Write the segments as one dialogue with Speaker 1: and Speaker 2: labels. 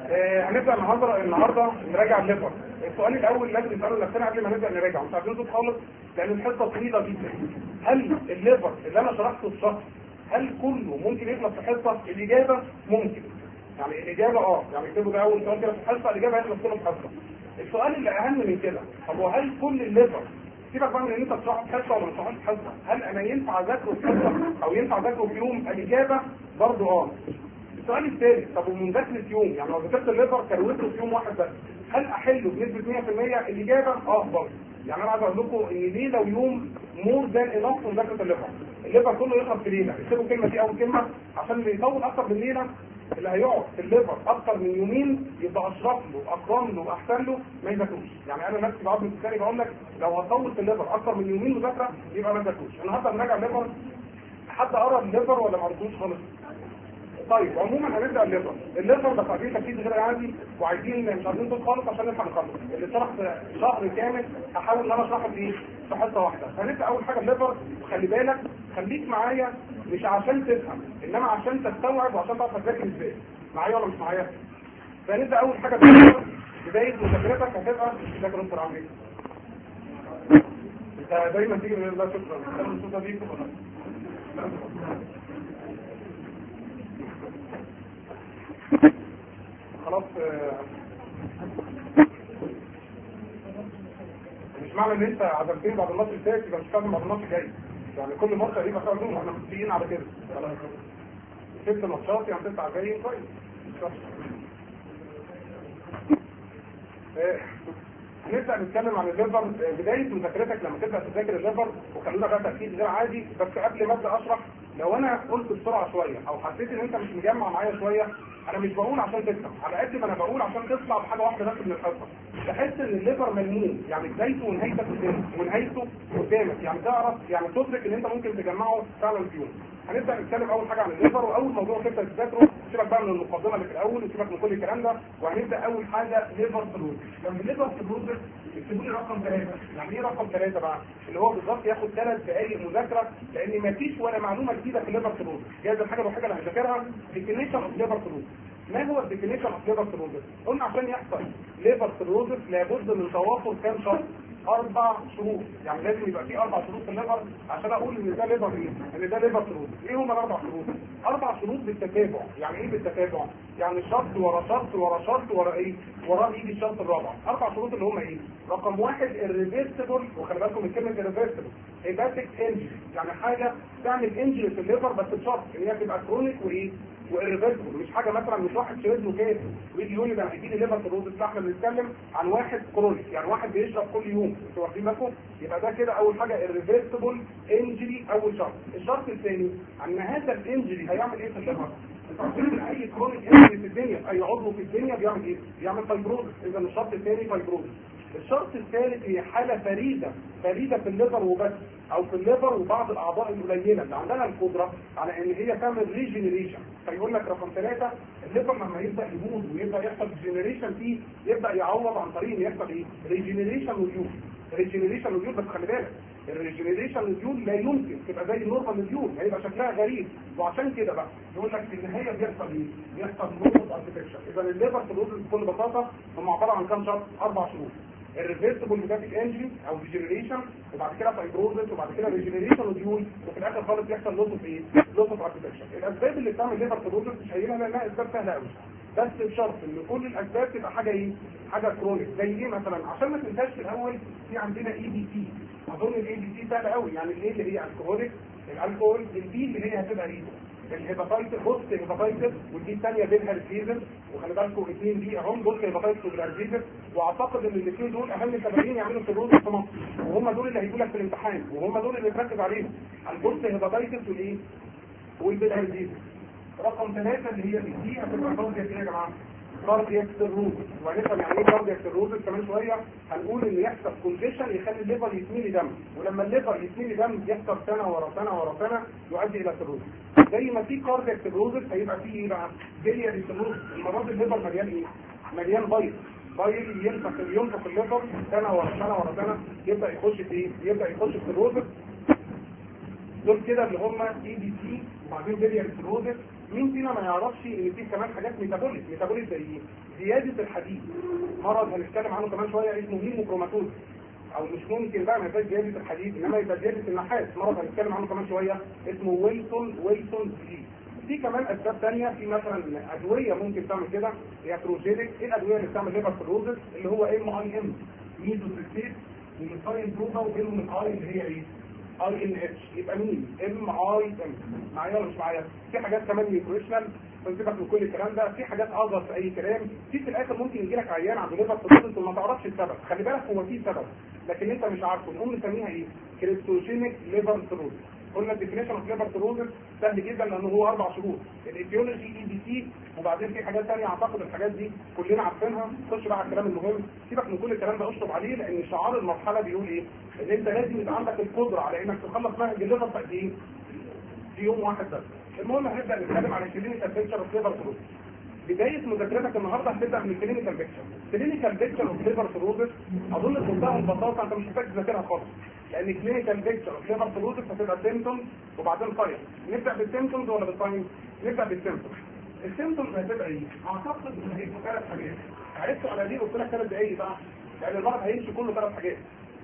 Speaker 1: آه، هنبدا النهارده النهارده نراجع الليفر السؤال الاول لازم نساله نفسنا قبل ما نبدا نراجع مش عايزين نصوت خالص لان الحصه طويله جدا هل الليفر اللي انا شرحته في شهر هل كله ممكن يخلص في حصه الاجابه ممكن يعني الاجابه اه يعني اكتبوا ده اول سؤال كده في الحصه الاجابه هيخلص كله في حصه السؤال اللي اهم من كده طب وهل كل الليفر سيبك بقى من ان انت تشرحه في حصه ولا ما تشرحوش في حصه هل انا ينفع اذاكره في حصه او ينفع اذاكره في يوم الاجابه برضه اه السؤال الثالث طب ومذاكره يوم يعني لو ذاكرت الليفر كروته في يوم واحد بس هل احله بنسبه 100% الاجابه اه برضه يعني انا عايز اقول لكم ان ليله ويوم مور ذان انف في مذاكره الليفر الليفر كله يخلص في ليله اكتبوا الكلمه دي اول كلمه عشان اللي يطول اكتر من ليله اللي هيقعد في الليفر اكتر من يومين يبقى اشرف له اكرم له احسن له ما يذاكروش يعني انا نفسي بعض الثاني بقول لك لو هطول في الليفر اكتر من يومين مذاكره يبقى ما يذاكروش النهارده بنراجع الليفر حد قرا الليفر ولا ما قريتوش خالص طيب عموما هنبدا الليفر الليفر بس عايزين تركيز غير عادي وعايزين مش عايزين صوت خالص عشان نلحق نخلص اللي شرح في شهر كامل هحاول ان انا اشرحه في ايه في حصه واحده هنبدا اول حاجه الليفر خلي بالك خليك معايا مش عشان تفهم انما عشان تستوعب وعشان تعرف تذاكر ازاي معايا ولا مش معايا فنبدا اول حاجه الليفر بدايه مذاكرتك هتبقى تذاكر انت عامل انت دايما تيجي من الله شكرا انا مبسوطه بيك ولا خلاص آه، مش معنى ان انت عزمتني بعد الماتش الفات يبقى مش لازم بعد الماتش الجاي يعني كل ماتش هيبقى فيها عزومه احنا متفقين على كده ست ماتشات يعني تسعه جايين كويس مش وحش. آه، هنبدا نتكلم عن الليفر آه، بدايه مذاكرتك لما تبدا تذاكر الليفر وخلونا بقى تركيز غير عادي بس قبل ما ابدا اشرح لو انا قلت بسرعه شويه او حسيت ان انت مش مجمع معايا شويه انا مش بقول عشان تفهم على قد ما انا بقول عشان تطلع بحاجه واحده بس من الحصه تحس ان الليفر ملموم يعني بدايته ونهايته قدامك ونهايته قدامك يعني تعرف يعني تدرك ان انت ممكن تجمعه فعلا في يوم هنبدا نتكلم اول حاجه عن الليفر واول موضوع تبدا تذاكره سيبك بقى من المقدمه اللي في الاول وسيبك من كل الكلام ده وهنبدا اول حاجه ليفر فلوز لما الليفر فلوز اكتبوا لي رقم ثلاثه يعني ايه رقم ثلاثه بقى اللي هو بالظبط ياخد ثلاث دقائق مذاكره لان ما فيش ولا معلومه جديده في الليفر فلوز جايز الحاجه الوحيده اللي هنذاكرها ديفينيشن اوف ليفر فلوز ما هو الديفينيشن اوف ليفر سيروزس؟ قلنا عشان يحصل ليفر سيروزس لابد من توافر كام شرط؟ اربع شروط يعني لازم يبقى في اربع شروط في الليفر عشان اقول ان ده ليفر ايه؟ ان ده ليفر سيروزس ايه هم الاربع شروط؟ اربع شروط بالتتابع يعني ايه بالتتابع؟ يعني شرط ورا شرط ورا شرط ورا ايه؟ وراه يجي الشرط الرابع اربع شروط اللي هم ايه؟ رقم واحد الريفيرسبل وخلي بالكم من كلمه الريفيرسبل هيباتيك انجري يعني حاجه تعمل انجري في الليفر بس بشرط ان هي تبقى كرونيك وايه؟ والريفيرسبل مش حاجه مثلا مش واحد شرب له كاس ويجي يقول لي ده هيجي لي ليفر سيروزس لا احنا بنتكلم عن واحد كرونيك يعني واحد بيشرب كل يوم انتوا واخدين بالكم يبقى ده كده اول حاجه الريفيرسبل انجري اول شرط الشرط الثاني ان هذا الانجري هيعمل ايه في الليفر انتوا عارفين ان اي كرونيك انجري في الدنيا اي عضو في الدنيا بيعمل ايه بيعمل فايبروزس اذا الشرط الثاني فايبروزس الشرط الثالث هي حالة فريدة فريدة في الليفر وبس او في الليفر وبعض الاعضاء القليلة اللي عندها القدرة على ان هي تعمل ريجنريشن فيقول لك رقم ثلاثة الليفر لما يبدأ يبوظ ويبدأ يحصل ريجنريشن فيه يبدأ يعوض عن طريق ان يحصل ايه ريجنريشن وديول ريجنريشن وديول بس خلي بالك الريجنريشن وديول لا يمكن تبقى زي النورمال وديول هيبقى شكلها غريب وعشان كده بقى يقول لك في النهايه بيحصل ايه؟ بيحصل نورمال اركتكشر اذا الليفر في بكل بساطه هم عباره عن كام شرط؟ اربع شروط الريفيرسبل ميتاتيك انجري او ديجنريشن وبعد كده فايبروزس وبعد كده ريجنريشن وديول وفي الاخر خالص يحصل لوس اوف ايه؟ لوس اوف اركتكشر الاسباب اللي بتعمل ليفر فيبروزس مش هيجينا لانها اسباب سهله قوي بس بشرط ان كل الاسباب تبقى حاجه ايه؟ حاجه كرونيك زي ايه مثلا عشان ما تنساش في الاول في عندنا اي بي سي اظن الاي بي سي سهله قوي يعني الايه اللي هي الكحوليك الالكول البي اللي هي هتبقى ايه؟ الهيباتايتس بص الهيباتايتس ودي الثانيه بينها الفيزر وخلي بالكم الاثنين دي اهم دول الهيباتايتس والارجيزر واعتقد ان الاثنين دول اهم سببين يعملوا سيروز في مصر وهم دول اللي هيجوا لك في الامتحان وهم دول اللي تركز عليهم البص الهيباتايتس والايه؟ والبيلارجيزر رقم ثلاثة اللي هي دي هتبقى كاردياك ايه يا جماعه؟ كاردياك سيروزس وهنفهم يعني ايه كاردياك سيروزس كمان شويه هنقول ان يحصل كونديشن يخلي الليفر يتملي دم ولما الليفر يتملي دم يحصل سنه ورا سنه ورا سنه يؤدي الى سيروزس زي ما في كاردياك سيروزس هيبقى في ايه بقى؟ بيلياري سيروزس المره دي الليفر مليان ايه؟ مليان بيض بيض ينفخ ينفخ الليفر سنه ورا سنه ورا سنه يبدا يخش في ايه؟ يبدا يخش في سيروزس دول كده اللي هم اي بي سي وبعدين بيلياري سيروزس مين فينا ما يعرفش ان في كمان حاجات ميتابوليك ميتابوليك زي ايه زياده الحديد مرض هنتكلم عنه كمان شويه اسمه هيموكروماتوز او مش ممكن بقى ما يبقاش زياده الحديد انما يبقى زياده النحاس مرض هنتكلم عنه كمان شويه اسمه ويلسون ويلسون ديزيز في كمان اسباب ثانيه في مثلا ادويه ممكن تعمل كده هي بروجينيك ايه الادويه اللي بتعمل ليفر سيروزس اللي هو ام اي ام ميزوتريكسيت وميثايل بروفا وام الاي اللي هي ايه اي ان اتش يبقى مين ام اي ام معايا ولا مش معايا في حاجات كمان نيوتريشنال سيبك من كل الكلام ده في حاجات اصغر في اي كلام في في الاخر ممكن يجي لك عيان عنده ليفر سيروزس وما تعرفش السبب خلي بالك هو في سبب لكن انت مش عارفه نقوم نسميها ايه كريبتوجينيك ليفر سيروزس قلنا الديفينيشن اوف ليفر سيروزس سهل جدا لانه هو اربع شهور الايديولوجي اي بي سي وبعدين في حاجات ثانيه اعتقد الحاجات دي كلنا عارفينها خش بقى على الكلام المهم سيبك من كل الكلام ده اشطب عليه لان شعار المرحله بيقول ايه ان انت لازم يبقى عندك القدره على انك تخلص منهج الليفر في قد ايه في يوم واحد بس المهم هنبدا نتكلم عن الكلينيكال بيكتشر اوف ليفر سيروزس بدايه مذاكرتك النهارده هتبدا من الكلينيكال بيكتشر الكلينيكال بيكتشر اوف ليفر سيروزس اظن بمنتهى البساطه انت مش محتاج تذاكرها خالص لان كلينيكال بيكتشر اوف ليفر سيروزس هتبقى سيمتومز وبعدين ساين نبدا بالسيمتومز ولا بالساين نبدا بالسيمتومز السيمتومز هتبقى ايه اعتقد ان هيبقوا ثلاث حاجات عرفتوا على دي قلت لك ثلاث دقايق بقى لان المرض هيمشي كله ثلاث حاجات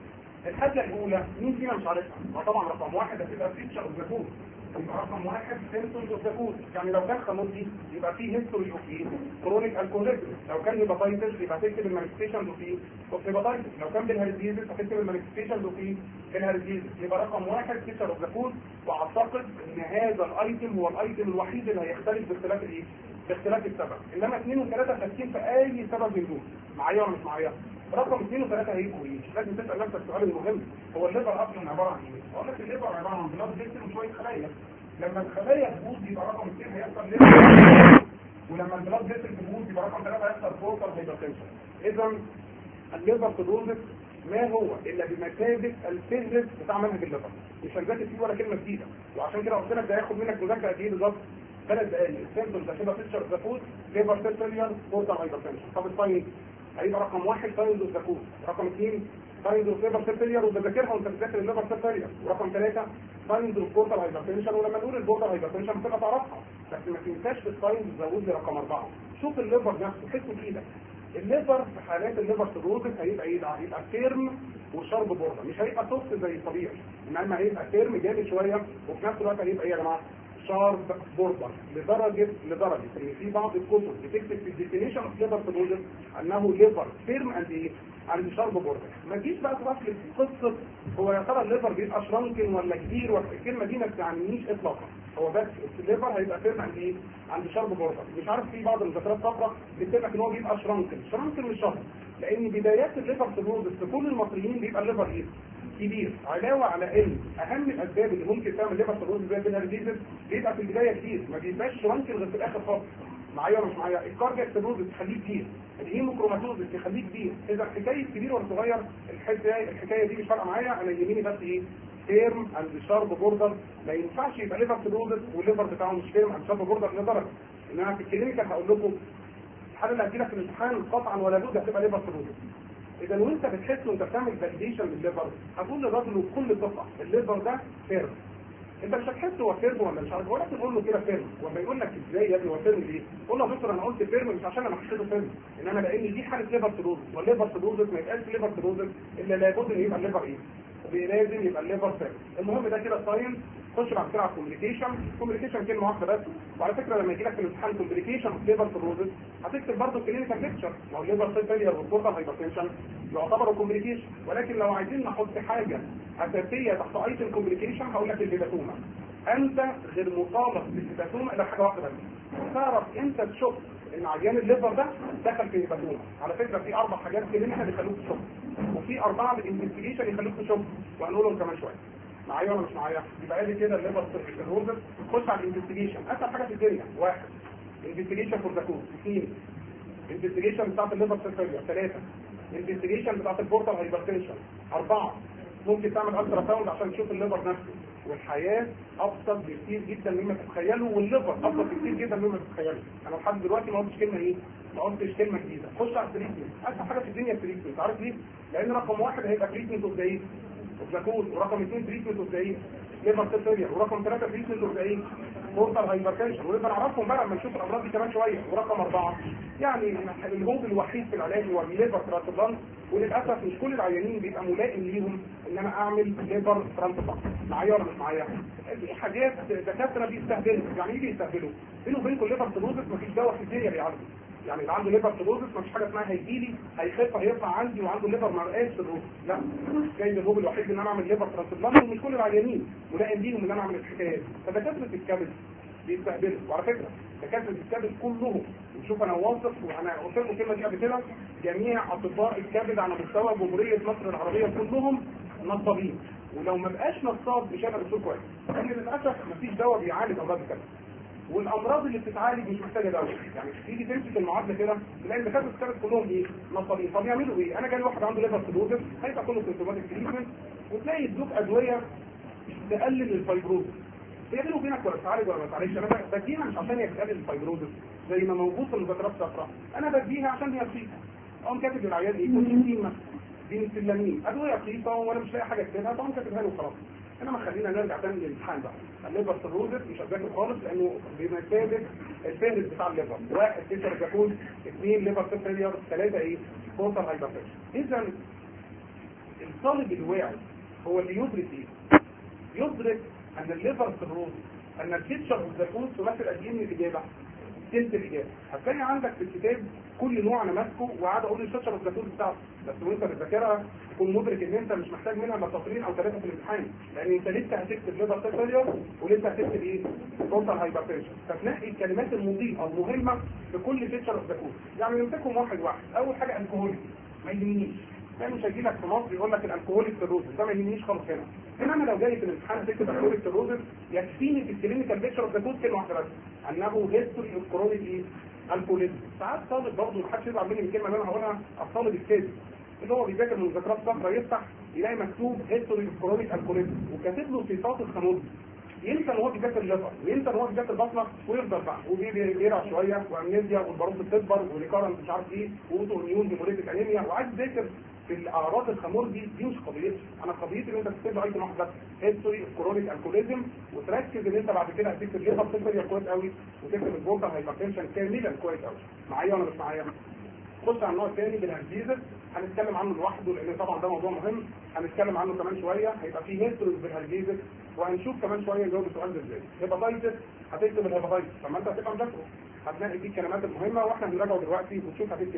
Speaker 1: الحاجه الاولى مين فينا مش عارفها طبعا رقم واحد هتبقى فيتشر اوف ذا كود يبقى رقم واحد سيمتومز اوف ذا كود يعني لو كان خمودي يبقى فيه هيستوري اوف ايه كرونيك الكوليزم لو كان هيباتايتس يبقى هتكتب المانيفستيشنز اوف ايه اوف هيباتايتس لو كان بالهيريديزيس هتكتب المانيفستيشنز اوف ايه بالهيريديزيس يبقى رقم واحد فيتشر اوف ذا كود واعتقد ان هذا الايتم هو الايتم الوحيد اللي هيختلف باختلاف الايه باختلاف السبب انما اثنين وثلاثه ثابتين في اي سبب من دول معايا ولا مش معايا رقم اثنين وثلاثة هيبقوا ايه؟ لازم تسأل نفسك السؤال المهم هو الليفر اصلا عبارة عن ايه؟ اقول لك الليفر عبارة عن بلاد فيسل وشوية خلايا لما الخلايا تبوظ يبقى رقم اثنين هيحصل ليفر ولما البلاد فيسل تبوظ يبقى رقم ثلاثة هيحصل فورتر هيبرتنشن اذا الليفر سيروزس ما هو الا بمثابه الفهرس بتاع منهج الليفر مش هنذاكر فيه ولا كلمه جديده وعشان كده قلت لك ده هياخد منك مذاكره قد ايه بالظبط ثلاث دقائق السيمبتومز هتبقى فيتشر ذا فود ليفر فيلير فورتر هايبرتنشن طب الساين هيبقى رقم واحد ساينز اوف ذا كود رقم اثنين ساينز اوف ليفر سيل فيلير وبذاكرها وانت بتذاكر الليفر سيل فيلير ورقم ثلاثه ساينز اوف بورتال هايبرتنشن ولما نقول البورتال هايبرتنشن بتبقى تعرفها بس ما تنساش في الساينز زود لي رقم اربعه شوف الليفر نفسه حسه بايدك الليفر في حالات الليفر سيروزس هيبقى ايه ده؟ هيبقى فيرم وشرب بورده مش هيبقى سوفت زي الطبيعي انما هيبقى فيرم جامد شويه وفي نفس الوقت هيبقى ايه يا جماعه؟ شارب بوردر لدرجة لدرجة ان في بعض الكتب بتكتب في الديفينيشن اوف ليفر سيروزس انه ليفر فيرم اند ايه؟ عند شارب بوردر ما تجيش بقى تروح لي قصة هو يا ترى الليفر بيبقى شرانكن ولا كبير ولا الكلمة دي ما بتعنيش اطلاقا هو بس الليفر هيبقى فيرم عند ايه؟ عند شارب بوردر مش عارف في بعض المذكرات صفرا بتقول لك ان هو بيبقى شرانكن شرانكن مش شرط لان بدايات الليفر سيروزس في كل المصريين بيبقى الليفر ايه؟ كبير علاوه على ان اهم الاسباب اللي ممكن تعمل ليفر سيروز زي الهيريديزس بيبقى في البدايه كتير ما بيبقاش شرانكن غير في الاخر خالص معايا ولا مش معايا الكاردياك سيروز تخليه كبير الهيموكروماتوز تخليه كبير اذا حكايه كبير ولا صغير الحكايه الحكايه دي مش فارقه معايا انا يهمني بس ايه فيرم عند شارب بوردر ما ينفعش يبقى ليفر سيروز والليفر بتاعه مش فيرم عند شارب بوردر لدرجه ان انا في الكلينيكال هقول لكم الحاله اللي هتجيلك في الامتحان قطعا ولا بد هتبقى ليفر سيروز اذا وانت بتحس وانت بتعمل فاليديشن للليفر هتقول للراجل بكل ثقه الليفر ده فيرم انت مش هتحس هو فيرم ولا مش عارف ولكن قول له كده فيرم وما يقول لك ازاي يا ابني هو فيرم ليه؟ قول له يا دكتور انا قلت فيرم مش عشان انا حسيته فيرم انما لان دي حاله ليفر سيروز والليفر سيروز ما يبقاش ليفر سيروز الا لابد ان يبقى الليفر ايه؟ لازم يبقى الليفر فيرم المهم ده كده ساينس خش بعد كده على الكوميونيكيشن الكوميونيكيشن كلمه واحده بس وعلى فكره لما يجي لك في الامتحان كوميونيكيشن اوف ليفر سيروزس هتكتب برضه كلينيكال بيكتشر ما هو الليفر سيل فيلير والبورتال هايبرتنشن يعتبروا كوميونيكيشن ولكن لو عايزين نحط حاجه اساسيه تحت ايتم كوميونيكيشن هقول لك الهيباتوما انت غير مطالب بالهيباتوما الا حاجه واحده بس تعرف انت تشوف ان عيان الليفر ده دخل في هيباتوما على فكره في اربع حاجات كلينيكال يخلوك تشوف وفي اربعه بالانفستيجيشن يخلوك تشوف وهنقولهم كمان شويه معايا ولا مش معايا يبقى ادي كده الليفر سيروزس خش على الانفستيجيشن اسهل حاجه في الدنيا واحد انفستيجيشن فور ذا كود اثنين انفستيجيشن بتاعت الليفر سيرفيريا ثلاثه انفستيجيشن بتاعت البورتال هايبرتنشن اربعه ممكن تعمل الترا ساوند عشان تشوف الليفر نفسه والحياه ابسط بكتير جدا مما تتخيلوا والليفر ابسط بكتير جدا مما تتخيلوا انا لحد دلوقتي ما قلتش كلمه ايه ما قلتش كلمه جديده خش على التريتمنت اسهل حاجه في الدنيا التريتمنت عارف ليه لان رقم واحد هيبقى تريتمنت اوف ذا اوف ورقم اثنين تريتمنت اوف ذا ليفر سيرفيريا ورقم ثلاثه تريتمنت اوف ذا بورتال هايبرتنشن ونقدر نعرفهم بقى لما نشوف الامراض دي كمان شويه ورقم اربعه يعني الهوب الوحيد في العلاج هو الليفر ترانسبلانت وللاسف مش كل العيانين بيبقى ملائم ليهم ان انا اعمل ليفر ترانسبلانت معايا ولا مش معايا دي حاجات دكاتره بيستهبلوا يعني ايه بيستهبلوا بينه وبينكم ليفر تروزس مفيش دواء في الدنيا بيعالجه يعني اللي عنده ليفر تروزس مفيش حاجه اسمها هيجيلي هيخف هيطلع عندي وعنده ليفر مرقاش تروزس لا جاي الهوب الوحيد ان انا اعمل ليفر ترانسبلانت ومش كل العيانين ملائم ليهم ان انا اعمل الحكايه دي فدكاتره الكبد بيستهبلوا وعلى فكره دكاتره الكبد كلهم وشوف انا واثق وانا قلت لكم الكلمه دي قبل كده جميع اطباء الكبد على مستوى جمهوريه مصر العربيه كلهم نصابين ولو ما بقاش نصاب مش هيبقى دكتور كويس لان للاسف مفيش دواء بيعالج امراض الكبد والامراض اللي بتتعالج مش محتاجه دواء يعني تيجي تمسك المعادله كده تلاقي دكاتره الكبد كلهم ايه نصابين طب يعملوا ايه انا جالي واحد عنده ليفر سيروزس هيبقى كله سيمتوماتيك تريتمنت وتلاقي يدوك ادويه تقلل الفايبروز هي بيني وبينك ولا تعالج ولا ما تعالجش انا بديها مش عشان هي بتقلل الفايبروزس زي ما موجود في المذكرات الصفراء انا بديها عشان هي رخيصه اقوم كاتب للعيال ايه كوتشين مثلا بنسلامين ادويه رخيصه وانا مش لاقي حاجه اكتبها طبعا كاتبها له وخلاص انما خلينا نرجع تاني للامتحان بقى الليفر سيروزس مش هتذاكر خالص لانه بمثابه الفهرس بتاع الليفر واحد تيشر جاكوز اثنين ليفر فيلير ثلاثه ايه كوتر هايبرتنشن اذا الطالب الواعي هو اللي يدرك ايه يدرك ان الليفر سيروز ان الفيتشر والزيتون تمثل قد ايه من الاجابه تلت الاجابه هتلاقي عندك في الكتاب كل نوع انا ماسكه وقاعد اقول الفيتشر والزيتون بتاعته بس وانت بتذاكرها تكون مدرك ان انت مش محتاج منها الا سطرين او ثلاثه في الامتحان لان انت لسه هتكتب ليفر فيلير ولسه هتكتب ايه توتال هايبرتنشن فتنقي الكلمات المضيئه المهمه في كل فيتشر والزيتون يعني نمسكهم واحد واحد اول حاجه الكهولي ما يهمنيش ده مش هيجي لك في مصر يقول لك الالكوهوليك سيروزس ده ما يهمنيش خالص هنا هنا انا لو جاي في الامتحان تكتب الكوهوليك سيروزس يكفيني في الكلينيكال بيكتشر اوف ذا كود كلمه واحده بس انه هيستوري اوف كرونيك ايه الكوليزم ساعات طالب برضه ما حدش يزعل مني من الكلمه اللي انا هقولها الطالب السادس اللي هو بيذاكر من مذكرات صفراء يفتح يلاقي مكتوب هيستوري اوف كرونيك الكوليزم وكاتب له صفات الخمود ينسى ان هو بيذاكر الليفر وينسى ان هو بيذاكر بطنه ويفضل بقى وبيرع شويه وامنيزيا والباروت بتكبر وريكارنت مش عارف ايه واوتو اميون هيموليتيك انيميا وعايز يذاكر في الاعراض الخمور دي دي مش قضيتي انا قضيتي ان انت تكتب له اي واحد بس هيستوري كرونيك الكوليزم وتركز ان انت بعد كده هتكتب ليفر فيلير كويس قوي وتكتب البورتال هايبرتنشن كاملا كويس قوي معايا ولا مش معايا خش على النوع الثاني بالهرزيزس هنتكلم عنه لوحده لان طبعا ده موضوع مهم هنتكلم عنه كمان شويه هيبقى فيه هيستوري بالهرزيزس وهنشوف كمان شويه نجاوب السؤال ده ازاي هيباتايتس هتكتب الهيباتايتس لما انت هتبقى مذاكره هتلاقي دي الكلمات المهمه واحنا بنراجعه دلوقتي وتشوف هتكتب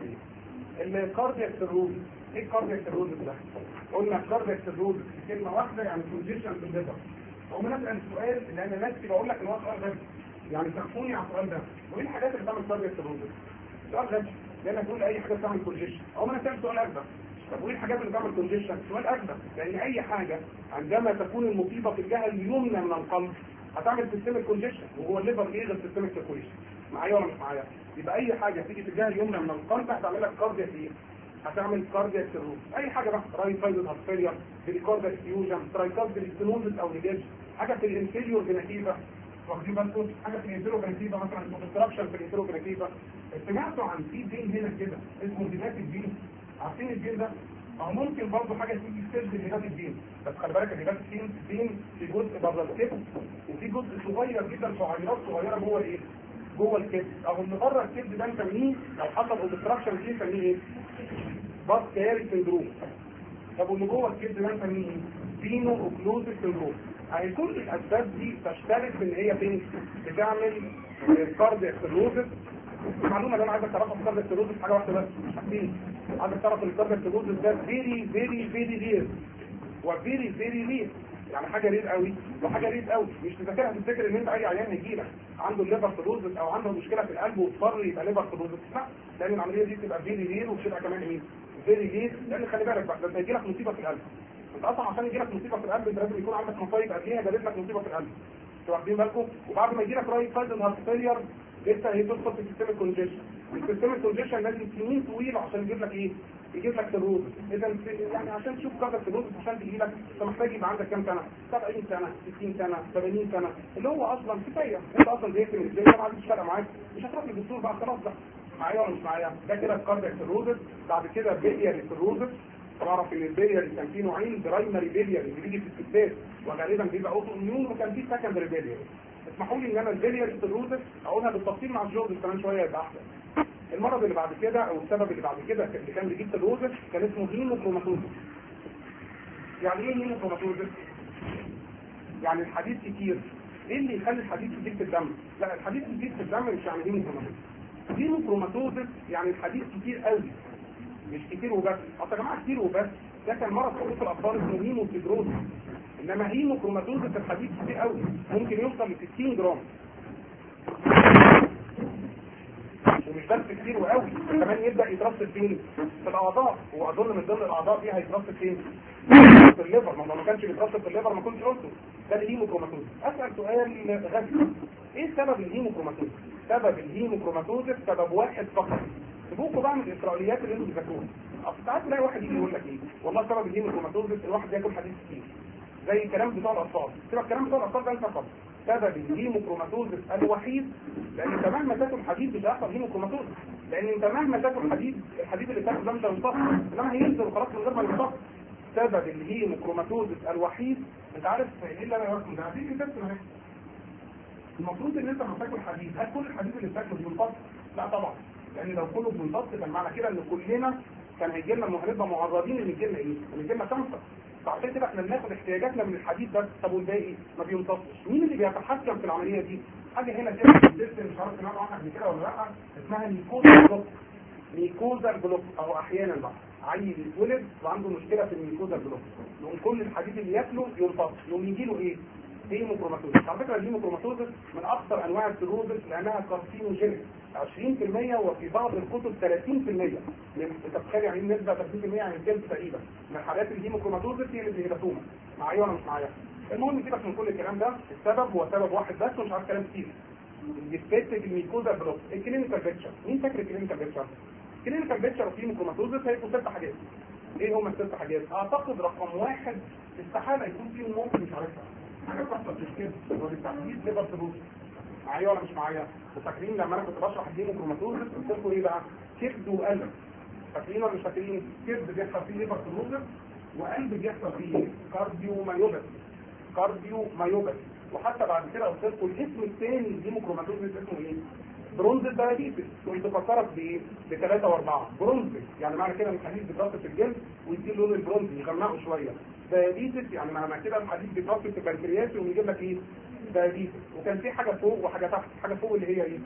Speaker 1: ايه الكاردياك سيروز ايه الكاردياك سيروز ده قلنا الكاردياك سيروز كلمه واحده يعني كونجيشن في الليفر اقوم نسال السؤال اللي انا نفسي بقول لك ان هو سؤال غبي يعني سامحوني على السؤال ده وايه الحاجات اللي بتعمل كاردياك سيروز سؤال غبي لانك تقول اي حاجه بتعمل كونجيشن او انا سالت سؤال اكبر طب وايه الحاجات اللي بتعمل كونجيشن سؤال اكبر لان اي حاجه عندما تكون المصيبه في الجهه اليمنى من القلب هتعمل سيستمك كونجيشن وهو الليفر ايه غير سيستمك سيركوليشن معايا ولا مش معايا يبقى اي حاجه تيجي في الجهه اليمنى من القلب هتعمل لك كاردياك ايه هتعمل كاردياك سيروز اي حاجه بقى رايت سايد هارت فيلير بريكاردياك فيوجن ترايكارديك ستينوزس او نيجاج حاجه في الانفيريور فيناتيفا واخدين بالكم حاجه في الانفيريور فيناتيفا مثلا اوبستراكشن في الانفيريور فيناتيفا سمعتوا عن في دين هنا كده اسمه دينات الدين عارفين الدين ده او ممكن برضه حاجه تيجي تسد هبات الدين بس خلي بالك هبات الدين الدين في جزء بره الكبد وفي جزء صغير جدا شعيرات صغيره جوه الايه؟ جوه الكبد او اللي بره الكبد ده نسميه لو حصل اوبستراكشن دي نسميه ايه؟ باس كاري سندروم طب واللي جوه الكبد ده نسميه ايه؟ بينو اوكلوزيف سندروم يعني كل الاسباب دي تشترك في ان هي فين؟ بتعمل كاردياك سيروزس المعلومه اللي انا عايزك تعرفها في كاردياك سيروزس حاجه واحده بس مش حاجتين عايزك تعرف ان الكاردياك سيروزس ده فيري فيري فيري رير وفيري فيري رير يعني حاجه رير قوي وحاجه رير قوي مش تذاكرها تفتكر ان انت اي عيان هيجي لك عنده الليفر سيروزس او عنده مشكله في القلب واضطر يبقى ليفر سيروزس لا لان العمليه دي بتبقى فيري رير وبتبقى كمان ايه فيري رير لان خلي بالك بقى لما يجي لك مصيبه في القلب انت اصلا عشان يجي لك مصيبه في القلب انت لازم يكون عندك مصايب قبليها جابت لك مصيبه في القلب انتوا واخدين بالكم وبعد ما يجي لك رايت سايد هارت فيلير لسه هي تدخل في سيستم الكونجيشن السيستم الكونجيشن لازم سنين طويله عشان يجيب لك ايه يجيب لك سيروز اذا يعني عشان تشوف كذا سيروز عشان تجي لك انت محتاج يبقى عندك كام سنه 70 سنه 60 سنه 80 سنه اللي هو اصلا كفايه انت اصلا زهقت من الدنيا ما عادش فارقه معاك مش هتروح للدكتور بقى خلاص بقى معايا ولا مش معايا ده كده الكاردياك سيروزس بعد كده بيلياري سيروزس تعرف ان البيلياري كان فيه نوعين برايمري بيلياري اللي بيجي في الستات وغالبا بيبقى اوتو اميون وكان فيه سكندري بيلياري اسمحوا لي ان انا البيلياري سيروزس اقولها بالتفصيل مع الجوردس كمان شويه يبقى احسن المرض اللي بعد كده او السبب اللي بعد كده اللي كان بيجيب سيروزس كان اسمه هيموكروماتوزس يعني ايه هيموكروماتوزس يعني الحديد كتير ايه اللي يخلي الحديد كتير في الدم لا الحديد كتير في الدم مش يعني هيموكروماتوزس هيموكروماتوزس يعني الحديد كتير قوي مش كتير وبس اصل يا جماعه كتير وبس ده كان مرض خطوط الاطفال اسمه هيموسيدروز انما هيموكروماتوزس الحديد كتير قوي ممكن يوصل ل 60 جرام ومش بس كتير وقوي كمان يبدا يترصد فين في الاعضاء واظن من ضمن الاعضاء دي هيترصد فين في الليفر ما هو ما كانش بيترصد في الليفر ما كنتش قلته ده الهيموكروماتوز اسال سؤال غبي ايه سبب الهيموكروماتوز سبب الهيموكروماتوز سبب واحد فقط سيبوكوا بقى من الاسرائيليات اللي انتوا بتذاكروها اصل ساعات تلاقي واحد يجي يقول لك ايه والله سبب الهيموكروماتوز الواحد بياكل حديد كتير زي الكلام بتوع الاطفال سيبك الكلام بتوع الاطفال ده انت فقط سبب الهيموكروماتوزس الوحيد لان انت مهما تاكل حديد مش هيحصل هيموكروماتوز لان انت مهما تاكل حديد الحديد اللي تاكله ده مش هينطق انما هينزل وخلاص من غير ما ينطق سبب الهيموكروماتوزس الوحيد انت عارف ايه اللي انا يوريكم ده هتيجي تكتب اهي المفروض ان انت لما تاكل حديد هل كل الحديد اللي بتاكله بينطق؟ لا طبعا لان لو كله بينطق كان معنى كده ان كلنا كان هيجي لنا هنبقى معرضين ان يجي لنا ايه؟ ان يجي لنا كانسر فعشان كده احنا بناخد احتياجاتنا من الحديد بس طب والباقي ما بيمتصش مين اللي بيتحكم في العمليه دي حاجه هنا كده في السيستم مش عارف سمعت عنها قبل كده ولا لا اسمها نيكوزا بلوك نيكوزا بلوك او احيانا بقى عيل يتولد وعنده مشكله في النيكوزا بلوك يقوم كل الحديد اللي ياكله يمتص يقوم يجي له ايه هيموكروماتوزس على فكره الهيموكروماتوزس من اكثر انواع السيروزس لانها كارسينوجينيك 20% وفي بعض الكتب 30% من تتخيل يعني النسبه 30% يعني الجلد تقريبا من حالات الهيموكروماتوزس هي اللي هيباتوما معايا ولا مش معايا المهم سيبك من كل الكلام ده السبب هو سبب واحد بس ومش عارف كلام كتير الديسبيتك الميكوزا بلوك الكلينيكال بيكتشر مين فاكر الكلينيكال بيكتشر؟ الكلينيكال بيكتشر في هيموكروماتوزس هيبقوا ست حاجات ايه هم الست حاجات؟ اعتقد رقم واحد استحاله يكون فيهم ممكن مش عارفها حاجات تحصل في الكبد وبالتحديد ليفر سيروز معايا ولا مش معايا وفاكرين لما انا كنت بشرح الهيموكروماتوزس قلت لكم ايه بقى كبد وقلب فاكرين ولا مش فاكرين كبد بيحصل فيه ليفر سيروز وقلب بيحصل فيه كارديو مايوباثي كارديو مايوباثي وحتى بعد كده قلت لكم الاسم الثاني للهيموكروماتوزس اسمه ايه برونز الدايابيتس كنت بفكرك بايه بثلاثة واربعة برونز يعني معنى كده ان الحديد بيترص في الجلد ويديه لون البرونز يغمقه شوية دايابيتس يعني معنى كده الحديد بيترص في البنكرياس ويجيب لك ايه دايابيتس وكان في حاجة فوق وحاجة تحت حاجة فوق اللي هي ايه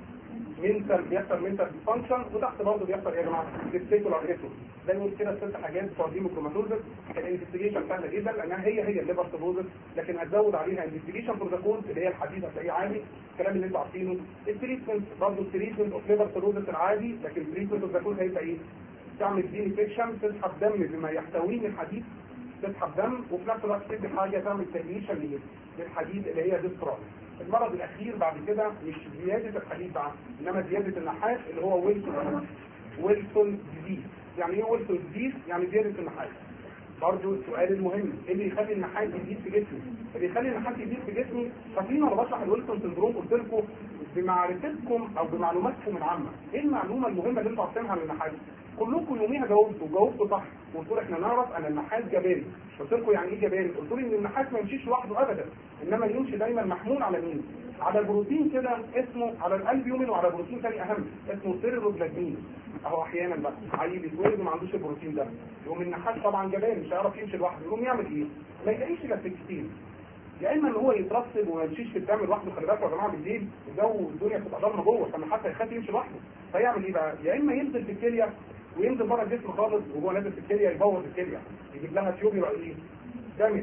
Speaker 1: منتال بيحصل منتال فانكشن وتحت برضه بيحصل ايه يا جماعه ديستيكولار ايثوس ده يقول كده الست حاجات بتوع الهيموكروماتوزس الانفستيجيشن سهله جدا لانها هي هي الليفر سيروزس لكن هتزود عليها انفستيجيشن فور ذا كود اللي هي الحديد هتلاقيه عادي الكلام اللي انتوا عارفينه التريتمنت برضه التريتمنت اوف ليفر سيروزس العادي لكن التريتمنت اوف ذا كود هيبقى ايه؟ تعمل دي انفكشن تسحب دم بما يحتويه من حديد تسحب دم وفي نفس الوقت تدي حاجه تعمل تهيشن للحديد اللي هي ديسترال المرض الاخير بعد كده مش زيادة الحديد بقى انما زيادة النحاس اللي هو ويلسون ويلسون ديزيز يعني ايه ويلسون ديزيز يعني زيادة النحاس برضو السؤال المهم ايه اللي يخلي النحاس يزيد في جسمي اللي يخلي النحاس يزيد في جسمي فاكرين وانا بشرح الويلسون سندروم قلت لكم بمعرفتكم او بمعلوماتكم العامه ايه المعلومه المهمه اللي انتوا عارفينها عن النحاس كلكم يوميها جاوبتوا جاوبتوا صح وقلتوا احنا نعرف ان النحاس جباري قلت لكم يعني ايه جباري قلت لي ان النحاس ما يمشيش لوحده ابدا انما يمشي دايما محمول على مين على بروتين كده اسمه على الالبيومين وعلى بروتين ثاني اهم اسمه سيروبلازمين اهو احيانا بقى عيل يتولد وما عندوش البروتين ده يقوم النحاس طبعا جباري مش هيعرف يمشي لوحده يقوم يعمل ايه ما يلاقيش الا سكستين يا اما ان هو يترسب وما يمشيش في الدم لوحده خلي بالكم يا جماعه بالليل الجو الدنيا بتبقى ضلمه جوه فالنحاس هيخاف يمشي لوحده فيعمل ايه بقى يا اما ينزل في الكليه وينزل بره الجسم خالص وهو نازل في الكليه يبوظ الكليه يجيب لها تيوب يبقى ايه دامج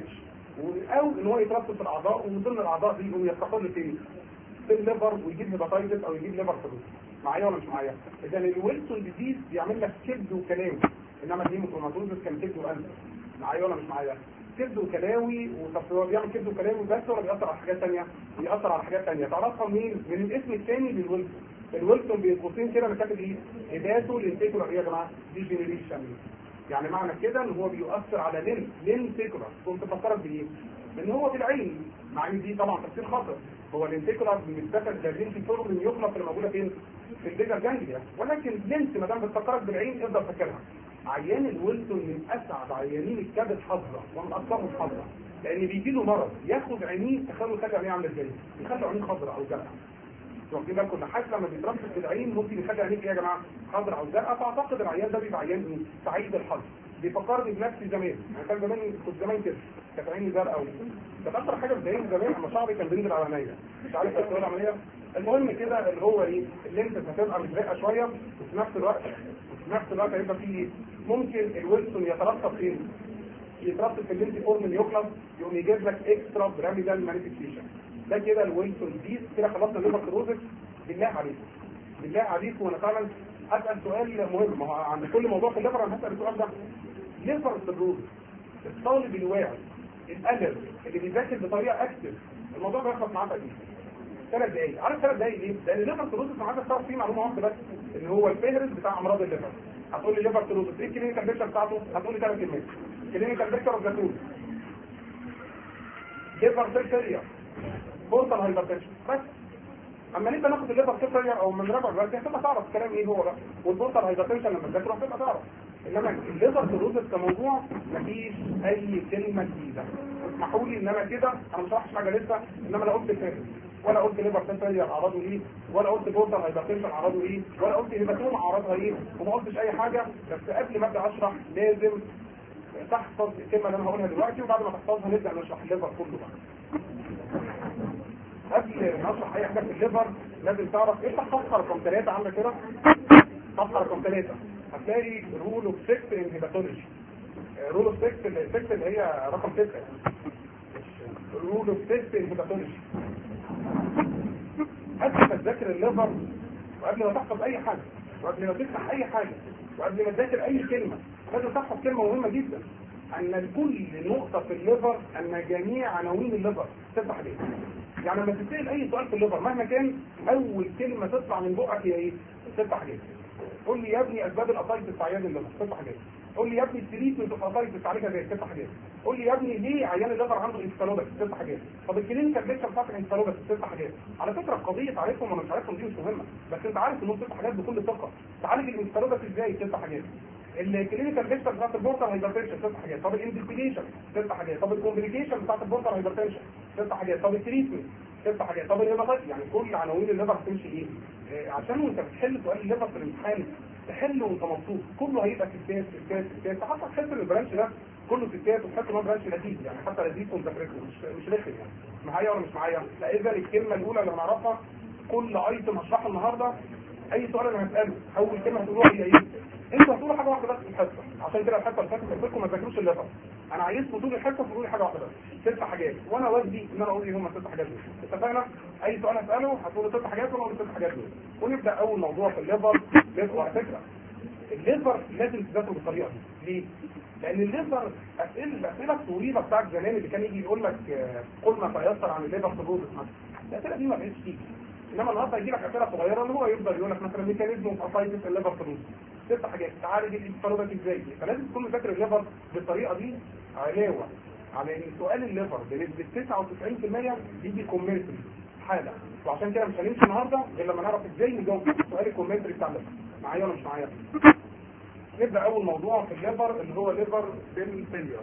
Speaker 1: او ان هو يترسب في الاعضاء ومن ضمن الاعضاء دي يقوم يستقر فين في الليفر ويجيب هيباتايتس او يجيب ليفر فلوس معايا ولا مش معايا اذا الويلسون ديزيز بيعمل لك كبد وكلام انما الهيموكروماتوزس كان كبد وقلب معايا ولا مش معايا كبد وكلاوي وطب هو بيعمل كبد وكلاوي بس ولا بيأثر على حاجات ثانيه بيأثر على حاجات ثانيه تعرفها منين من الاسم الثاني للويلسون الويلسون بين قوسين كده انا كاتب ايه هداته للانتيكولار ايه يا جماعه دي جنريشن يعني معنى كده ان هو بيؤثر على لين لينتيكولار كنت بفكرك بايه ان هو بالعين مع ان دي طبعا تفسير خاطئ هو الانتيكولار بيتذكر ده في فورم يخلق اللي موجوده فين في الليجر جانجليا ولكن لينس ما دام بتفكرك بالعين افضل فاكرها عيان الويلسون من اسعد عيانين الكبد حظا ومن اكثرهم حظا لان بيجي له مرض ياخد عينيه تخيلوا يخلي عينيه عامله ازاي يخلي عينيه خضراء او زرقاء واخدين بالكم ان حتى لما بيتربط في العين ممكن يخلي عينيه ايه يا جماعه خضراء او زرقاء فاعتقد العيان ده بيبقى عيان ايه سعيد الحظ بيفكرني بنفسي زمان يعني كان زمان كنت زمان كده كانت عيني زرقاء كانت اكتر حاجه بتضايقني زمان اما شعري كان بينزل على عينيا مش عارف ايه العمليه المهم كده اللي هو ايه اللينس هتبقى مزرقه شويه وفي نفس الوقت وفي نفس الوقت هيبقى فيه ممكن الويلسون يترسب فين يترسب في اللينس فورم اليوكلاس يقوم يجيب لك اكسترا بيراميدال مانيفيستيشن ده كده الويلسون ديز كده خلصنا الليفر كروزس بالله عليكم بالله عليكم وانا فعلا اسال سؤال مهم ما هو عند كل موضوع في الليفر انا هسال السؤال ده ليفر سيروز الطالب الواعي الادب اللي بيذاكر بطريقه اكتف الموضوع ده يخلص معاه تقريبا ثلاث دقايق عارف ثلاث دقايق ليه؟ لان الليفر سيروز انا عايز تعرف فيه معلومه واحده بس ان هو الفهرس بتاع امراض الليفر هتقول لي ليفر سيروز ايه الكلينيكال بيكتشر بتاعته؟ هتقول لي ثلاث كلمات كلينيكال بيكتشر اوف ذا ليفر سيل فيلير بورتال هايبرتنشن بس اما انت ناخد الليفر سيل فيلير او من ربع بس هتبقى تعرف الكلام ايه هو بقى والبورتال هايبرتنشن لما تذاكره هتبقى تعرف انما الليفر سيروزس كموضوع مفيش اي كلمه جديده اسمحوا لي ان انا كده انا مش هشرح حاجه لسه انما لا قلت فاهم ولا قلت ليفر سيل فيلير اعراضه ايه ولا قلت بورتال هايبرتنشن اعراضه ايه ولا قلت هيباتوم اعراضها ايه وما قلتش اي حاجه بس قبل ما ابدا اشرح لازم تحفظ الكلمه اللي انا هقولها دلوقتي وبعد ما تحفظها نبدا نشرح الليفر كله بقى قبل ما اشرح اي حاجه في الليفر لازم تعرف ايه صفحه رقم 3 عندك كده صفحه رقم 3 هتلاقي رول اوف 6 ان هيباتولوجي رول اوف 6 6 اللي هي رقم 6 رول اوف 6 ان هيباتولوجي قبل ما تذاكر الليفر وقبل ما تحفظ اي حاجه وقبل ما تفتح اي حاجه وقبل ما تذاكر اي كلمه لازم تحفظ كلمه مهمه جدا ان لكل نقطه في الليفر ان جميع عناوين الليفر تفتح ليه يعني لما تسال اي سؤال في الليفر مهما كان اول كلمه تطلع من بقك هي ايه تفتح ليه قول لي يا ابني اسباب الاسايتس في عيان الليفر تفتح ليه قول لي يا ابني التريتمنت اوف اسايتس عليها ازاي تفتح ليه قول لي يا ابني ليه عيان الليفر عنده انسفالوباثي تفتح ليه طب الكلينيكال بيكتشر بتاعت الانسفالوباثي تفتح ليه على فكره قضيه عارفهم ولا مش عارفهم دي مش مهمه بس انت عارف انهم تفتح حاجات بكل ثقه تعالج الانسفالوباثي ازاي تفتح حاجات الكلينيكال بيكتشر بتاعت البورتال هايبرتنشن ست حاجات طب الانفستيجيشن ست حاجات طب الكومبليكيشن بتاعت البورتال هايبرتنشن ست حاجات طب التريتمنت ست حاجات طب الهيباتايتس يعني كل عناوين الليفر بتمشي ايه آه، عشان وانت بتحل سؤال الليفر في الامتحان تحله وانت مبسوط كله هيبقى ستات ستات ستات حتى تحس ان البرانش ده كله ستات وتحس ان هو برانش لذيذ يعني حتى لذيذ ومذاكرته مش مش رخم يعني معايا ولا مش معايا لا اذا الكلمه الاولى اللي هنعرفها كل ايتم هشرحه النهارده اي سؤال انا هساله اول كلمه هتقولوها هي ايه انتوا هتقولوا حاجه واحده بس في الحصه عشان كده الحصه اللي فاتت قلت لكم ما تذاكروش الليفر انا عايزكم طول الحصه تقولوا لي حاجه واحده بس ست حاجات وانا واجبي ان انا اقول ايه هم الست حاجات دول اتفقنا اي سؤال هساله هتقولوا ست حاجات وانا اقول الست حاجات دول ونبدا اول موضوع في الليفر ليفر على فكره الليفر لازم تذاكره بالطريقه دي ليه؟ لان الليفر اسئله الاسئله الطويله بتاعت زمان اللي كان يجي يقول لك آه، قل ما تيسر عن الليفر سيروزس مثلا الاسئله دي ما بقتش تيجي انما النهارده يجي لك اسئله صغيره اللي هو يفضل يقول لك مثلا ميكانيزم اوف اسايتس الليفر سيروزس ست حاجات تعالج الانسفالوباثي ازاي فلازم تكون مذاكر الليفر بالطريقه دي علاوه على ان سؤال الليفر بنسبه 99% بيجي كومنتري حاله وعشان كده مش هنمشي النهارده غير لما نعرف ازاي نجاوب سؤال الكومنتري بتاع الليفر معايا ولا مش معايا نبدا اول موضوع في الليفر اللي هو ليفر سيل فيلير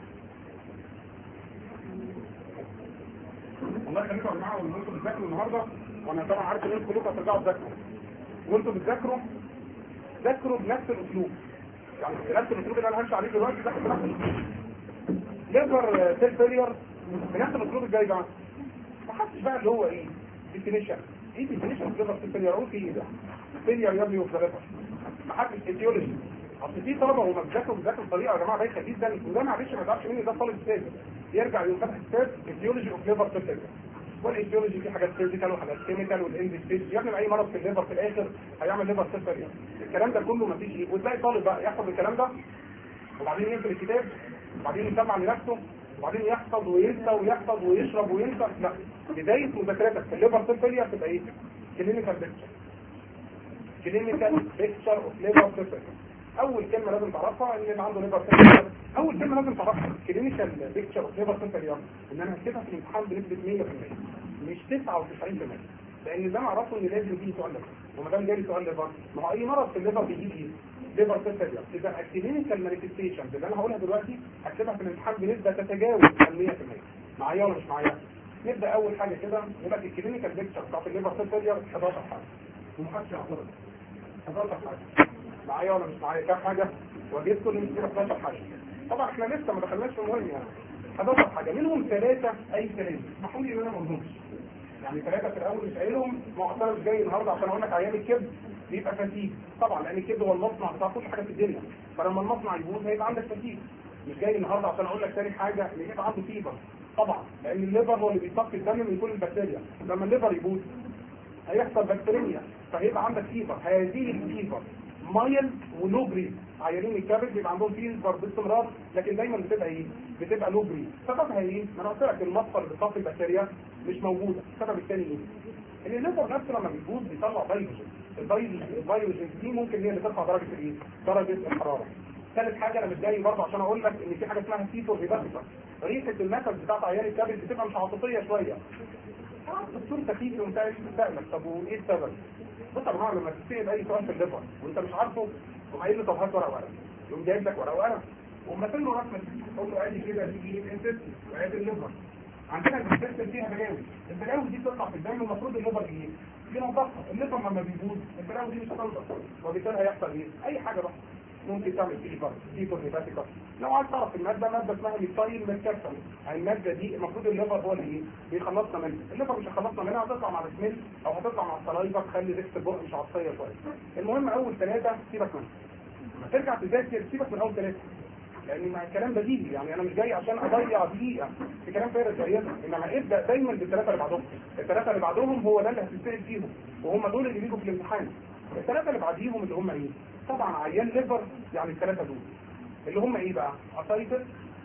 Speaker 1: والله يخليكم يا جماعه وان انتم بتذاكروا النهارده وانا طبعا عارف ان انتم كلكم هترجعوا تذاكروا وانتم بتذاكروا ذاكروا بنفس الاسلوب يعني نفس الاسلوب اللي انا همشي عليه دلوقتي ذاكروا بنفس الاسلوب ليفر سيل فيلير بنفس الاسلوب الجاي بقى ما حدش بقى اللي هو ايه ديفينيشن ايه ديفينيشن ليفر سيل فيلير اقول في ايه ده فيلير يا ابني وفي ليفر ما حدش ايديولوجي اصل في طلبه وما بيذاكروا بيذاكروا بطريقه يا جماعه بايخه جدا وده معلش ما تعرفش مني ده طالب ثالث يرجع يقوم فاتح كتاب ايديولوجي اوف ليفر سيل فيلير والايديولوجي في حاجات فيزيكال وحاجات كيميكال والاند ستيج يا ابني اي مرض في الليفر في الاخر هيعمل ليفر سيل فيلير الكلام ده كله ما فيش ايه وتلاقي طالب بقى يحفظ الكلام ده وبعدين يقفل الكتاب وبعدين يسمع لنفسه وبعدين يحفظ وينسى ويحفظ ويشرب وينسى لا بدايه مذاكرتك في الليفر سيل فيلير تبقى ايه؟ كلينيكال بيكتشر كلينيكال بيكتشر اوف ليفر سيل فيلير اول كلمه لازم تعرفها ان اللي عنده ليفر سيل فيلير اول كلمه لازم تعرفها كلينيكال بيكتشر اوف ليفر سيل فيلير ان انا هكتبها في الامتحان بنسبه 100% مش 99% لان ده معرفه ان لازم يجي سؤال ليفر وما دام جالي سؤال ليفر ما هو اي مرض في الليفر بيجيب ايه؟ ليفر سيل فيلير اذا الكلينيكال مانيفستيشنز اللي انا هقولها دلوقتي هكتبها في الامتحان بنسبه تتجاوز ال 100% معايا ولا مش معايا؟ نبدا اول حاجه كده يبقى الكلينيكال بيكتشر بتاعت الليفر سيل فيلير 11 حاجه ومحدش يعترض 11 حاجه معايا ولا مش معايا كام حاجه؟ وجدت كل من 11 حاجه طبعا احنا لسه ما دخلناش في المهم يعني 11 حاجه منهم ثلاثه اي كلام اسمحوا لي ان انا ما اقولهمش يعني ثلاثه في الاول مش قايلهم ما انا مش جاي النهارده عشان اقول لك ايام الكبد بيبقى فتيج طبعا لان الكبد هو المصنع بتاع كل حاجه في الدنيا فلما المصنع يبوظ هيبقى عندك فتيج مش جاي النهارده عشان اقول لك ثاني حاجه ان يبقى عنده فيبر طبعا لان الليفر هو اللي بيصفي الدم من كل البكتيريا لما الليفر يبوظ هيحصل بكتيريا فهيبقى عندك فيبر هذه الفيبر مايل ولو بريد عيانين الكبد بيبقى عندهم فيبر باستمرار لكن دايما بتبقى ايه؟ بتبقى لو بريد سببها ايه؟ ما انا قلت لك المصدر اللي بتصفي البكتيريا مش موجوده السبب الثاني ايه؟ ان الليفر نفسه لما بيبوظ بيطلع بايوجين البايوجين البايوجين دي ممكن هي اللي ترفع درجه الايه؟ درجه الحراره ثالث حاجه انا مش جاي برضه عشان اقول لك ان في حاجه اسمها سيتو هيباتيكا ريحه النفس بتاعت عيان الكبد بتبقى مش عاطفيه شويه الدكتور تخيل ومتعب تسألك طب وايه السبب؟ بص يا جماعه لما تسال اي سؤال في الليفر وانت مش عارفه تقوم قايل له طب هات ورقه وقلم يقوم جايب لك ورقه وقلم ومثل له رسمه تقول له ادي كده دي ايه انتست وادي الليفر عندنا الانتست فيها بلاوي البلاوي دي بتطلع في الدم المفروض الليفر ايه؟ ينضفها الليفر لما بيبوظ البلاوي دي مش هتنضف وبالتالي هيحصل ايه؟ اي حاجه بقى ممكن تعمل فيبر فيبر هيباتيكا لو عايز تعرف الماده ماده اسمها ميثايل ميركابتون الماده دي المفروض الليفر هو اللي ايه بيخلصنا منها الليفر مش هيخلصنا منها هتطلع مع السميل او هتطلع مع الصلايفه تخلي ريحه البق مش عصيه شويه المهم اول ثلاثه سيبك منهم لما ترجع تذاكر سيبك من اول ثلاثه لان مع الكلام بديهي يعني انا مش جاي عشان اضيع دقيقه في كلام فارغ زينا انما ابدا دايما بالثلاثه اللي بعدهم الثلاثه اللي بعدهم هو ده اللي هتستفيد فيهم وهم دول اللي بيجوا في الامتحان الثلاثه اللي بعديهم اللي هم ايه طبعا عيان ليفر يعني الثلاثه دول اللي هم ايه بقى اسايتس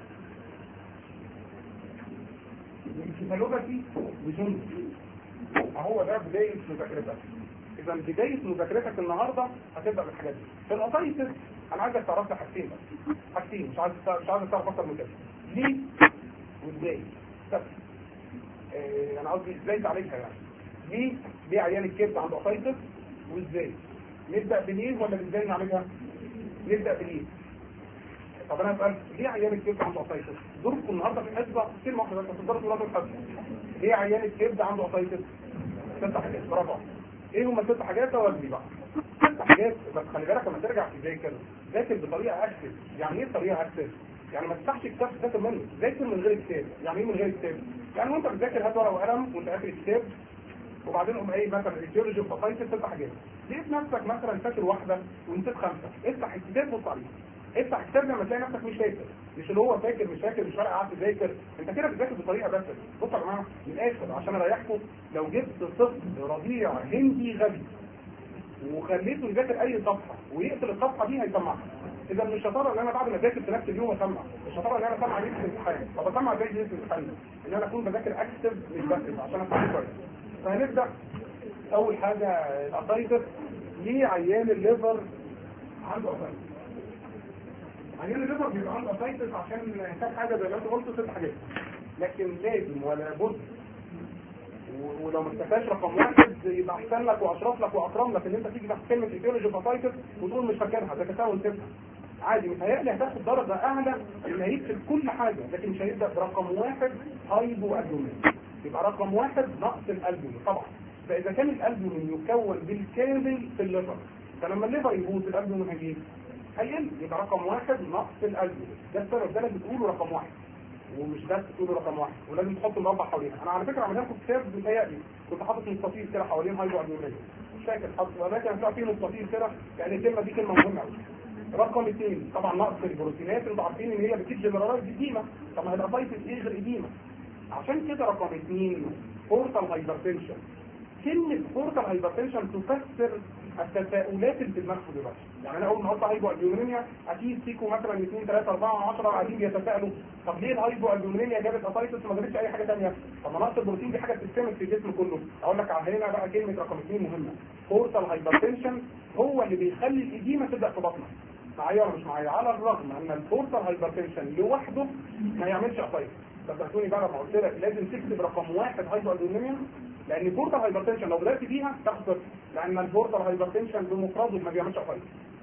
Speaker 1: انكفالوباثي وجند اهو ده بدايه مذاكرتك اذا بدايه مذاكرتك النهارده هتبدا بالحاجات دي في الاسايتس انا عايزك تعرف لي حاجتين بس حاجتين مش عايز مش عايز تعرف اكتر من كده ليه وازاي بس آه، انا قصدي ازاي تعالجها يعني ليه ليه عيان الكبد عنده اسايتس وازاي نبدا بليه ولا ازاي نعملها نبدا بليه طب انا اسال ليه عيان الكبد عنده اسايتس ظروفكم النهارده في الحسبه كلمه واحده بس تقدروا تقولوا الحسبه ليه عيان الكبد عنده اسايتس ست حاجات برافو ايه هم الست حاجات اودي بقى ست حاجات بس خلي بالك لما ترجع تذاكر ذاكر بطريقه اكتف يعني ايه طريقه اكتف يعني ما تفتحش كتاب تذاكر منه ذاكر من غير كتاب يعني ايه من غير كتاب يعني وانت بتذاكر هات ورقه وقلم وانت قافل الكتاب وبعدين قوم قايل مثلا الجيولوجي وفصايل ست حاجات لقيت نفسك مثلا فاكر واحده ونسيت خمسه افتح الكتاب بص عليها افتح الكتاب لما تلاقي نفسك مش فاكر مش اللي هو فاكر مش فاكر مش فارق قاعد تذاكر انت كده بتذاكر بطريقه بس بصوا يا جماعه من الاخر عشان اريحكم لو جبت طفل رضيع هندي غبي وخليته يذاكر اي صفحه ويقفل الصفحه دي هيسمعها اذا من الشطاره ان انا بعد ما اذاكر في نفس اليوم اسمع الشطاره ان انا اسمع ليله الامتحان طب اسمع ازاي ليله الامتحان ان انا اكون بذاكر اكتف مش بكتب عشان افهم كويس فهنبدا اول حاجه الاسايتس ليه عيان الليفر عنده اسايتس عيان الليفر بيبقى عنده اسايتس عشان كام حاجه زي ما انت قلت ست حاجات لكن لازم ولا بد و- ولو ما استفاش رقم واحد يبقى احسن لك واشرف لك واكرم لك ان انت تيجي تحت كلمه ايديولوجي فاسايتس وتقول مش فاكرها ده تساوي تفهم عادي متهيألي هتاخد درجه اعلى ان هيكتب كل حاجه لكن مش هيبدا برقم واحد هايبو ادومين يبقى رقم واحد نقص الالبومين طبعا فاذا كان الالبومين يكون بالكامل في الليفر فلما الليفر يبوظ الالبومين هيجي هيقل يبقى رقم واحد نقص الالبومين ده السبب ده اللي بتقوله رقم واحد ومش بس تقولوا رقم واحد ولازم تحط مربع حواليها انا على فكره عملنا لكم كتاب متهيألي كنت حاطط مستطيل كده حوالين هايبو ادومين مش فاكر حاطط ولكن هتلاقي فيه مستطيل كده يعني الكلمه دي كلمه مهمه قوي رقم اثنين طبعا نقص البروتينات انتوا عارفين ان هي بتجيب جنرالات اديمه طب ما هي الاسايتس ايه غير اديمه عشان كده رقم اثنين بورتال هايبرتنشن كلمة بورتال هايبرتنشن تفسر التساؤلات اللي في دماغ دلوقتي يعني انا اول ما احط هايبو البيومينيا اكيد فيكم مثلا 2 3 4 10 قاعدين بيتساءلوا طب ليه الهايبو البيومينيا جابت اسايتس ما جابتش اي حاجه ثانيه طب ما نقص البروتين دي حاجه بتستمر في الجسم كله اقول لك على هنا بقى كلمه رقم اثنين مهمه بورتال هايبرتنشن هو اللي بيخلي الاديمه تبدا في بطنك معايا ولا مش معايا على الرغم ان البورتال هايبرتنشن لوحده ما يعملش اسايتس صدقتوني بقى لما قلت لك لازم تكتب رقم واحد هايبو البيومينيا لان البورتال هايبرتنشن لو بدات بيها تاخد صفر لان البورتال هايبرتنشن بمفرده ما بيعملش اسايتس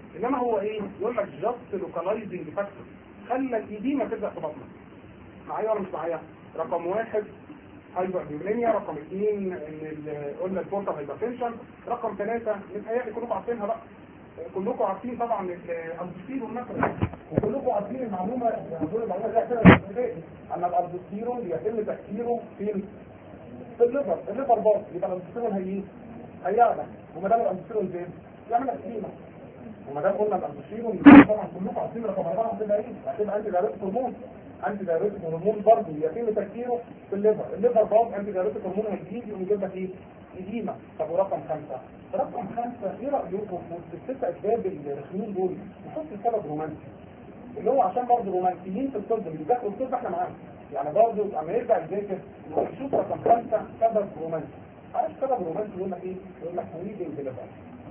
Speaker 1: انما هو ايه يقول لك جاست لوكالايزنج فاكتور خلى الايديما تبدا في بطنك معايا ولا مش معايا رقم واحد هايبر بيولينيا رقم اثنين ان ال- قلنا البورتال هايبرتنشن رقم ثلاثة متهيألي كلكم عارفينها بقى كلكم عارفين طبعا الالبوستيرون مثلا وكلكم عارفين المعلومه دول المعلومه دي كده ان الالبوستيرون بيتم تاثيره في في الليفر الليفر باظ يبقى الالبوستيرون هي هيعلى وما دام الالبوستيرون زين يعمل اكسيما وما دام قلنا الالبوستيرون طبعا كلكم عارفين رقم اربعه هتبقى ايه؟ هتبقى انتي دايركت هرمون انتي دايركت هرمون برضه يتم تاثيره في الليفر الليفر باظ انتي دايركت هرمون هيجيب يقوم يجيب لك ايه؟ إديمة طب ورقم خمسة رقم خمسة ايه رأيكم في الست أسباب الرخمين دول نحط سبب رومانسي اللي هو عشان برضه رومانسيين في الطب اللي بيذاكروا الطب احنا معاهم يعني برضه اما يرجع يذاكر يشوف رقم خمسة سبب رومانسي عارف سبب رومانسي يقول لك ايه؟ يقول لك ويدنج ليفر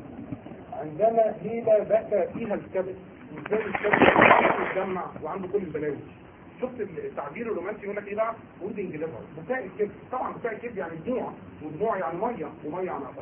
Speaker 1: عندما ليلة بكى فيها الكبد وازاي الكبد يتجمع وعنده كل البلاوي شفت التعبير الرومانسي يقول لك ايه بقى وودنج ليفر بكاء الكبد طبعا بكاء الكبد يعني دموع ودموع يعني ميه وميه يعني عطش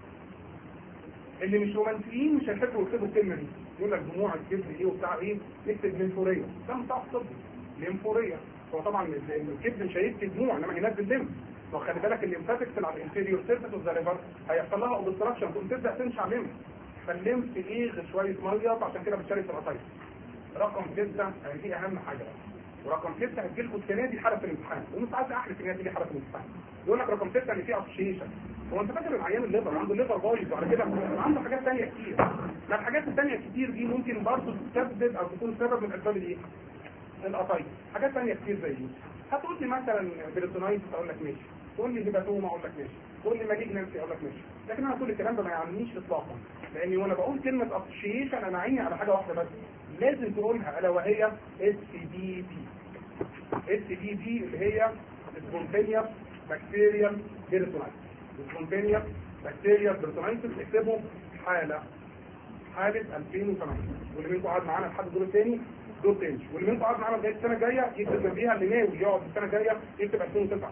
Speaker 1: اللي مش رومانسيين مش هيحبوا يكتبوا الكلمه دي يقول لك دموع الكبد ايه وبتاع ايه نكتب ليمفوريه ده مصطلح طبي ليمفوريه هو طبعا ال- الكبد مش هيكتب دموع انما هينزل ليمف وخلي بالك الليمفاتكس على الانفيريور سيرفيس اوف ذا ليفر هيحصل لها اوبستراكشن تقوم تبدا تنشع ليمف فالليمف ايه شويه ميه فعشان كده بتشارك في القطايف رقم ستة دي اهم حاجه بقى. ورقم ستة هتجيلكوا السنه دي حاله في الامتحان ومش عايز احلف ان هي تيجي حاله في الامتحان يقول لك رقم ستة ان في اسوشيشن هو انت فاكر العيان الليفر عنده الليفر بايظ وعلى كده عنده حاجات ثانيه كتير ما الحاجات الثانيه كتير دي ممكن برضه تسبب او تكون سبب من اسباب الايه؟ القطايف حاجات ثانيه كتير زي دي هتقول لي مثلا بريتونايتس اقول لك ماشي تقول لي هيباتوما اقول لك ماشي تقول لي مالجنسي اقول لك ماشي لكن انا كل الكلام ده ما يعنيش اطلاقا لاني وانا بقول كلمه اسوشيشن انا عيني على حاجه واحده بس لازم تقولها الا وهي اس دي بي اس دي بي اللي هي سبونتينيوس بكتيريال بيرتونايتس سبونتينيوس بكتيريال بيرتونايتس اكتبوا حاله حاله 2008 واللي منكم قاعد معانا لحد الدور الثاني دور تاني واللي منكم قاعد معانا لغايه السنه الجايه يكتب جنبيها اللي ناوي يقعد السنه الجايه يكتب 2009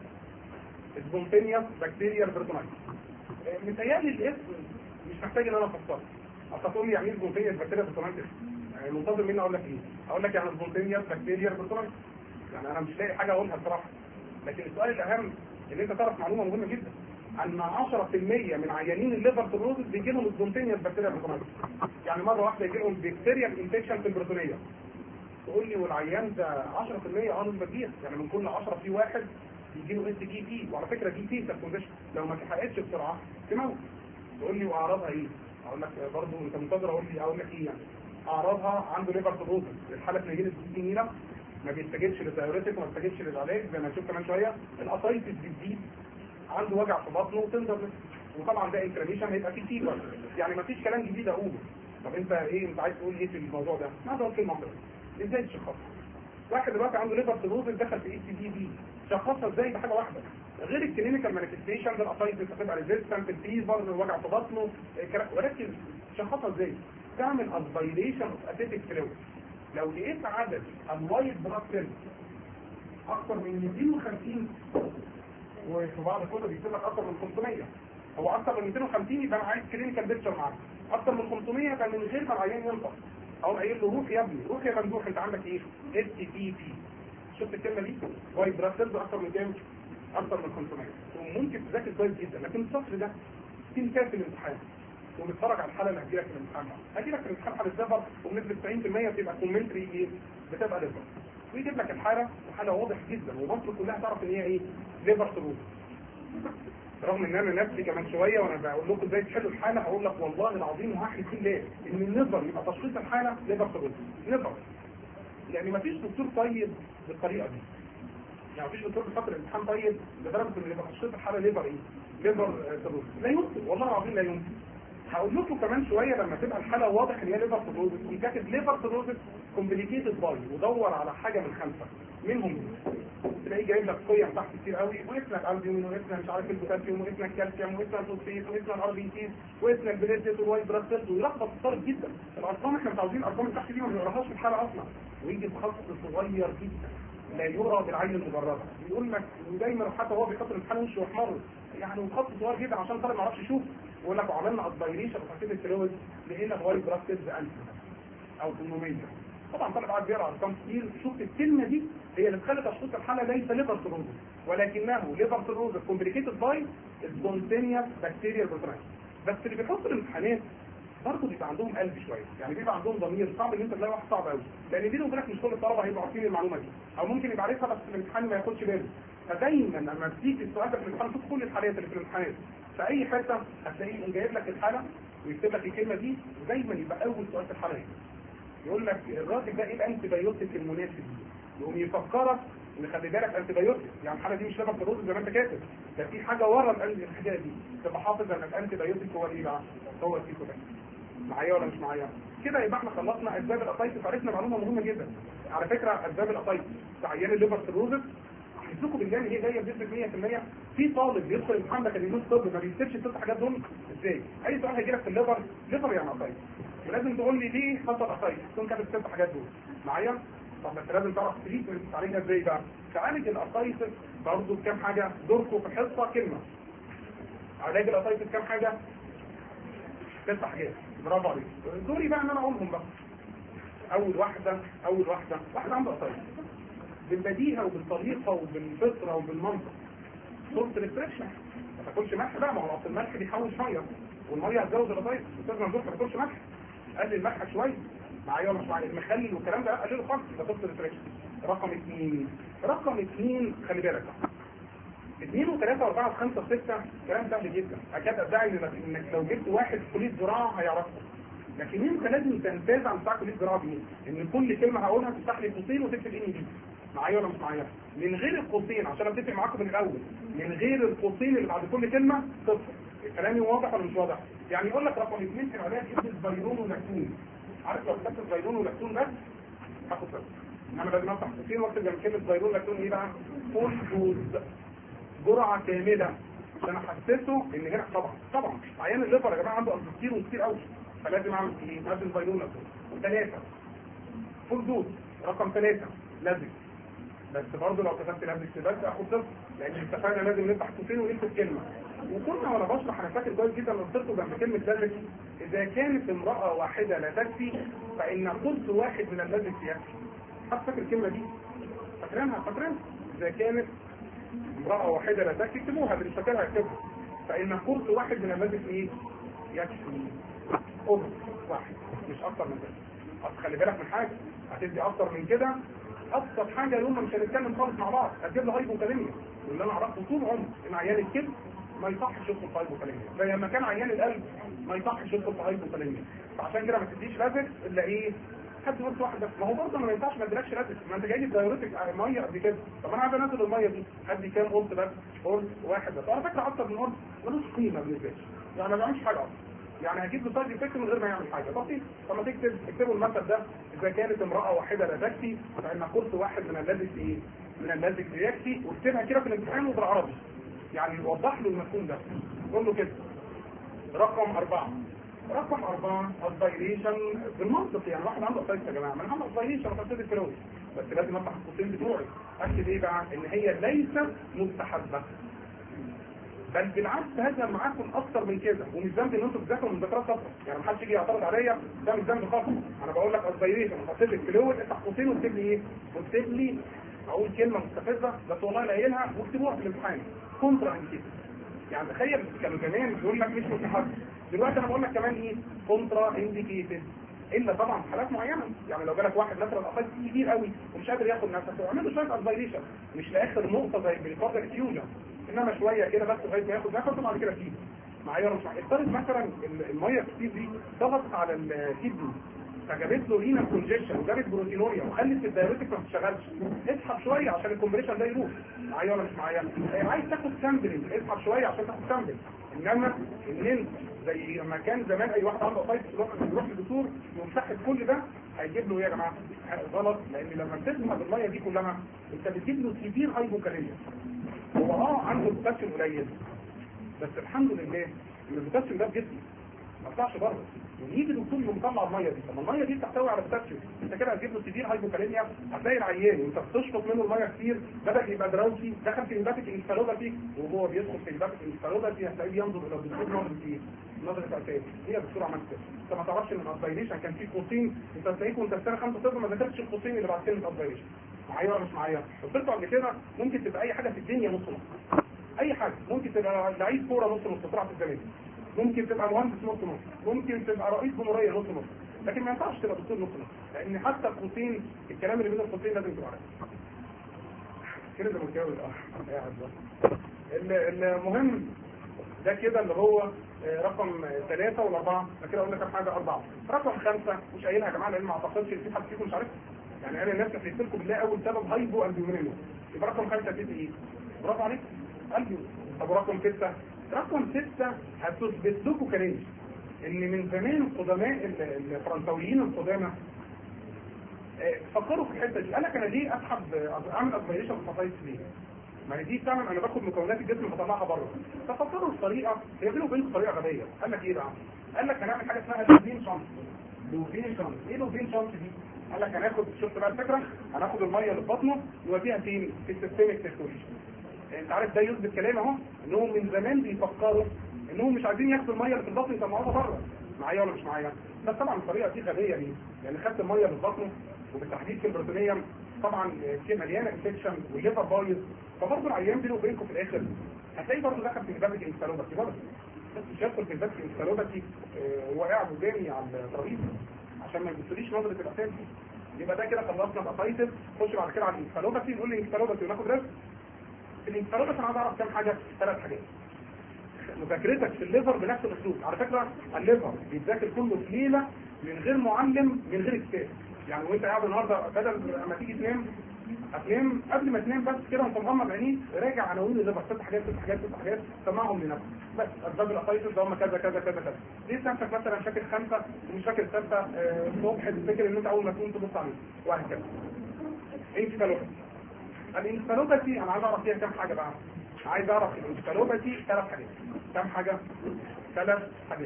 Speaker 1: سبونتينيوس بكتيريال بيرتونايتس متهيألي الاسم مش محتاج ان انا افسره اصل تقول لي يعني ايه سبونتينيوس بكتيريال بيرتونايتس يعني منتظر مني اقول لك ايه اقول لك يعني سبونتينيوس بكتيريال بيرتونايتس يعني انا مش لاقي حاجه اقولها بصراحه لكن السؤال الاهم ان انت تعرف معلومه مهمه جدا ان 10% من عيانين الليفر سيروزس بيجي لهم سبونتينيوس بكتيريال بيرتونايتس يعني مره واحده يجي لهم بكتيريال انفكشن في البروتونيه تقول لي والعيان ده 10% اه نسبه كبيره يعني من كل 10 في واحد يجي له اس جي تي وعلى فكره دي تي كونديشن لو ما تحققش بسرعه تموت تقول لي واعراضها ايه؟ اقول لك برضه انت منتظر اقول لي اقول لك ايه يعني؟ اعراضها عنده ليفر سيروزس الحاله تنجيل السكينينا ما بيستجيبش للدايوريتك وما بيستجيبش للعلاج زي ما هنشوف كمان شويه الاسايتس بتزيد عنده وجع في بطنه وتنزل وطبعا ده انفلاميشن هيبقى فيه فيبر يعني ما فيش كلام جديد اقوله طب انت ايه انت عايز تقول ايه في الموضوع ده؟ ما اقدر كلمه واحده ازاي تشخصها؟ واحد دلوقتي عنده ليفر سيروزس دخل في اي سي دي بي شخصها ازاي بحاجه واحده غير الكلينيكال مانيفستيشن الاسايتس هتبقى ريزيستنت الفيفر الوجع في بطنه الكلام ولكن شخصها ازاي؟ تعمل اسبيريشن اوف اسيتيك فلويد لو لقيت عدد الوايت بلاد سيلز اكثر من 250 وفي بعض الكتب بيكتب لك اكثر من 500 هو اكثر من 250 يبقى انا عايز كلينيكال بيكتشر معاك اكثر من 500 يبقى من غير ما العيان ينطق او قايل له روح يا ابني روح يا ممدوح انت عندك ايه اس تي بي شفت الكلمه دي وايت بلاد سيلز اكثر من كام اكثر من 500 وممكن تذاكر كويس جدا لكن السطر ده تنساه في الامتحان ونتفرج على الحاله اللي هتجيلك في الامتحان هتجيلك في الامتحان حاله ليفر وبنسبه 90% بتبقى كومنتري ايه بتبقى ليفر ويجيب لك الحاله وحاله واضح جدا ومصر كلها تعرف ان هي ايه ليفر سيروز رغم ان انا نفسي كمان شويه وانا بقول لكم ازاي تحلوا الحاله هقول لك والله العظيم وهحلف بالله ان النظر يبقى تشخيص الحاله ليفر سيروز نظر يعني ما فيش دكتور طيب بالطريقه دي يعني مفيش دكتور بيفكر الامتحان طيب لدرجه ان يبقى تشخيص الحاله ليفر ايه؟ ليفر سيروز لا يمكن والله العظيم لا يمكن هقول لكم كمان شويه لما تبقى الحاله واضح ان هي ليفر سيروزس وكاتب ليفر سيروزس كومبليكيتد باي ودور على حاجه من خمسه منهم تلاقيه جايب لك قيم تحت كتير قوي واسمك الالبيومين واسمك مش عارف البوتاسيوم واسمك الكالسيوم واسمك الفوسفيت واسمك الار بي سيز واسمك البليتس والوايت بلاد سيلز ويلخبط الطالب جدا الارقام احنا متعودين الارقام اللي تحت دي ما بنقراهاش في الحاله اصلا ويجي بخط صغير جدا لا يرى بالعين المجرده بيقول لك ودايما حتى هو بيحط الامتحان وشه احمر يعني وخط صغير جدا عشان طالب ما يعرفش يشوف يقول لك وعملنا اسبيريشن وحطيت الفلويد لقينا الوايت بلاد سيلز 1000 او 800 طبعا طالب قاعد بيقرا ارقام كتير شفت الكلمه دي هي اللي تخلي تشخيص الحاله ليس ليفر سيروز ولكنه ليفر سيروز كومبليكيتد باي سبونتينيوس بكتيريا بروتراين بس اللي بيحط الامتحانات برضه بيبقى عندهم قلب شويه يعني بيبقى عندهم ضمير صعب ان انت تلاقي واحد صعب قوي لان دي لك مش كل الطلبه هيبقوا عارفين المعلومه دي او ممكن يبقى عارفها بس في الامتحان ما ياخدش باله فدايما لما بتيجي السؤال ده في الامتحان شوف كل الحالات اللي في الامتحانات في اي حته هتلاقيه يقوم جايب لك الحاله ويكتب لك الكلمه دي ودايما يبقى اول سؤال في الحاله دي يقول لك الراجل ده ايه الانتي بايوتيك المناسب ليه يقوم يفكرك ان خلي بالك انتي بايوتيك يعني الحاله دي مش لابد ترد زي ما انت كاتب ده في حاجه ورا الحاجه دي تبقى حافظ ان الانتي بايوتيك هو ايه بقى هو الكيتوباك معايا ولا مش معايا كده يبقى احنا خلصنا اسباب الاتايتس عرفنا معلومه مهمه جدا على فكره اسباب الاتايتس عيان الليفر سيروزس احسكم بالله ان هي جايه بنسبه 100% في طالب بيدخل الامتحان بكالوريوس طب ما بيكتبش الست حاجات دول ازاي اي سؤال هيجي لك في الليفر ليفر يعني اتايتس ولازم تقول لي ليه حصل اتايتس تكون كاتب الست حاجات دول معايا طب بس لازم تعرف تريتمنت عليها ازاي بقى تعالج الاتايتس برضه بكام حاجه دوركم في الحصه كلمه علاج الاتايتس كام حاجه ست حاجات برافو عليك دوري بقى ان انا اقولهم بقى اول واحده اول واحده واحده عنده قطايف بالبديهه وبالطريقه وبالفطره وبالمنطق صوت ريستريكشن ما تاكلش ملح بقى ما هو اصل الملح بيحوش ميه والميه هتزود القطايف استاذ ممدوح ما تاكلش ملح قلل ملحك شويه معايا ولا مش معايا المخلل والكلام ده قلله خالص ده صوت ريستريكشن رقم اثنين رقم اثنين خلي بالك بقى اثنين وثلاثة واربعة وخمسة وستة كلام سهل جدا اكاد ادعي انك إنك لو جبت واحد كلية زراعة هيعرفه لكن انت لازم تنتاز عن بتاع كلية زراعة دي ان كل كلمة هقولها تفتح لي قوسين وتكتب ان دي معايا ولا مش معايا من غير القوسين عشان اتفق معاكم من الاول من غير القوسين اللي بعد كل كلمة صفر كلامي واضح ولا مش واضح يعني يقول لك رقم اثنين في العلاج ادي فيرون ولاكتون عارف لو كتبت فيرون ولاكتون بس هاخد صفر انما لازم افتح قوسين واكتب جنب كلمة فيرون ولاكتون ايه بقى فول دوز جرعة كاملة عشان احسسه ان هنا طبعا طبعا عيان الليفر يا جماعه عنده كتير وكتير قوي فلازم اعمل ايه؟ لازم فيرونا ثلاثة فول دوز رقم ثلاثة لازم بس برضه لو كتبت لازم بس اخد صفر لان اتفقنا لازم نفتح قوسين ونكتب كلمة وكنا وانا بشرح انا فاكر كويس جدا قلت لكم جنب كلمة لازم اذا كانت امرأة واحدة لا تكفي فان قلت واحد من اللازم يكفي حد فاكر الكلمة دي؟ فاكرينها فاكرينها اذا كانت امرأة واحدة لا تكفي اكتبوها اللي مش فاكرها اكتبها فإن قرص واحد من المادة ايه؟ يكفي قرص واحد مش أكتر من كده أصل خلي بالك من حاجة هتدي أكتر من كده أكتر حاجة يوم مش هنتكلم خالص مع بعض هتجيب له هايبوكاليميا واللي أنا أعرفه طول عمري إن عيان الكبد ما يصحش يدخل في هايبوكاليميا زي لما كان عيان القلب ما يصحش يدخل في هايبوكاليميا فعشان كده ما تديش لازم إلا إيه حد قلت واحد بس ما هو برضه ما ينفعش ما ادركش لازم ما انت جاي لي دايوريتك ميه قد كده طب انا عايز انزل الميه دي ادي كام قلت بس قلت واحد بس على فكره اكتر من قلت ملوش قيمه بالنسبه لي يعني ما بعملش حاجه اصلا يعني هجيب له سايد افكت من غير ما يعمل حاجه بسيط طب ما تكتب اكتبوا المثل ده اذا كانت امراه واحده لا تكفي فان قلت واحد من الذي ايه من الذي يكفي واكتبها كده في الامتحان وبالعربي يعني وضح له المفهوم ده قول له كده رقم أربعة رقم أربعة الفايليشن بالمنطق يعني واحد عنده أسايس يا جماعة من عنده الفايليشن وتفسير الفلوس بس لازم أفتح القوسين بتوعي أكتب إيه بقى إن هي ليست مستحبة بل بالعكس هذا معاكم أكتر من كده ومش ذنب إن أنتوا تذاكروا من ذكرات سطر يعني محدش يجي يعترض عليا ده مش ذنب خالص أنا بقول لك الفايليشن وحطيت لك فلوس افتح قوسين واكتب لي إيه؟ واكتب لي أقول كلمة مستفزة بس والله قايلها واكتبوها في الامتحان كونترا انديكيتد يعني تخيل كانوا زمان بيقول لك مش مستحب دلوقتي انا بقول لك كمان ايه كونترا انديكيتد الا طبعا في حالات معينه يعني لو جالك واحد مثلا اقل كبير قوي ومش قادر ياخد نفسه اعمل له شويه اسبيريشن مش لاخر نقطه زي بالكاردياك فيوجن انما شويه كده بس لغايه ما ياخد نفسه وبعد كده فيه معايا ولا مش معايا افترض مثلا الميه الكتير دي ضغطت على الكدني فجابت له رينا كونجيشن وجابت بروتينوريا وخلت الدايرتك ما بتشتغلش اسحب شويه عشان الكومبريشن ده يروح معايا ولا مش معايا عايز تاخد سامبلنج اسحب شويه عشان تاخد سامبل انما ان انت زي ما كان زمان اي واحد عنده قصيد يروح للدكتور يمسحب كل ده هيجيب له ايه يا جماعه غلط لان لما بتسحب الميه دي كلها انت بتجيب له سيفير هايبوكاليميا هو اه عنده بوتاسيوم قليل بس الحمد لله ان البوتاسيوم ده في جسمه ما يطلعش بره ويجي دكتور يقوم مطلع الميه دي طب الميه دي بتحتوي على بوتاسيوم انت كده هتجيب له سيفير هايبوكاليميا هتلاقي العيان وانت بتشفط منه الميه كتير بدا يبقى دراوسي دخل في امباتيك انسفالوباثي وهو بيدخل في امباتيك انسفالوباثي هتلاقيه ينظر الى الدكتور نظره ايه؟ نظره اساس هي الدكتور عملت كده انت ما تعرفش ان الاسبيريشن كان فيه قوسين انت هتلاقيك وانت في سنه خمسه طب ما ذاكرتش القوسين اللي بعد كلمه الاسبيريشن معايا ولا مش معايا؟ قلت قبل كده ممكن تبقى اي حاجه في الدنيا نص نص اي حاجه ممكن تبقى لعيب كوره نص نص بتلعب في الزمالك ممكن تبقى مهندس نص نص ممكن تبقى رئيس جمهوريه نص نص لكن ما ينفعش تبقى دكتور نص نص لان حتى القوسين الكلام اللي بين القوسين لازم تبقى عارف كده زي ما الجو قاعد المهم ده كده اللي هو رقم ثلاثة والأربعة أنا كده قلنا كام حاجة أربعة رقم خمسة مش قايلها يا جماعة لأن ما أعتقدش إن في حد فيكم مش عارفها يعني أنا الناس حكيت لكم بالله أول سبب هايبو ألبيومينيو يبقى رقم خمسة دي إيه؟ برافو عليك ألبيو طب ورقم ستة رقم ستة هتثبت لكم كلام ان من زمان القدماء الفرنساويين القدامى فكروا في الحته دي قال لك انا ليه اسحب اعمل ادميريشن بالفصائص ليه؟ ما هي دي فعلا انا باخد مكونات الجسم بطلعها بره ففكروا الطريقه هي بينه وبين طريقه غبيه قال لك ايه بقى؟ قال لك هنعمل حاجه اسمها لوفين شانس لوفين شانس ايه لوفين شانس دي؟ قال لك هناخد شفت بقى الفكره هناخد الميه اللي في بطنه نوديها فين؟ في السيستميك سيركوليشن انت عارف ده يثبت كلام اهو انهم من زمان بيفكروا انهم مش عايزين ياخدوا الميه اللي في البطن يطلعوها بره معايا ولا مش معايا بس طبعا الطريقه دي غبيه ليه يعني خدت الميه اللي في بطنه وبالتحديد في البروتينيوم طبعا كده مليانه انفكشن والليفر بايظ فبرضه العيان بينه وبينكم في الاخر هتلاقي برضه دخل في البابك انسالوباتي برضه بس مش هيدخل في البابك انسالوباتي وهو قاعد قدامي على الترابيزه عشان ما يبصليش نظره الاساس يبقى ده كده خلصنا الاسايتس خش بعد كده على الانسالوباتي نقول لي انسالوباتي وناخد ريسك الانفرادة انا عايز اعرف كام حاجة ثلاث حاجات مذاكرتك في الليفر بنفس الاسلوب على فكرة الليفر بيتذاكر كله في ليلة من غير معلم من غير كتاب يعني وانت قاعد النهارده بدل ما تيجي تنام هتنام قبل ما تنام بس كده وانت مغمض عينيك راجع عناوين الليفر ست حاجات ست حاجات ست حاجات سمعهم لنفسك بس اسباب الاسايتس ده هم كذا كذا كذا كذا ليه نفسك مثلا فاكر خمسه ومش فاكر سته الصبح تفتكر ان انت اول ما تقوم تبص عليه وهكذا انت كالوحد الانسفالوباتي انا عايز اعرف فيها كام حاجة بقى عايز اعرف الانسفالوباتي ثلاث حاجات كام حاجة ثلاث حاجات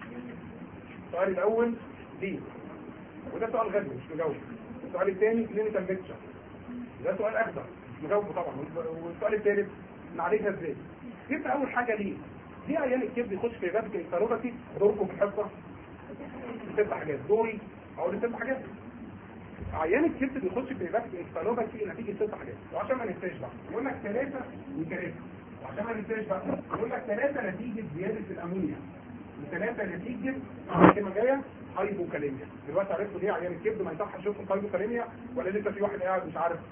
Speaker 1: السؤال الاول دي وده سؤال غبي مش مجاوب السؤال الثاني كلينيكال بيكتشر ده سؤال اخضر مش مجاوبه طبعا والسؤال الثالث نعالجها ازاي جبت اول حاجة ليه ليه عيان الكبد يخش في بابك الانسفالوباتي دوركم في الحصة ست حاجات دوري اقول ست حاجات عيان الكبد بيخش في ايباك انسفالوباثي نتيجه ست حاجات وعشان ما ننساش بقى يقول لك ثلاثه وثلاثه وعشان ما ننساش بقى يقول لك ثلاثه نتيجه زياده الامونيا وثلاثه نتيجه الكلمه جايه هايبوكاليميا دلوقتي عرفتوا ليه عيان الكبد ما يصحش يشوف هايبوكاليميا ولا لسه في واحد قاعد مش عارف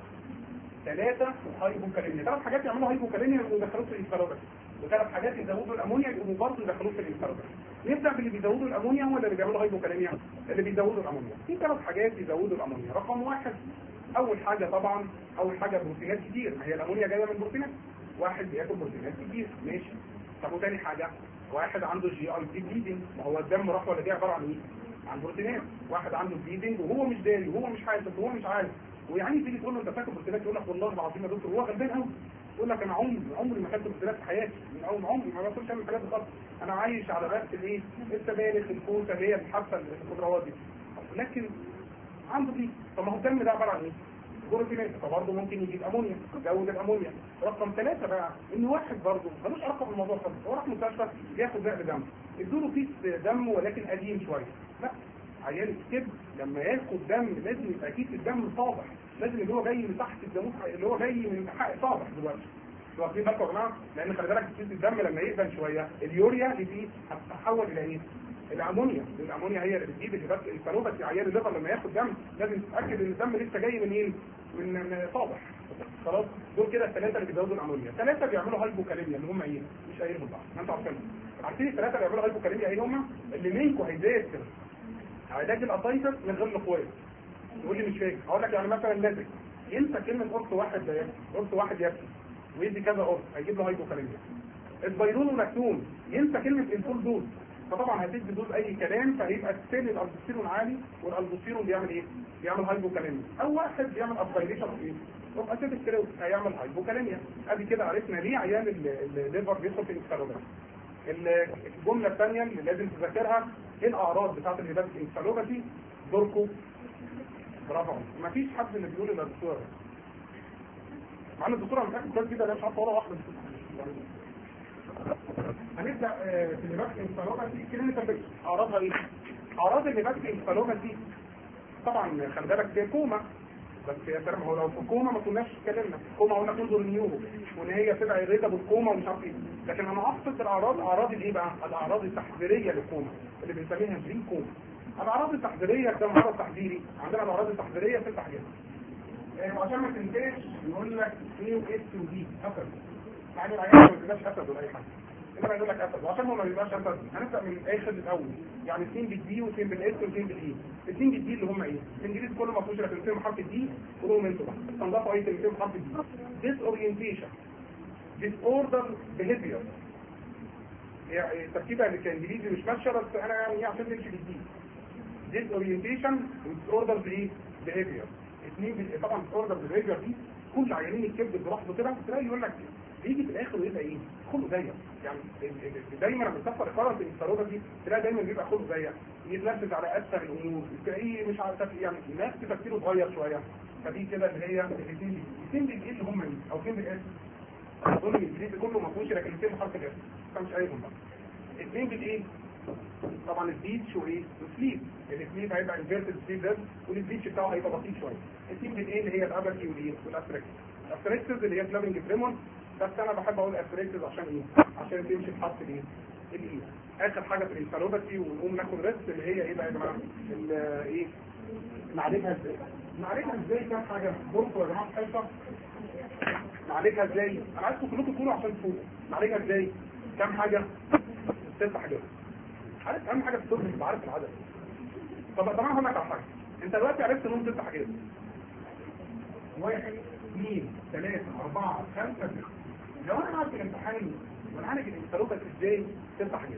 Speaker 1: ثلاثه هايبوكاليميا ثلاث حاجات يعملوا هايبوكاليميا ويدخلوه في الانسفالوباثي وثلاث حاجات يزودوا الامونيا يقوموا برضه يدخلوه في الانسفالوباثي نبدا باللي بيزودوا الامونيا ولا اللي بيعملوا هايبوكاليميا اللي بيزودوا الامونيا في ثلاث حاجات يزودوا الامونيا رقم واحد اول حاجه طبعا اول حاجه بروتينات كتير ما هي الامونيا جايه من بروتينات واحد بياكل بروتينات كتير ماشي طب وتاني حاجه واحد عنده جي اي دي بليدنج ما هو الدم راح ولا جه عباره عن ايه؟ عن بروتينات واحد عنده بليدنج وهو مش داري وهو مش حاسس وهو مش عارف ويعني تيجي تقول له انت فاكر بروتينات يقول لك والله العظيم يا دكتور هو غلبان قوي يقول لك انا عمري عمري ما خدت بروتينات في حياتي من اول عمري ما باكلش اعمل الحاجات دي خالص انا عايش على بس الايه السبانخ الكوسه اللي هي الحافه الخضروات دي لكن عنده دي طب ما هو الدم ده عباره عن ايه؟ بروتينات فبرضه ممكن يجيب امونيا يزود الامونيا رقم ثلاثة بقى ان واحد برضه ملوش علاقه بالموضوع خالص هو راح مستشفى بياخد نقل دم ادوا له كيس دم ولكن قديم شويه لا عيان الكبد لما ياخد دم لازم يبقى كيس الدم صابح لازم اللي هو جاي من تحت الجاموس اللي هو جاي من حق صابح دلوقتي واخدين بالكم يا جماعه لان خلي بالك كيس الدم لما يقبل شويه اليوريا اللي فيه هتتحول الى ايه؟ الامونيا الامونيا هي اللي بتجيب اللي بس الفانوبة عيان الليفر لما ياخد دم لازم تتاكد ان الدم لسه جاي منين؟ من من صابح خلاص دول كده الثلاثه اللي بيزودوا الامونيا ثلاثه بيعملوا هايبوكاليميا اللي هم ايه؟ مش قايلهم بقى ما انتوا عارفينهم عارفين الثلاثه اللي بيعملوا هايبوكاليميا ايه هم؟ اللي منكم هيذاكر علاج الاسايتس من غير الاخوات تقول لي مش فاكر اقول لك يعني مثلا لازم ينسى كلمه قرص واحد ده يكفي قرص واحد يكفي ويدي كذا قرص هيجيب له هايبوكاليميا البيرون والمكتوم ينسى كلمه انسول دوز فطبعا هتدي دوز اي كلام فهيبقى السيل الالبوستيرون عالي والالبوستيرون بيعمل ايه؟ بيعمل هايبوكاليميا او واحد بيعمل ابايليشن ايه؟ يبقى اسيد الكريوس هيعمل هايبوكاليميا ادي كده عرفنا ليه عيان الليفر بيدخل في الانسكالوبات الجمله الثانيه اللي لازم تذاكرها ايه الاعراض بتاعت الهيباتيك انسفالوباثي دوركو برافو مفيش حد اللي بيقول الا الدكتور مع ان الدكتوره متاكد كويس جدا انا مش عارفه ولا واحده هنبدا في الهيباتيك انسفالوباثي كلينيكال بيكتشر اعراضها ايه؟ اعراض الهيباتيك انسفالوباثي طبعا خلي بالك دي كوما بس يا سلام هو لو في كوما ما كناش اتكلمنا كوما قلنا تنظر النيورو وان هي تبقى يريدة بالكوما ومش عارف ايه لكن انا اقصد الاعراض اعراض الايه بقى الاعراض التحذيريه للكوما اللي بنسميها دريم كوما الاعراض التحذيريه ده مرض تحذيري عندنا الاعراض التحذيريه ست حاجات وعشان ما تنساش يقول لك ايه واس ودي اسد يعني العيال ما بيبقاش اسد ولا اي حاجه انما يقول لك اسد وعشان هو ما بيبقاش اسد هنبدا من الاخر للاول يعني اثنين بالدي واثنين بالاس واثنين بالاي الاثنين بالدي اللي هم ايه الانجليزي كله ما فيهوش الا كلمتين بحرف الدي كلهم انتوا بقى تنضفوا اي كلمتين بحرف الدي ديس اورينتيشن ديس اوردر بيهيفير يعني التركيبه اللي كانجليزي مش ماشيه بس انا يعني عشان نمشي بالدي ديس اورينتيشن وديس اوردر بايه بيهيفير اثنين طبعا ديس اوردر بيهيفير دي كل عيانين الكبد براحته كده تلاقي يقول لك يجي في الاخر ويبقى ايه خلقه ضيق يعني دايما لما بتفكر اقرار الانفرادة دي تلاقي دايما بيبقى خلقه ضيق يتنفذ على اسهل الامور تلاقيه مش عارف يعني الناس تفكيره اتغير شويه فدي كده اللي هي الاثنين دي الاثنين دي ايه اللي هم ايه او فين بالاس اظن الانجليزي كله ما فيهوش لكن الاثنين بحرف الاس فمش قايلهم بقى الاثنين بالايه طبعا البيتش وايه والسليب الاثنين هيبقى انفيرتد سليب ده والبيتش بتاعه هيبقى بسيط شويه الاثنين بالايه اللي هي الابرتي والايه والافريكس الافريكس اللي هي فلامنج بريمون بس انا بحب اقول افريكس عشان ايه عشان تمشي في حرف الايه الايه اخر حاجه في الانسالوباتي ونقوم ناخد ريست اللي هي ايه بقى يا جماعه ايه نعالجها ازاي نعالجها ازاي كام حاجه بصوا يا جماعه حصه نعالجها ازاي انا عايزكم كلكم تقولوا عشان تفوقوا نعالجها ازاي كام حاجه ست حاجات عارف اهم حاجه في الطب تبقى عارف العدد طب طبعا هقول لك على حاجه انت دلوقتي عرفت انهم ست حاجات واحد اثنين ثلاثة أربعة خمسة ستة لو أنا عارف الامتحان ونعالج الانسالوبات ازاي ست حاجات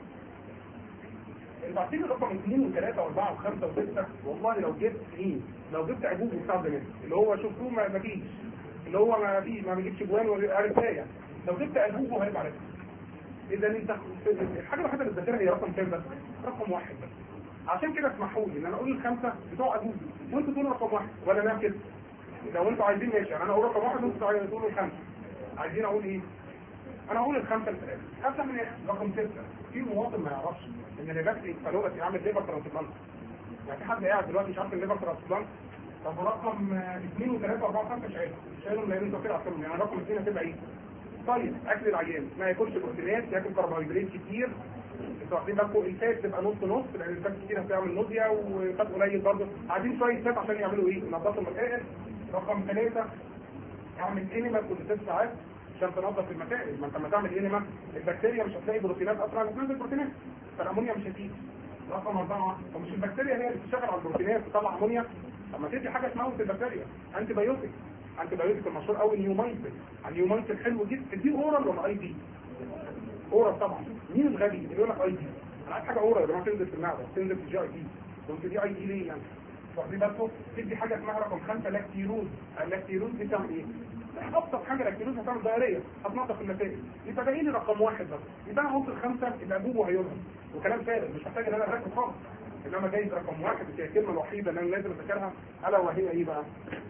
Speaker 1: البعثين الرقم اثنين وثلاثة واربعة وخمسة وستة والله لو جبت اثنين لو جبت عبوب بتاع زمان اللي هو شفتوه ما فيش اللي هو ما فيه ما بيجيبش جوان ولا عرفاية لو جبت عبوبه هيبقى عارف اذا انت الحاجة الوحيدة اللي تذاكرها هي رقم كام بس رقم واحد بس عشان كده اسمحوا لي ان انا اقول الخمسة بتوع عبوب وانتوا تقولوا رقم واحد ولا انا كده لو انتوا عايزين ماشي انا اقول رقم واحد وانتوا عايزين تقولوا الخمسة عايزين اقول ايه انا اقول الخمسة الثلاثة خمسة من رقم ستة في مواطن ما يعرفش ان الليباكتي فالورة يعمل ليبر ترانسبلانت يعني في حد قاعد دلوقتي مش عارف الليبر ترانسبلانت طب رقم اثنين وثلاثة واربعة وخمسة مش عارف مش عارف لان انتوا كده عارفين يعني رقم اثنين هتبقى ايه طيب اكل العيان ما ياكلش بروتينات ياكل كربوهيدرات كتير انتوا واخدين بالكم الفات تبقى نص نص لان الفات كتير هتعمل نوديا وفات قليل برضه عايزين شويه فات عشان يعملوا ايه ينضفوا المكائن رقم ثلاثة اعمل انيما كل ست ساعات عشان تنظف المكائن ما انت لما تعمل انيما البكتيريا مش هتلاقي بروتينات اسرع من تنزل بروتينات فالامونيا مش هتيجي رقم أربعة ومش البكتيريا هي اللي بتشتغل على البروتينات تطلع امونيا طب ما تدي حاجه اسمها البكتيريا انتي بايوتيك انتي بايوتيك المشهور قوي نيومايسين النيومايسين حلو جدا دي اورال ولا اي دي اورال طبعا مين الغبي اللي يقول لك اي دي انا عايز حاجه اورال يا جماعه تنزل في المعده تنزل في الجي اي دي قلت دي اي دي ليه يعني واخدين بالكم تدي حاجه اسمها رقم خمسة لاكتيروز اللاكتيروز دي بتعمل ايه ابسط حاجه لاكتيروز هتعمل دايريه هتنظف المسائل يبقى باقي لي رقم واحد بس يبقى انا قلت الخمسه يبقى ابوه هيظهر وكلام فارغ مش محتاج ان انا اركز خالص انما جايز رقم واحد هي الكلمه الوحيده اللي انا لازم اذاكرها الا وهي ايه بقى؟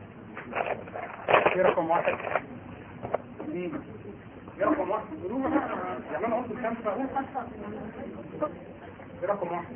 Speaker 1: ايه رقم واحد؟ مين؟ ايه رقم واحد؟ قولوا يعني انا قلت الخمسه اقول خمسه ايه رقم واحد؟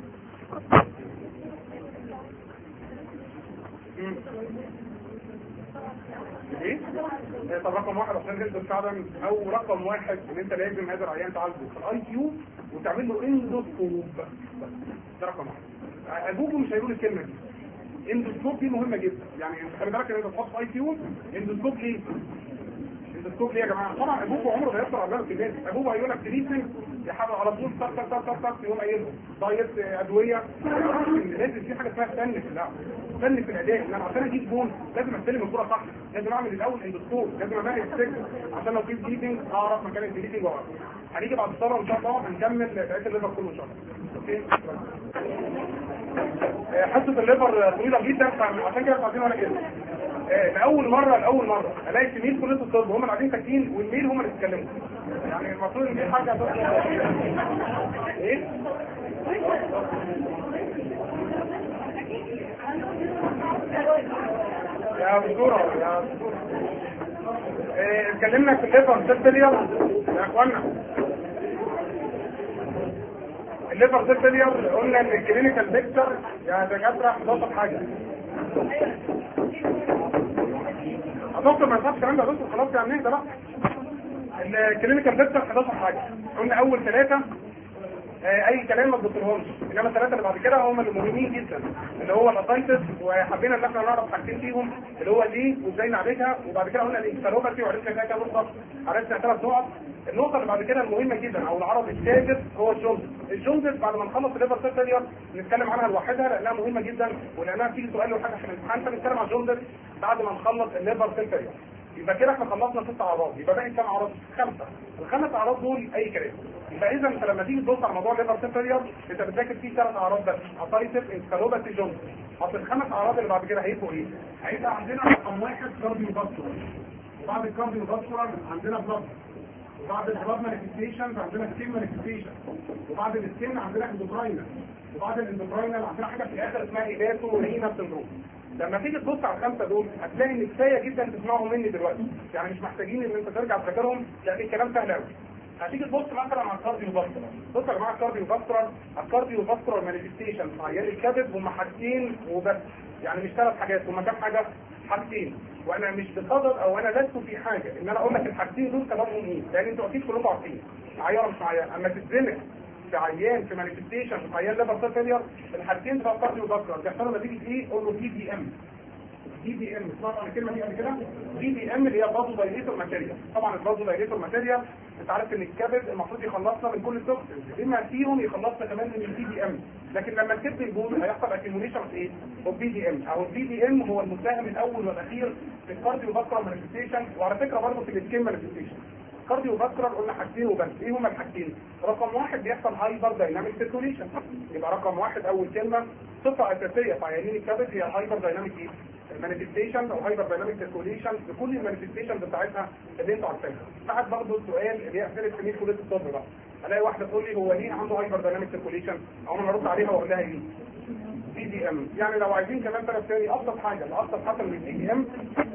Speaker 1: ايه؟ طب رقم واحد عشان تقدر فعلا او رقم واحد ان انت لازم هذا العيان تعالجه في الاي كيو وتعمل له اندوسكوب ده رقم واحد ابوكم مش هيقول الكلمه دي اندوسكوب دي مهمه جدا يعني انت خلي بالك ان انت تحط اي كيو اندوسكوب ليه؟ اندوسكوب ليه يا جماعه؟ طبعا ابوكم عمره ما يقدر على الناس ابوه هيقول لك تريتمنت يحاول على طول طق طق طق طق طق يقوم قايلهم دايت ادويه لازم في حاجه اسمها فن في اللعب فن في الاداء ان انا عشان اجيب جون لازم استلم الكوره صح لازم اعمل الاول اندوسكوب لازم اعمل السجن عشان لو في بليدنج اعرف مكان البليدنج واعرف هنيجي بعد الصلاه ان شاء الله هنكمل بقيه الليفر كله ان شاء الله اوكي حصه الليفر طويله جدا عشان كده مش عايزين ولا كده آه، لاول مره لاول مره الاقي زميل كليه الطب هم اللي قاعدين ساكتين والميل هم اللي بيتكلموا يعني المفروض ان دي حاجه هتبقى- ايه يا دكتوره يا دكتوره آه، اتكلمنا في الليفر سيل فيلير يا اخوانا الليفر سيل فيلير قلنا ان الكلينيكال بيكتشر يا دكاتره 11 حاجه يا دكتور ما ينفعش الكلام ده يا دكتور خلاص يعني ده بقى الكلينيكال بيكتشر 11 حاجه قلنا اول ثلاثه آه، اي كلام ما تذكرهمش انما الثلاثه اللي بعد كده هم اللي مهمين جدا اللي هو الاسايتس وحبينا ان احنا نعرف حاجتين فيهم اللي هو ليه وازاي نعالجها وبعد كده قلنا الانسالوباتي وعرفنا فيها كام نقطه عرفنا ثلاث نقط النقطه اللي بعد كده المهمه جدا او العرض السادس هو الجونز الجونز بعد ما نخلص الليفر سيل فيلير نتكلم عنها لوحدها لانها مهمه جدا ولانها بتيجي سؤال وحاجه في الامتحان فنتكلم عن الجونز بعد ما نخلص الليفر سيل فيلير يبقى كده احنا خلصنا ست اعراض يبقى باقي كام عرض خمسه الخمس اعراض دول اي كلام يبقى اذا انت لما تيجي تبص على موضوع الليفر سيل فيلير انت بتذاكر فيه ثلاث اعراض بس عطايتس انسكالوباتي جونز اصل الخمس اعراض اللي بعد كده هيبقوا ايه؟ هيبقى عندنا رقم واحد كارديو فاسكولار وبعد الكارديو فاسكولار عندنا بلاد وبعد البلاد مانيفستيشن عندنا سكين مانيفستيشن وبعد السكين عندنا اندوكراينال وبعد الاندوكراينال عندنا حاجه في الاخر اسمها ايباتو رينا سندروم لما تيجي تبص على الخمسه دول هتلاقي ان كفايه جدا تسمعهم مني دلوقتي يعني مش محتاجين ان انت ترجع تذاكرهم لان الكلام سهل قوي هتيجي تبص مثلا على الكارديو فاسكولار بص يا جماعه الكارديو فاسكولار الكارديو فاسكولار مانيفستيشن في عيان الكبد هم حاجتين وبس يعني مش ثلاث حاجات هم كام حاجه حاجتين وانا مش بصدد او انا لست في حاجه ان انا اقول لك الحاجتين دول سببهم ايه لان انتوا اكيد كلكم عارفين معايا ولا مش معايا اما تتزنق في عيان في مانيفستيشن في عيان ليفر سيل فيلير الحاجتين بتوع الكارديو فاسكولار بيحصلوا نتيجه ايه؟ قول له دي بي ام دي بي ام سمعت عن الكلمه دي قبل كده دي بي ام اللي هي بازو دايليتور ماتيريال طبعا البازو دايليتور ماتيريال انت عارف ان الكبد المفروض يخلصنا من كل التوكسين بما فيهم يخلصنا كمان من الدي بي ام لكن لما الكبد يبوظ هيحصل اكيموليشن في ايه؟ البي دي ام او البي دي ام هو المساهم الاول والاخير في الكارديو فاسكولار مانيفستيشن وعلى فكره برضه في السكين مانيفستيشن كارديو فاسكولار قلنا حاجتين وبس ايه هما الحاجتين رقم واحد بيحصل هايبر دايناميك سيركوليشن يبقى رقم واحد اول كلمه صفه اساسيه في عيانين الكبد هي الهايبر دايناميك ايه المانيفستيشن او هايبر دايناميك سيركوليشن بكل المانيفستيشن بتاعتها اللي انتوا عارفينها ساعات برضه السؤال اللي هي اسئله سنين كليه الطب بقى الاقي واحده تقول لي هو ليه عنده هايبر دايناميك سيركوليشن او انا ارد عليها واقول لها ايه دي دي ام يعني لو عايزين كمان ثلاث تاني ابسط حاجه الابسط حاجه من الدي دي ام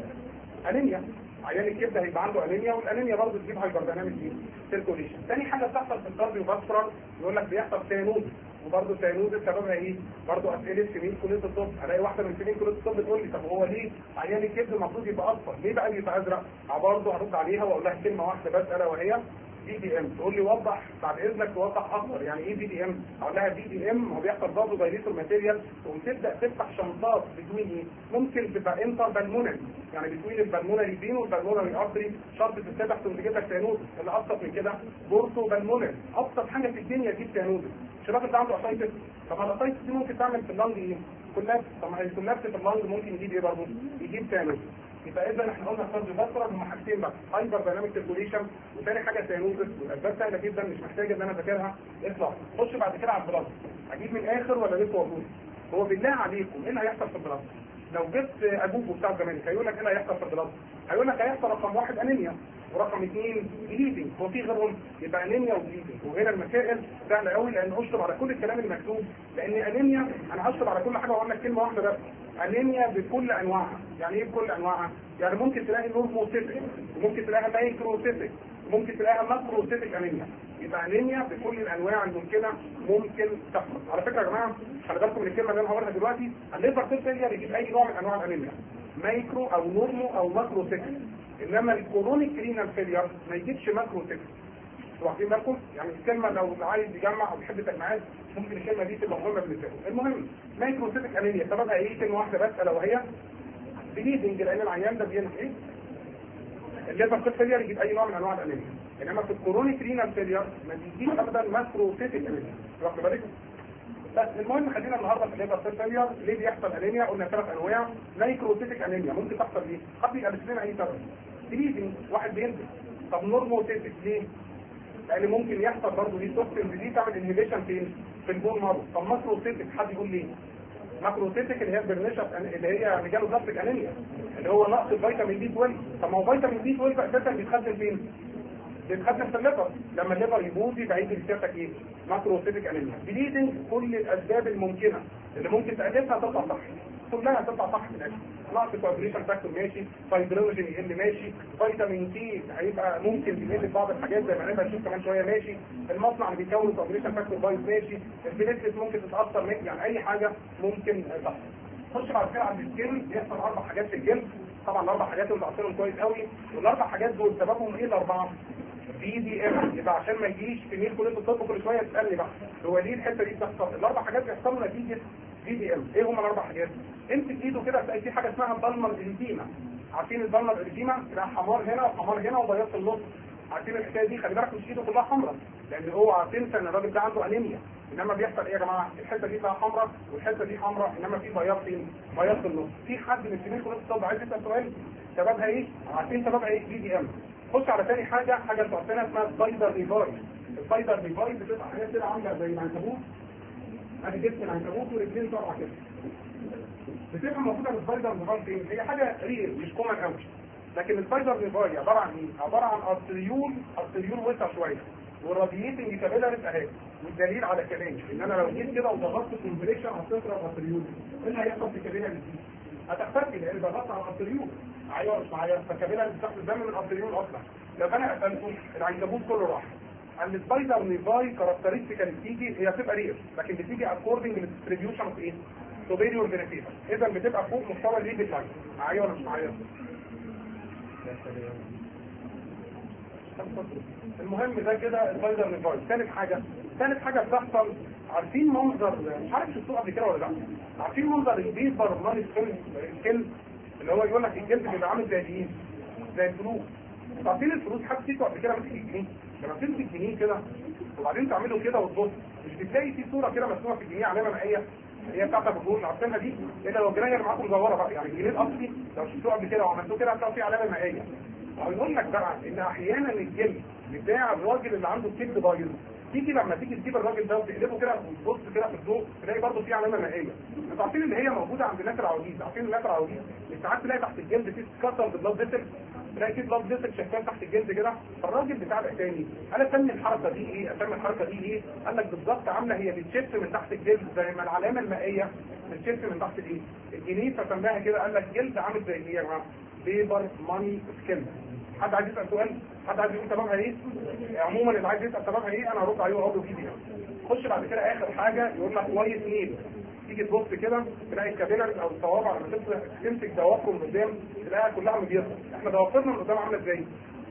Speaker 1: انيميا عيان الكبده هيبقى عنده انيميا والانيميا برضه تجيب هايبر دايناميك سيركوليشن تاني حاجه بتحصل في الكارديو فاسكولار يقول لك بيحصل سيانوز وبرضه سيانوز سببها ايه؟ برضه اسئله سنين كليه الطب الاقي واحده من سنين كليه الطب تقول لي طب هو ليه عيان الكبد المفروض يبقى اصفر؟ ليه بقى بيبقى ازرق؟ برضه هرد عليها واقول لها كلمه واحده بس الا وهي دي دي ام تقول لي وضح بعد اذنك توضح اكتر يعني ايه دي دي ام اقول لها دي دي ام هو بيحصل برضه دايليتور ماتيريال وتبدا تفتح شنطات بتوين ايه ممكن تبقى انتر بالمونري يعني بتوين البلمونري بين والبلمونري ارتري شرط تتفتح تقوم تجيب لك سيانوز اللي ابسط من كده بورتو بالمونري ابسط حاجه في الدنيا تجيب سيانوز مش الراجل ده عنده اسايتس طب الاسايتس دي ممكن تعمل في اللنج ايه كلاب طب ما الكلاب في اللنج ممكن يجيب ايه برضه يجيب سيانوز يبقى اذا احنا قلنا كارديو فاسكولار هم حاجتين بس هايبر دايناميك سيركوليشن وثاني حاجه سيانوزس والاسباب سهله جدا مش محتاج ان انا اذاكرها اطلع خش بعد كده على البلاد اجيب من الاخر ولا لسه موجود هو بالله عليكم ايه اللي هيحصل في البلاد لو جبت ابوك بتاع الزمالك هيقول لك ايه اللي هيحصل في البلاد هيقول لك هيحصل رقم واحد انيميا ورقم اثنين بليدنج هو في غيرهم يبقى انيميا وبليدنج وهنا المسائل سهله قوي لان اشطب على كل الكلام المكتوب لان انيميا انا هشطب على كل حاجه واقول لك كلمه واحده بس انيميا بكل انواعها يعني ايه بكل انواعها يعني ممكن تلاقي نورموسيتك وممكن تلاقيها مايكروسيتك ممكن تلاقيها ماكروسيتك انيميا يبقى انيميا بكل الانواع الممكنه ممكن تحصل على فكره يا جماعه خلي بالكم من الكلمه اللي انا هقولها دلوقتي الليفر سيل فيلير بيجيب اي نوع من انواع الانيميا مايكرو او نورمو او ماكروسيتك انما الكورونيك رينال فيلير ما يجيبش ماكروسيتك واخدين بالكم يعني الكلمه لو عايز يجمع او بيحب تجمعات ممكن الكلمه دي تبقى مهمه بالنسبه له المهم مايكروسيتك انيميا سببها ايه كلمه واحده بس الا وهي بليدنج لان العيان ده بينهي ايه الليفر سيل فيلير يجيب اي نوع من انواع الانيميا انما في الكورونيك رينال فيلير ما بيجيش ابدا ماكروسيتك انيميا واخد بالك بس المهم خلينا النهارده في الليفر سيل فيلير ليه بيحصل انيميا قلنا ثلاث انواع مايكروسيتك انيميا ممكن تحصل ليه قد يبقى لنا اي سبب بليدنج واحد بينزل طب نورموسيتك ليه لان ممكن يحصل برضه دي توكسين دي تعمل انهبيشن فين في البون مارو طب ماكروسيتك حد يقول ليه ماكروسيتك اللي هي البرنيشة اللي هي ميجالو بلاستيك انيميا اللي هو نقص الفيتامين بي 12 طب ما هو فيتامين بي 12 اساسا بيتخزن فين؟ بيتخزن في الليفر لما الليفر يبوظ يبقى يجي لسيادتك ايه؟ ماكروسيتك انيميا بليدنج كل الاسباب الممكنه اللي ممكن تألفها تطلع صح كلها تطلع صح في الاخر نقص كوابريشن فاكتور ماشي فايبرولوجين يقل ماشي فيتامين سي هيبقى ممكن يقل في بعض الحاجات زي ما هنبقى نشوف كمان شويه ماشي المصنع اللي بيكون كوابريشن فاكتور بايظ ماشي البليتلت ممكن تتاثر ماشي يعني اي حاجه ممكن تحصل خش بعد كده على السكين بيحصل اربع حاجات في الجلد طبعا الاربع حاجات دول بتاثرهم كويس قوي والاربع حاجات دول سببهم ايه الاربعه بي دي ام يبقى عشان ما يجيش في ميل كليه الطب كل شويه تسالني بقى هو ليه الحته دي بتحصل الاربع حاجات بيحصلوا نتيجه بي دي ام ايه هم الاربع حاجات امسك ايده كده تلاقي في حاجه اسمها بالمر اريتيما عارفين البالمر اريتيما تلاقي حمار هنا وحمار هنا وبياض في النص عارفين الحكايه دي خلي بالك مش ايده كلها حمراء لان هو تنسى ان الراجل ده عنده انيميا انما بيحصل ايه يا جماعه الحته دي فيها حمراء والحته دي حمراء انما في بياض فين بياض في النص في حد من السنين كليه الطب عايز يسال سؤال سببها ايه عارفين سببها ايه بي دي ام خش على تاني حاجة حاجة انتوا عارفينها اسمها سبايدر ريفاي السبايدر ريفاي بتبقى حاجات كده عاملة زي العنكبوت ادي جسم العنكبوت ورجلين طالعة كده بتبقى موجودة في السبايدر ريفاي فين؟ هي حاجة ريل مش كومن قوي لكن السبايدر ريفاي عبارة عن ايه؟ عبارة عن ارتريول ارتريول وسع شوية والرادييتنج كابيلاريز اهي والدليل على كلامي ان انا لو جيت كده وضغطت كونفليكشن هتقرا الارتريول ايه اللي هيحصل في الكابيلاريز دي؟ هتختفي لان ضغطت على الارتريول معايا مش معايا فالكابيلاريز بتاخد الدم من الارتريول اصلا لو انا قفلته العنكبوت كله راح السبايدر نيفاي كاركترستيكال بتيجي هي بتبقى رير لكن بتيجي اكوردنج للديستريبيوشن اوف ايه؟ سوبيريور بنفيتا اذا بتبقى فوق مستوى الليد لاين معايا ولا مش معايا؟ المهم ده كده الفايزر نيفاي ثالث حاجه ثالث حاجه بتحصل عارفين منظر مش عارف شفتوه قبل كده ولا لا عارفين منظر البيبر مال سكيل اللي هو يقول لك الجلد بيبقى عامل زي الايه زي الفلوس عارفين الفلوس حد فيكم قبل كده مسك الجنيه لما تمسك الجنيه كده وبعدين تعمله كده وتبص مش بتلاقي في صوره كده مرسومه في الجنيه علامه مائيه هي بتاعت الرجول عارفينها دي الا لو الجنيه اللي معاكم مزوره بقى يعني الجنيه الاصلي لو شفتوه قبل كده وعملتوه كده هتلاقوا فيه علامه مائيه ويقول لك بقى ان احيانا الجلد بتاع الراجل اللي عنده الكبد بايظ تيجي لما تيجي تجيب الراجل ده وتقلبه كده وتبص كده في الضوء تلاقي برضه في علامه مائيه انتوا عارفين اللي هي موجوده عند الناس العواجيز عارفين الناس العواجيز ساعات تلاقي تحت الجلد في اتكسر بالبلاد فيسل تلاقي في بلاد فيسل شفاف تحت الجلد كده فالراجل بتاع الاسامي قال اسمي الحركه دي ايه اسمي الحركه دي ايه قال لك بالظبط عامله هي بتشف من تحت الجلد زي ما العلامه المائيه بتشف من تحت الايه الجنيه فسماها كده قال لك جلد عامل زي ايه يا جماعه بيبر ماني سكين حد عايز يسال سؤال حد عايز يقول سببها ايه عموما اللي عايز يسال سببها ايه انا هرد عليه واقول له فيديو خش بعد كده اخر حاجه يقول لك وايت نيل تيجي تبص كده تلاقي الكابيلارز او الصوابع لما تمسك تمسك ضوافر من قدام تلاقيها كلها مبيضه احنا ضوافرنا من قدام عامله ازاي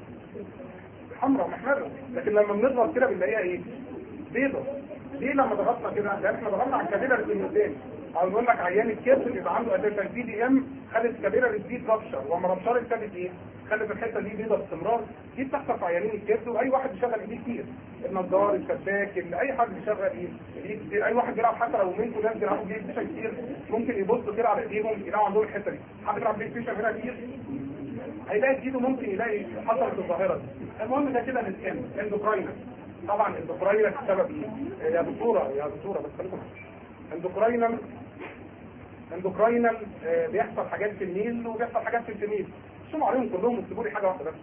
Speaker 1: حمراء محمره لكن لما بنضغط كده بنلاقيها ايه بيضه ليه لما ضغطنا كده لان احنا ضغطنا على الكابيلارز من قدام او يقول لك عيان الكبد بيبقى عنده اساسا بي دي ام خدت كابيلارز دي رابشر وما رابشرت خدت ايه خلت الحته دي بيضه باستمرار دي بتحصل في عيانين الكبد واي واحد بيشغل ايديه كتير النجار السباك اللي اي حد بيشغل ايديه كتير اي واحد بيلعب حتى لو منكم ناس بيلعبوا بلاي ستيشن كتير ممكن يبصوا كده على ايديهم يلاقوا عندهم الحته دي حد بيلعب بلاي ستيشن هنا كتير هيلاقي في ايده ممكن يلاقي حصلت الظاهره دي المهم ده كده الاسكان اندوكراينر طبعا اندوكراينر السبب ايه يا دكتوره يا دكتوره بس خليكم اندوكراينر اندوكراينال آه بيحصل حاجات في النيل وبيحصل حاجات في الفيميل شوفوا عليهم كلهم واكتبوا لي حاجه واحده بس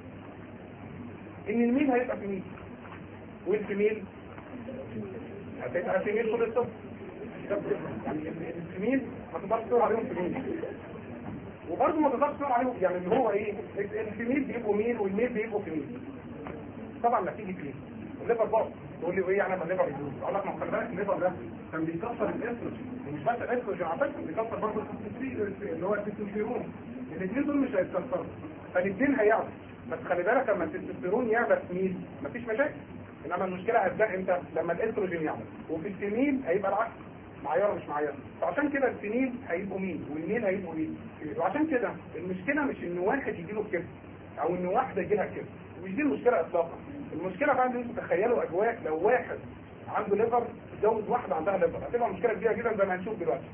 Speaker 1: ان الميل هيبقى في ميل والفيميل هتبقى في ميل كل الصبح يعني الفيميل ما تقدرش تقول عليهم فيميل وبرضه ما تقدرش تقول عليهم يعني اللي هو ايه الفيميل بيبقوا ميل والميل بيبقوا فيميل طبعا نتيجه ايه؟ الليفر باظ تقول لي ايه يعني ما الليفر يبوظ اقول لك ما خلي بالك الليفر ده كان بيكسر الاستروجين ومش بس الاستروجين على فكره بيكسر برضه اللي هو التستوستيرون الاثنين دول مش هيتكسروا فالاثنين هيعلى بس خلي بالك لما التستوستيرون يعلى في ميل مفيش مشاكل انما المشكله هتبدا امتى لما الاستروجين يعلى وفي الفيميل هيبقى العكس معايا ولا مش معايا فعشان كده الفينيل هيبقوا مين والميل هيبقوا مين وعشان كده المشكله مش ان واحد يجي له كده او ان واحده يجي لها كده مش دي المشكله اطلاقا المشكله بقى ان انتوا تخيلوا اجواء لو واحد عنده ليفر اتجوز واحده عندها ليفر هتبقى مشكله كبيره جدا زي ما هنشوف دلوقتي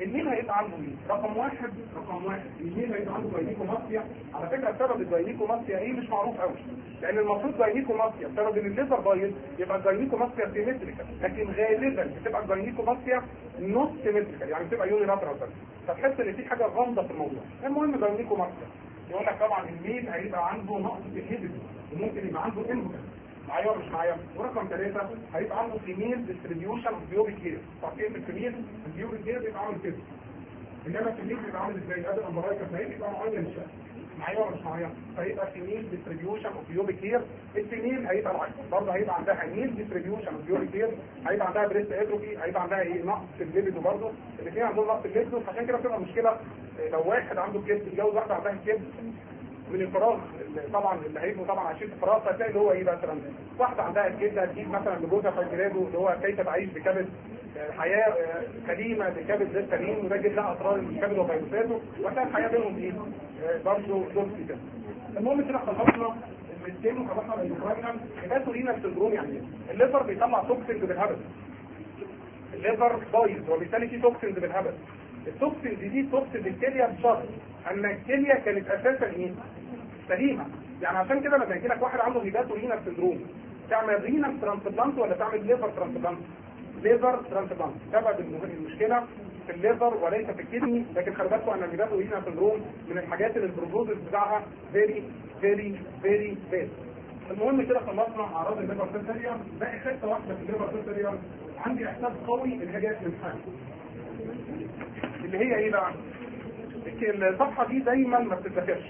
Speaker 1: الميل هيبقى عنده ايه؟ رقم واحد رقم واحد الميل هيبقى عنده جاينيكوماستيا على فكره سبب الجاينيكوماستيا ايه مش معروف قوي لان المفروض جاينيكوماستيا بسبب ان الليفر بايظ يبقى الجاينيكوماستيا سيمتريكال لكن غالبا بتبقى الجاينيكوماستيا نوت سيمتريكال يعني بتبقى يونيلاترال بس فتحس ان في حاجه غامضه في الموضوع المهم جاينيكوماستيا يقول لك طبعا الميل هيبقى عنده نقص في الهيبس وممكن يبقى عنده انبوتنس معايا ولا مش معايا ورقم ثلاثة هيبقى عنده فيميل ديستريبيوشن اوف بيوبيك هير تعرفين الفيميل البيوبيك هير بيبقى عامل كده انما الفيميل بيبقى عامل ازاي قبل امبرايكا فهي بيبقى معين شويه معايا ولا مش معايا فهيبقى فيميل ديستريبيوشن اوف بيوبيك هير الفيميل هيبقى العكس برضه هيبقى عندها ميل ديستريبيوشن اوف بيوبيك هير هيبقى عندها بريست اتروفي هيبقى عندها ايه نقص في الليبيدو برضه الاثنين عندهم نقص في الليبيدو عشان كده بتبقى مشكله لو واحد عنده كبد يتجوز واحده عندها كبد من الفراغ طبعا اللي هيبقوا طبعا عايشين في فراغ فتلاقي اللي هو ايه مثلا واحده عندها كده تجيب مثلا لجوزها فجراده اللي هو كيف تعيش بكبد حياه كريمه بكبد غير سليم وده جد لها اسرار الكبد وفيروساته وهتلاقي الحياه بينهم ايه برضه دولسي كده المهم كده خلصنا المسكين وخلصنا الاندوكراينال ده رينال سندروم يعني ايه؟ الليفر بيطلع توكسينز بالهبل الليفر بايظ وبالتالي في توكسينز بالهبل التوكسينز دي توكسينز الكليه بشرط ان الكليه كانت اساسا ايه؟ سليمه يعني عشان كده لما يجي لك واحد عنده هيباتو رينال سندروم تعمل رينال ترانسبلانت ولا تعمل ليفر ترانسبلانت ليفر ترانسبلانت سبب المشكله في الليفر وليس في الكدني لكن خلي بالكم ان الهيباتو رينال سندروم من الحاجات اللي البروجنوزس بتاعها فيري فيري فيري باد المهم كده خلصنا اعراض الليفر سيريا باقي حته واحده في الليفر سيريا عندي احساس قوي ان هي جايه من حاجه اللي هي ايه بقى؟ الصفحه دي دايما ما بتتذكرش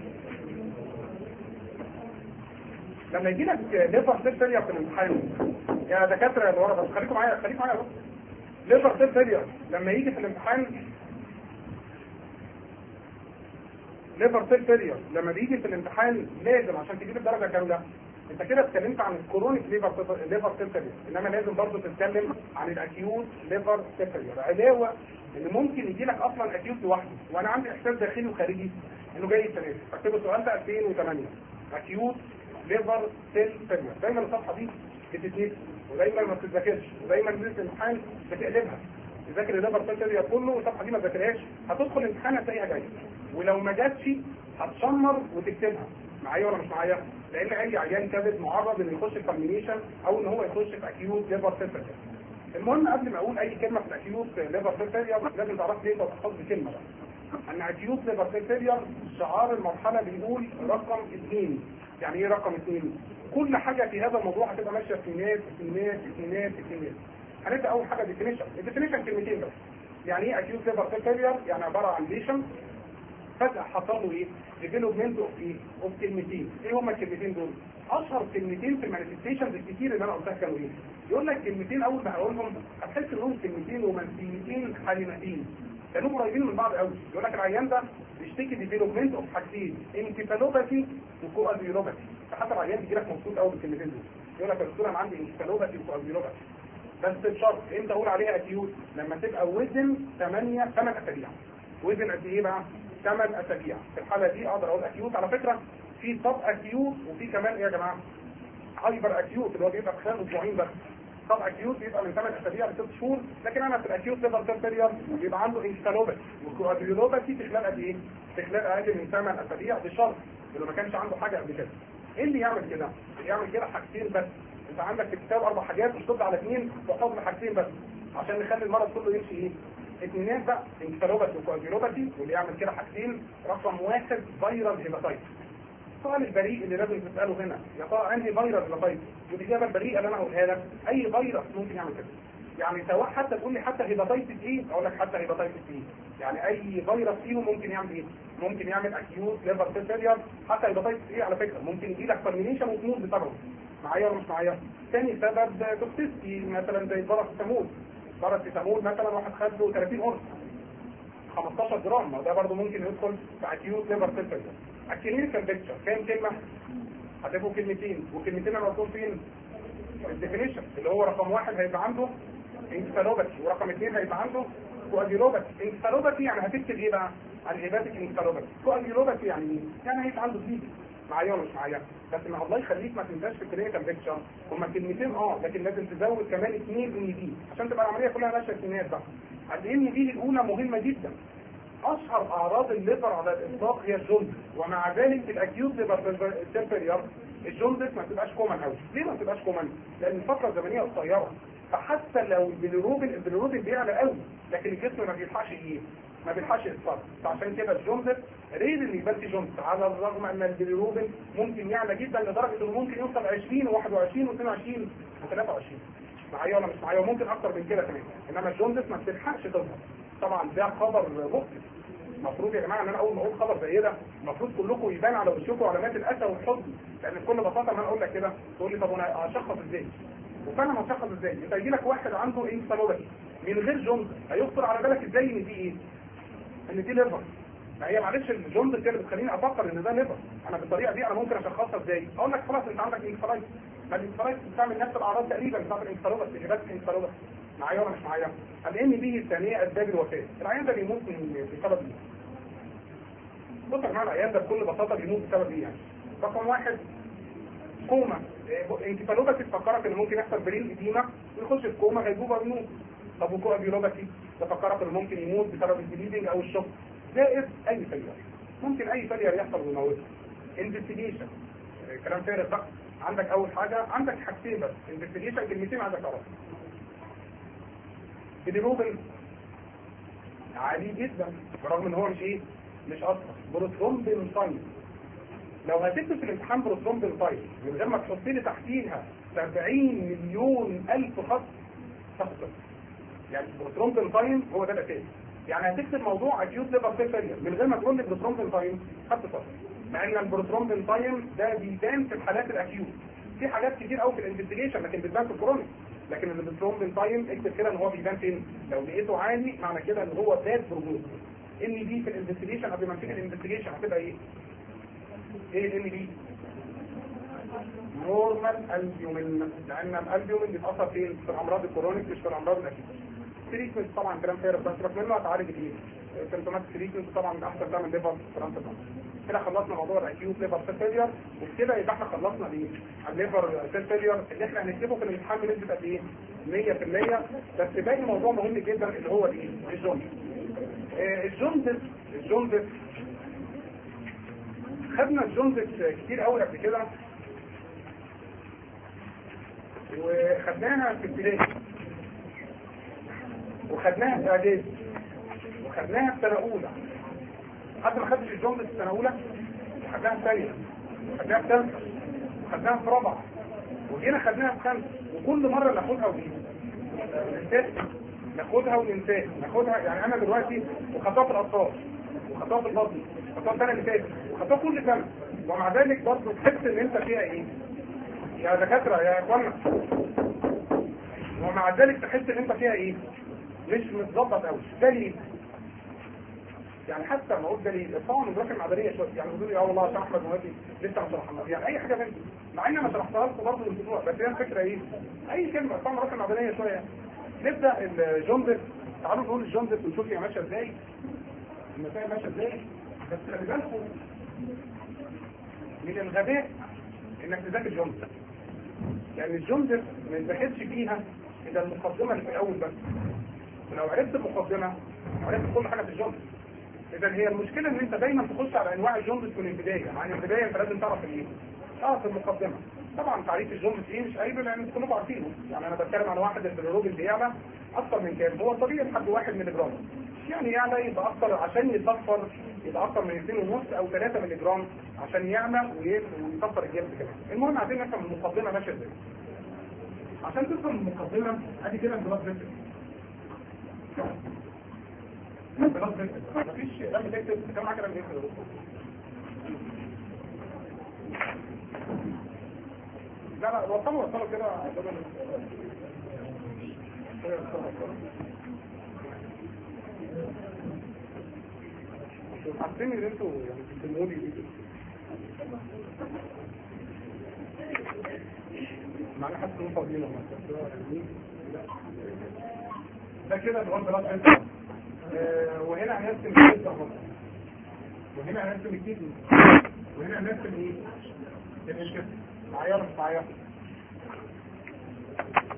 Speaker 1: لما يجي لك ليفر سيل فيلير في الامتحان يا دكاتره اللي ورا بس خليكم معايا خليكم معايا بس ليفر سيل فيلير لما يجي في الامتحان ليفر سيل فيلير لما بيجي في الامتحان لازم عشان تجيب الدرجه كامله انت كده اتكلمت عن الكرونيك ليفر ليفر سيل فيلير انما لازم برضه تتكلم عن الاكيوت ليفر سيل فيلير علاوه ان ممكن يجي لك اصلا اكيوت لوحده وانا عندي احساس داخلي وخارجي انه جاي السنه دي فاكتبوا السؤال ده 2008 اكيوت ليفر سيل فيلير دايما الصفحه دي بتتنسي ودايما ما بتتذاكرش ودايما ليله الامتحان بتقلبها تذاكر الليفر سيل فيلير كله والصفحه دي ما تذاكرهاش هتدخل الامتحان هتلاقيها جايه ولو ما جاتش هتشمر وتكتبها معايا ولا مش معايا لان اي عيان كبد معرض انه يخش في كومبينيشن او ان هو يخش في اكيوت ليفر سيل فيلير المهم قبل ما اقول اي كلمه في الاكيوت ليفر سيل فيلير لازم تعرف ليه تحفظ كلمه بقى ان اكيوت ليفر سيل فيلير شعار المرحله بيقول رقم اثنين يعني ايه رقم اثنين كل حاجة في هذا الموضوع هتبقى ماشية اثنينات اثنينات اثنينات اثنينات هنبدأ اول حاجة ديفينيشن الديفينيشن كلمتين بس يعني ايه اكيوت ليفر سيل فيلير يعني عبارة عن ليشن فجأة حصل له ايه ديفلوبمنت اوف ايه اوف كلمتين ايه هما الكلمتين دول اشهر كلمتين في المانيفستيشنز الكتير اللي انا قلتها كانوا ايه يقول لك كلمتين اول ما هقولهم هتحس انهم كلمتين رومانسيتين حليمتين كانوا قريبين من بعض قوي يقول لك العيان ده بيشتكي ديفلوبمنت اوف حاجتين انكفالوباثي وكواديولوباثي فحتى العيان بيجي لك مبسوط قوي بالكلمتين دول يقول لك يا دكتور انا عندي انكفالوباثي وكواديولوباثي بس بشرط امتى اقول عليها اكيوت لما تبقى وزن 8 8 اسابيع وزن قد ايه بقى 8 اسابيع في الحاله دي اقدر اقول اكيوت على فكره في طب اكيوت وفي كمان ايه يا جماعه هايبر اكيوت اللي هو بيبقى في خلال اسبوعين بس طب اكيوت بيبقى من 8 اسابيع ل 6 شهور لكن انا في الاكيوت ليفر سيل فيلير بيبقى عنده انستالوباثي والكواديولوباثي في خلال قد ايه؟ في خلال اقل من 8 اسابيع بشرط انه ما كانش عنده حاجه قبل كده. ايه اللي يعمل كده؟ اللي يعمل كده حاجتين بس انت عندك في الكتاب اربع حاجات مش على اثنين وحفظ حاجتين بس عشان نخلي المرض كله يمشي ايه؟ اثنينات بقى انستالوباثي وكواديولوباثي واللي يعمل كده حاجتين رقم واحد فيروس هيباتايتس السؤال البريء اللي لازم تسأله هنا يا ترى انهي فيروس لطيف والإجابة البريئة اللي أنا هقولها لك أي فيروس ممكن يعمل كده يعني سواء حتى تقول لي حتى هيباتيتس ايه اقول لك حتى هيباتيتس ايه يعني اي فيروس فيهم ممكن يعمل ايه ممكن يعمل اكيوت ليفر سيل فيلير حتى هيباتيتس ايه على فكره ممكن يجي لك ترمينيشن وتموت بسببه معايا ولا مش معايا ثاني سبب توكسيستي مثلا زي الباراسيتامول الباراسيتامول مثلا واحد خد له 30 قرص 15 جرام ما ده برضه ممكن يدخل في اكيوت ليفر سيل فيلير الكلينيكال بيكتشر كام كلمه هتبقوا كلمتين والكلمتين انا قلتهم فين الديفينيشن اللي هو رقم واحد هيبقى عنده انكفالوباثي ورقم اثنين هيبقى عنده كواجيلوباثي انكفالوباثي يعني هتكتب ايه بقى عن هيباتيك انكفالوباثي كواجيلوباثي يعني ايه يعني هيبقى عنده سيدي معايا ولا مش معايا بس ما الله يخليك ما تنساش في الكلينيكال بيكتشر هما كلمتين اه لكن لازم تزود كمان اثنين ان دي عشان تبقى العمليه كلها ماشيه اثنينات بقى لان دي الاولى مهمه جدا اشهر اعراض الليفر على الاطلاق هي الجلد ومع ذلك الاكيوت ليفر تمبرير الجلد ما بتبقاش كومن قوي ليه ما بتبقاش كومن لان الفتره الزمنيه قصيره فحتى لو البيليروبين البيليروبين بيعلى قوي لكن الجسم ما بيلحقش ايه ما بيلحقش يتصرف فعشان كده الجندس ريد اللي يبان في جندس على الرغم ان البيليروبين ممكن يعلى جدا لدرجه انه ممكن يوصل 20 و21 و22 و23 معايا ولا مش معايا وممكن اكتر من كده كمان انما الجندس ما بتلحقش تظهر طبعا ده خبر مؤسف المفروض يا جماعه ان انا اول ما اقول خبر زي ده المفروض كلكم يبان على وشكم علامات الاسى والحزن لان بكل بساطه ما انا اقول لك كده تقول لي طب انا اشخص ازاي وفعلا هتشخص ازاي انت يجي لك واحد عنده انسانوباتي من غير جند هيخطر على بالك ازاي ان دي ايه ان دي ليفر ما هي معلش الجند اللي بتخليني افكر ان ده ليفر انا بالطريقه دي انا ممكن اشخصها ازاي اقول لك خلاص انت عندك انفلايت ما الانفلايت بتعمل نفس الاعراض تقريبا بتاعت الانفلونزا اللي بس انفلونزا معايا ولا مش معايا الان بي الثانيه اسباب الوفاه العيان ده بيموت من بسبب ايه بص يا جماعه العيان ده بكل بساطه بيموت بسبب ايه يعني رقم واحد كوما انكفالوباتي تفكرك ان ممكن يحصل برين اديمه ويخش في كوما غيبوبه ويموت طب وكوما بيولوباتي تفكرك ان ممكن يموت بسبب البليدنج او الشوك زائد اي فيلير ممكن اي فيلير يحصل ويموته انفستيجيشن كلام فارغ بقى عندك اول حاجه عندك حاجتين بس انفستيجيشن كلمتين عايزك تعرفها البيليروبين عالي جدا برغم ان هو مش ايه مش اصلا بروترومبين ساين لو هتكتب في الامتحان بروترومبين ساين من غير ما تحط لي تحتيها 70 مليون الف خط تخطر يعني بروترومبين ساين هو ده الاساس يعني هتكتب موضوع اكيوت ليفر سيل فيلير من غير ما تقول لي بروترومبين ساين خط سطر مع ان البروترومبين ساين ده بيبان في الحالات الاكيوت في حاجات كتير قوي في الانفستيجيشن لكن بتبان في الكرونيك لكن البروترومبين تايم اكتب كده ان هو بيبان فين لو لقيته عالي معنى كده ان هو باد بروجوز ان دي في الانفستيجيشن قبل ما نمسك الانفستيجيشن هتبقى ايه ايه الان دي نورمال البيومين لان الالبيومين بيتاثر فين في الامراض الكرونيك مش في الامراض الاكيوت تريتمنت طبعا كلام فارغ بس سيبك منه هتعالج الايه سيمتومات تريتمنت طبعا من احسن تعمل ليفر ترانسبلانت كده خلصنا موضوع الاكيوت ليفر سيل فيلير وبكده يبقى احنا خلصنا الايه الليفر سيل فيلير اللي احنا هنكتبه في الامتحان بنسبه قد ايه 100% بس باقي موضوع مهم جدا اللي هو الايه الجوندس آه الجوندس الجوندس خدنا الجوندس كتير قوي قبل كده وخدناها في ابتدائي وخدناها في اعدادي وخدناها في سنه اولى حد ما خدش الجمله في السنه اولى وخدناها في ثانيه وخدناها في ثالثه وخدناها في رابعه وجينا خدناها في خمسه وكل مره ناخدها وننساها ناخدها وننساها ناخدها يعني انا دلوقتي وخدتها في الاطفال وخدتها في البطن وخدتها السنه اللي فاتت وخدتها كل سنه ومع ذلك برضه تحس ان انت فيها ايه يا دكاتره يا اخوانا ومع ذلك تحس ان انت فيها ايه مش متظبط قوي دليل يعني حتى ما اقول دليل طبعا الدراسه المعدنيه شويه يعني بيقولوا لي اه والله يا احمد موافي لسه ما شرحناش يعني اي حاجه منهم مع ان انا شرحتها لكم برضه الاسبوع بس هي الفكره ايه اي كلمه طبعا الدراسه المعدنيه شويه نبدا الجوندس تعالوا نقول الجوندس ونشوف هي ماشيه ازاي المسائل ماشيه ازاي بس خلي بالكم من الغباء انك تذاكر جوندس يعني الجوندس ما يتذاكرش فيها اذا المقدمه اللي في الاول بس ولو عرفت المقدمه عرفت كل حاجه في الجوندس اذا هي المشكله ان انت دايما تخش على انواع الجوندس من البدايه يعني البدايه انت لازم تعرف الايه تعرف المقدمه طبعا تعريف الجوندس ايه مش قريب لان انتوا كلكم عارفينه يعني انا بتكلم عن واحد البيليروبين بيعلى اكثر من كام هو طبيعي لحد واحد ملي جرام يعني يعلى يبقى اكثر عشان يصفر يبقى اكثر من 2 ونص او 3 ملي جرام عشان يعلى ويصفر الجلد كمان المهم عايزين نفهم المقدمه ماشيه ازاي عشان تفهم المقدمه ادي كده البلاد فيسل البلاد فيسل مفيش لما تكتب كم حاجه لما تكتب لا لا وصلوا وصلوا كده حاسين ان انتوا يعني بتسموا لي معنى حاسس ان فاضيين ده كده اللي هو البلاد انت وهنا هنرسم الكيد اهو وهنا هنرسم الكيد وهنا هنرسم ايه؟ الاشكال معايا ولا مش معايا؟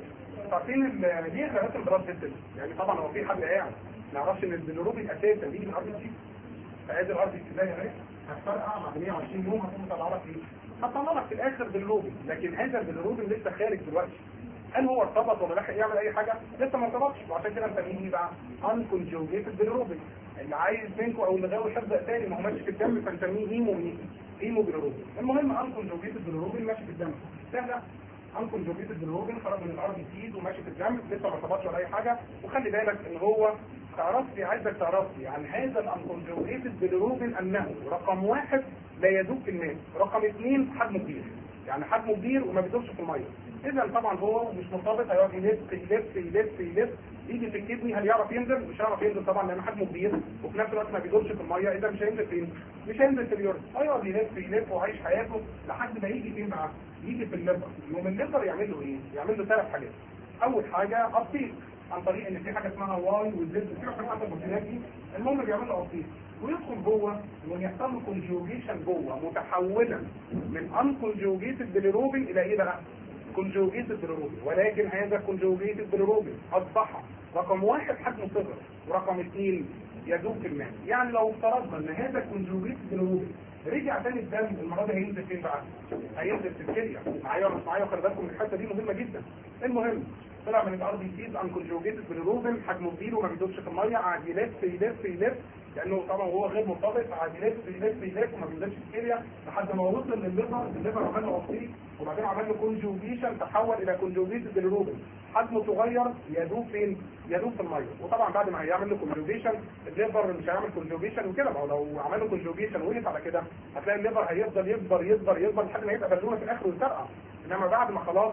Speaker 1: عارفين ال- ليه احنا بنرسم بلاد فيسل يعني طبعا هو في حد قاعد ما يعرفش ان البيلروبين اساسا بيجي من الار بي سي فادي الار بي سي زي اهي هتفرقع بعد 120 يوم هتقوم مطلع لك ايه؟ هتطلع لك في الاخر بالروبين لكن هذا البيلروبين لسه خارج دلوقتي هل هو ارتبط ولا لحق يعمل اي حاجه؟ لسه ما ارتبطش وعشان كده نسميه ايه بقى؟ انكونجوجيتد بالروبين اللي عايز منكم او اللي غاوي حفظ تاني ما هو ماشي في الدم فنسميه هيمو مين؟ هيمو بالروبين المهم انكونجوجيتد بالروبين ماشي في الدم سهله انكونجوجيتد بالروبين خرج من الار بي سيز وماشي في الدم لسه ما ارتبطش ولا اي حاجه وخلي بالك ان هو تعرفي عايزك تعرفي عن هذا الانكونجوجيتد بالروبين انه رقم واحد لا يذوب في الماء رقم اثنين حجمه كبير يعني حجمه كبير وما بيدوبش في الميه اذا طبعا هو مش مرتبط هيقعد يلف يلف يلف يلف يجي في الكدني هل يعرف ينزل مش هيعرف ينزل طبعا لان حجمه كبير وفي نفس الوقت ما بيدوبش في الميه اذا مش هينزل فين مش هينزل في اليورين هيقعد يلف يلف وعايش حياته لحد ما يجي فين بقى يجي في الليفر يوم الليفر يعمل له ايه يعمل له ثلاث حاجات اول حاجه ابطيل عن طريق ان في حاجه اسمها واي وزد في حاجه حتى البروتينات دي المهم بيعمل له ابطيل ويدخل جوه ويحصل له كونجوجيشن جوه متحولا من انكونجوجيتد بالروبين الى ايه بقى؟ كونجوجيتد بالروبين ولكن هذا كونجوجيتد بالروبين اصبح رقم واحد حجمه صغر ورقم اثنين يذوب في الماء يعني لو افترضنا ان هذا كونجوجيتد بالروبين رجع تاني الدم المره دي هينزل فين بقى؟ هينزل في الكليه معايا ولا مش معايا خلي بالكم الحته دي مهمه جدا المهم طلع من الار بي سيز انكونجوجيتد بالروبين حجمه كبير وما بيدوبش في الميه قعد يلف يلف يلف لانه طبعا هو غير مرتبط قعد يلف يلف يلف وما بينزلش في الكليه لحد ما وصل للليفر الليفر عمل له اوبسيك وبعدين عمل له كونجوجيشن تحول الى كونجوجيتد بالروبين حجمه صغير يدوب فين؟ يدوب في الميه وطبعا بعد ما هيعمل له كونجوجيشن الليفر مش هيعمل كونجوجيشن وكده ما هو لو عمل له كونجوجيشن وقف على كده هتلاقي الليفر هيفضل يكبر يكبر يكبر لحد ما يبقى بالونه في الاخر ويترقع انما بعد ما خلاص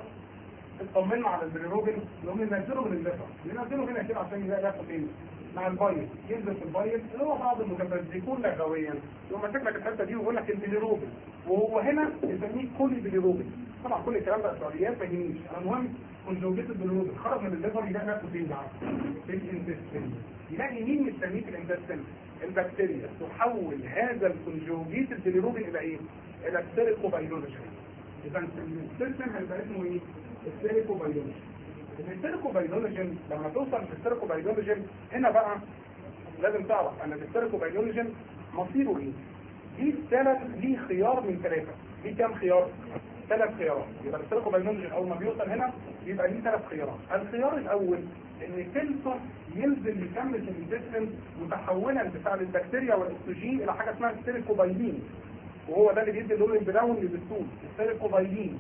Speaker 1: اطمنا على البيليروبين نقوم ننزله من الليفر ننزله هنا كده عشان يلاقي نفسه فين مع البايل ينزل في البايل اللي هو بعض المتمزقون لغويا يقوم ماسك لك الحته دي ويقول لك البيليروبين وهو هنا يسميه كل بيليروبين طبعا كل الكلام ده اسرائيليات ما يهمنيش انا المهم كونجوجيت البيليروبين خرج من الليفر يلاقي نفسه فين بقى في الانتستين يلاقي مين مستنيه في الانتستين البكتيريا تحول هذا الكونجوجيت البيليروبين الى ايه؟ الى السيريكوبايلوجين اذا السيستم هيبقى اسمه ايه؟ السيريكوبايلوجين السيريكوبايلوجين لما توصل للسيريكوبايلوجين هنا بقى لازم تعرف ان السيريكوبايلوجين مصيره ايه؟ ليه ثلاث ليه خيار من ثلاثه ليه كام خيار؟ ثلاث خيارات يبقى السيريكوبايلوجين اول ما بيوصل هنا يبقى ليه ثلاث خيارات الخيار الاول ان سنسور ينزل يكمل في الانتستين متحولا بفعل البكتيريا والاكسجين الى حاجه اسمها السيريكوبايلين وهو ده اللي بيدي اللون البراون للدستور السيريكوبايلين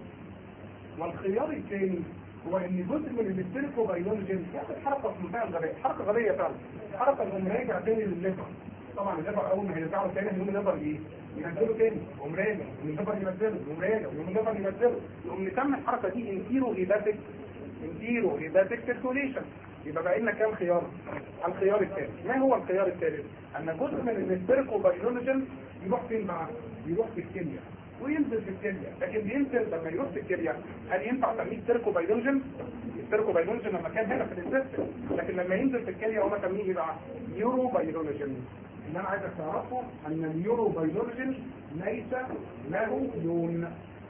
Speaker 1: والخيار الثاني هو ان جزء من السيريكوبايلوجين ياخد حركه في منتهى الغباء حركه غبيه فعلا حركه انه راجع تاني للليفر طبعا الليفر اول ما هيرجعوا تاني هيقوم الليفر ايه؟ ينزله تاني يقوم راجع يقوم الليفر ينزله يقوم راجع يقوم الليفر ينزله يقوم نسمي الحركه دي انتيرو هيباتيك انتيرو هيباتيك سيركوليشن يبقى بقى لنا كام خيار؟ الخيار الثالث ما هو الخيار الثالث؟ ان جزء من السيركوبايلوجين يروح فين بقى؟ يروح في الكليه وينزل في الكليه لكن بينزل لما يروح في الكليه هل ينفع تسميه سيركوبايلوجين؟ السيركوبايلوجين لما كان هنا في الانتستين لكن لما ينزل في الكليه هو اسميه ايه بقى؟ يوروبايلوجين اللي انا عايزك تعرفه ان اليوروبايلوجين ليس له لون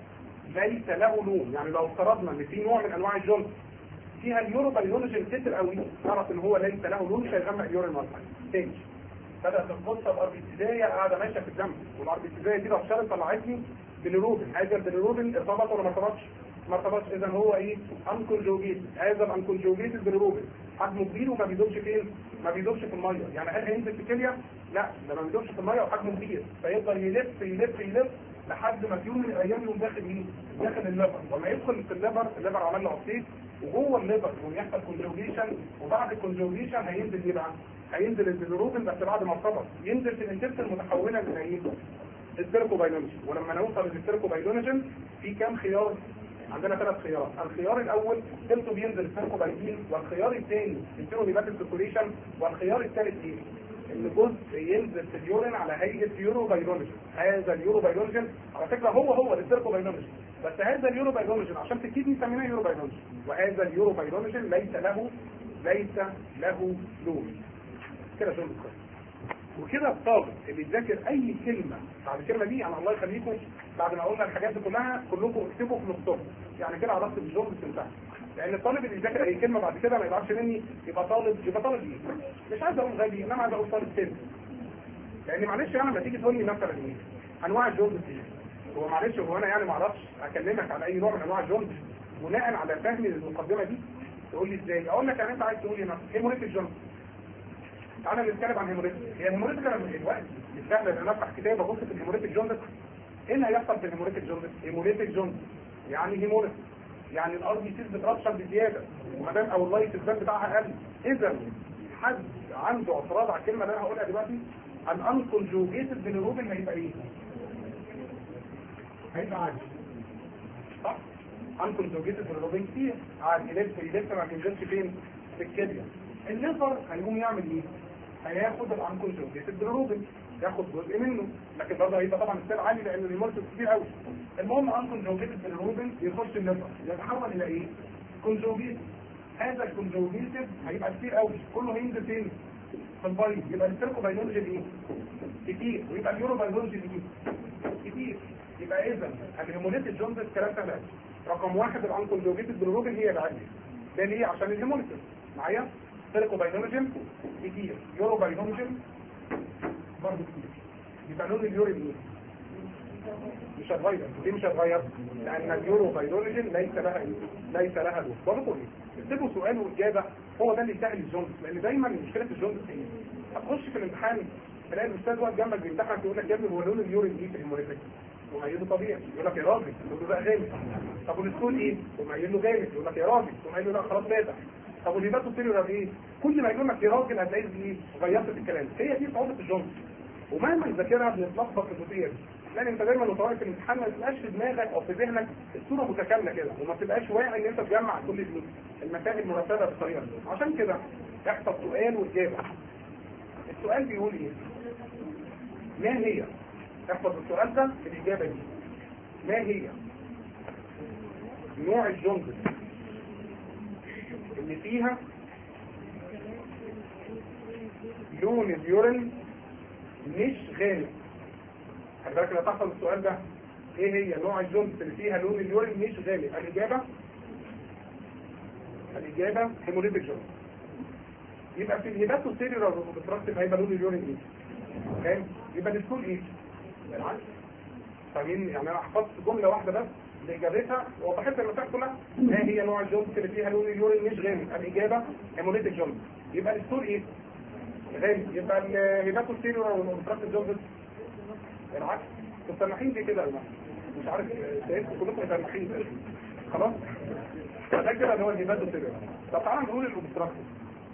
Speaker 1: ليس له لون يعني لو افترضنا ان في نوع من انواع الجلد فيها اليوروبايلوجين كتر قوي تعرف ان هو ليس له لون مش هيغمق يورين ولا حاجه تاني بدات القصه باربيتيزايه قاعده ماشيه في الدم والاربيتيزايه دي لو شرط طلعتني بالروبين هذا البيليروبين ارتبط ولا ما ارتبطش؟ ما ارتبطش اذا هو ايه؟ انكونجوجيت هذا الانكونجوجيت بالروبين حجمه كبير وما بيدوبش فين؟ ما بيدوبش في الميه يعني هل هينزل في الكليه؟ لا ده ما بيدوبش في الميه وحجمه كبير فيفضل يلف يلف يلف لحد ما في يوم من الايام يقوم داخل مين؟ داخل الليفر لما يدخل في الليفر الليفر عمل له اوبسيت وجوه الليفر يقوم يحصل كونجوجيشن وبعد الكونجوجيشن هينزل ايه بقى؟ هينزل البيليروبين بس بعد ما ارتبط ينزل في الانتستين متحولا الى ايه؟ السيركوبايلونجين ولما نوصل للسيركوبايلونجين في كام خيار؟ عندنا ثلاث خيارات الخيار الاول سيلته بينزل السيركوبايلين والخيار الثاني السيرو هيباتيك سيركوليشن والخيار الثالث ايه؟ ان جزء ينزل في اليورين على هيئه يورو بايلونجين هذا اليورو بايلونجين على فكره هو هو السيركو بايلونجين بس هذا اليورو بايلونجين عشان في الكيدني سميناه يورو بايلونجين وهذا اليورو بايلونجين ليس له ليس له لون كده شغل كويس وكده الطالب اللي يذاكر اي كلمه بعد الكلمه دي يعني الله يخليكم بعد ما قلنا الحاجات دي كلها كلكم اكتبوا في نصهم يعني كده عرفت الجمله انتهت لان الطالب اللي يذاكر اي كلمه بعد كده ما يعرفش مني يبقى طالب يبقى طالب ايه مش عايز اقول غبي انما عايز اقول طالب سن لان معلش انا لما تيجي تقول لي مثلا ايه انواع الجوندس ايه هو معلش هو انا يعني ما اعرفش اكلمك على اي نوع من انواع الجوندس بناء على فهمي للمقدمه دي تقول لي ازاي اقول لك يعني انت عايز تقول لي مثلا هيموريتك جوندس تعالى نتكلم عن هيموريتك هي الهيموريتك انا دلوقتي بالفعل انا افتح كتاب ابص في الهيموريتك جوندس ايه اللي هيحصل في الهيموريتك جوندس هيموريتك جوندس يعني هيموريتك يعني الارض يسيس بترشح بزياده وما دام او اللايت الزان بتاعها قل اذا حد عنده اعتراض على الكلمه اللي انا هقولها دلوقتي ان انكونجوجيتد بالروبن هيبقى ايه؟ هيبقى عادي صح؟ انكونجوجيتد بالروبن كتير عادي يلف يلف ما بينزلش فين؟ في الكليه الليفر هيقوم يعمل ايه؟ هياخد الانكونجوجيتد بالروبن ياخد جزء منه لكن برضه هيبقى طبعا السيل عالي لان الهيمورتس كتير قوي المهم انكونجوجيتد بالروبن يخش الليفر يتحول الى ايه؟ كونجوجيتد هذا الكونجوجيتد هيبقى كتير قوي كله هينزل فين؟ في البايض يبقى السيركو بايولوجي ايه؟ كتير ويبقى اليورو بايولوجي ايه؟ كتير يبقى اذا الهيموليتد جوندس كلام سهل رقم واحد الانكونجوجيتد بالروبن هي العالية ده ليه؟ عشان الهيموليتد معايا؟ سيركو بايولوجين كتير يورو بايولوجين برضه كتير يبقى لون اليورين ايه؟ مش هتغير ليه مش هتغير؟ لان اليورو بايولوجين ليس لها ايه؟ ليس لها لون برضه ايه؟ اكتبوا سؤال واجابه هو ده اللي يسهل الجوندس لان دايما مشكله الجوندس ايه؟ هتخش في الامتحان تلاقي الاستاذ واقف جنبك بيمتحنك يقول لك يا ابني هو لون اليورين ايه في الهيموريتك؟ وميله طبيعي يقول لك يا راجل تقول له بقى غامق طب والستون ايه؟ وميله جامد يقول لك يا راجل وميله لا خلاص فاتح طب والهيباتو سيريور ايه؟ كل ما يقول لك يا راجل هتلاقي ايه؟ غيرت في الكلام هي دي صعوبه الجوندس ومهما نذاكرها بنتلخبط في الجزئيه دي لان انت دايما وانت في الامتحان ما تبقاش في دماغك او في ذهنك الصوره متكامله كده وما تبقاش واعي ان انت تجمع كل المسائل المرتبه بالطريقه دي عشان كده يحصل سؤال واجابه السؤال بيقول ايه؟ ما هي؟ احفظ السؤال ده الاجابه دي ما هي؟ نوع الجندس اللي فيها لون اليورين مش غامق خلي بالك لما تحصل السؤال ده ايه هي نوع الجونز اللي فيها لون اليورين مش غامق الاجابه الاجابه هيموليتيك جونز يبقى في الهيباتو سيريرال بترتب هيبقى لون اليورين ايه فاهم يبقى السكول ايه العكس فاهمين يعني انا حفظت جمله واحده بس لاجابتها وضحت المسائل كلها ما هي نوع الجونز اللي فيها لون اليورين مش غامق الاجابه هيموليتيك جونز يبقى السكول ايه غامق يبقى الهيباتو سيريرال والبترتب جونز العكس مسمحين ليه كده المعنى مش عارف شايفكم كلكم مسمحين خلاص ده كده اللي هو الهبات والسيريا طب تعالى نقول الاوبستراكشن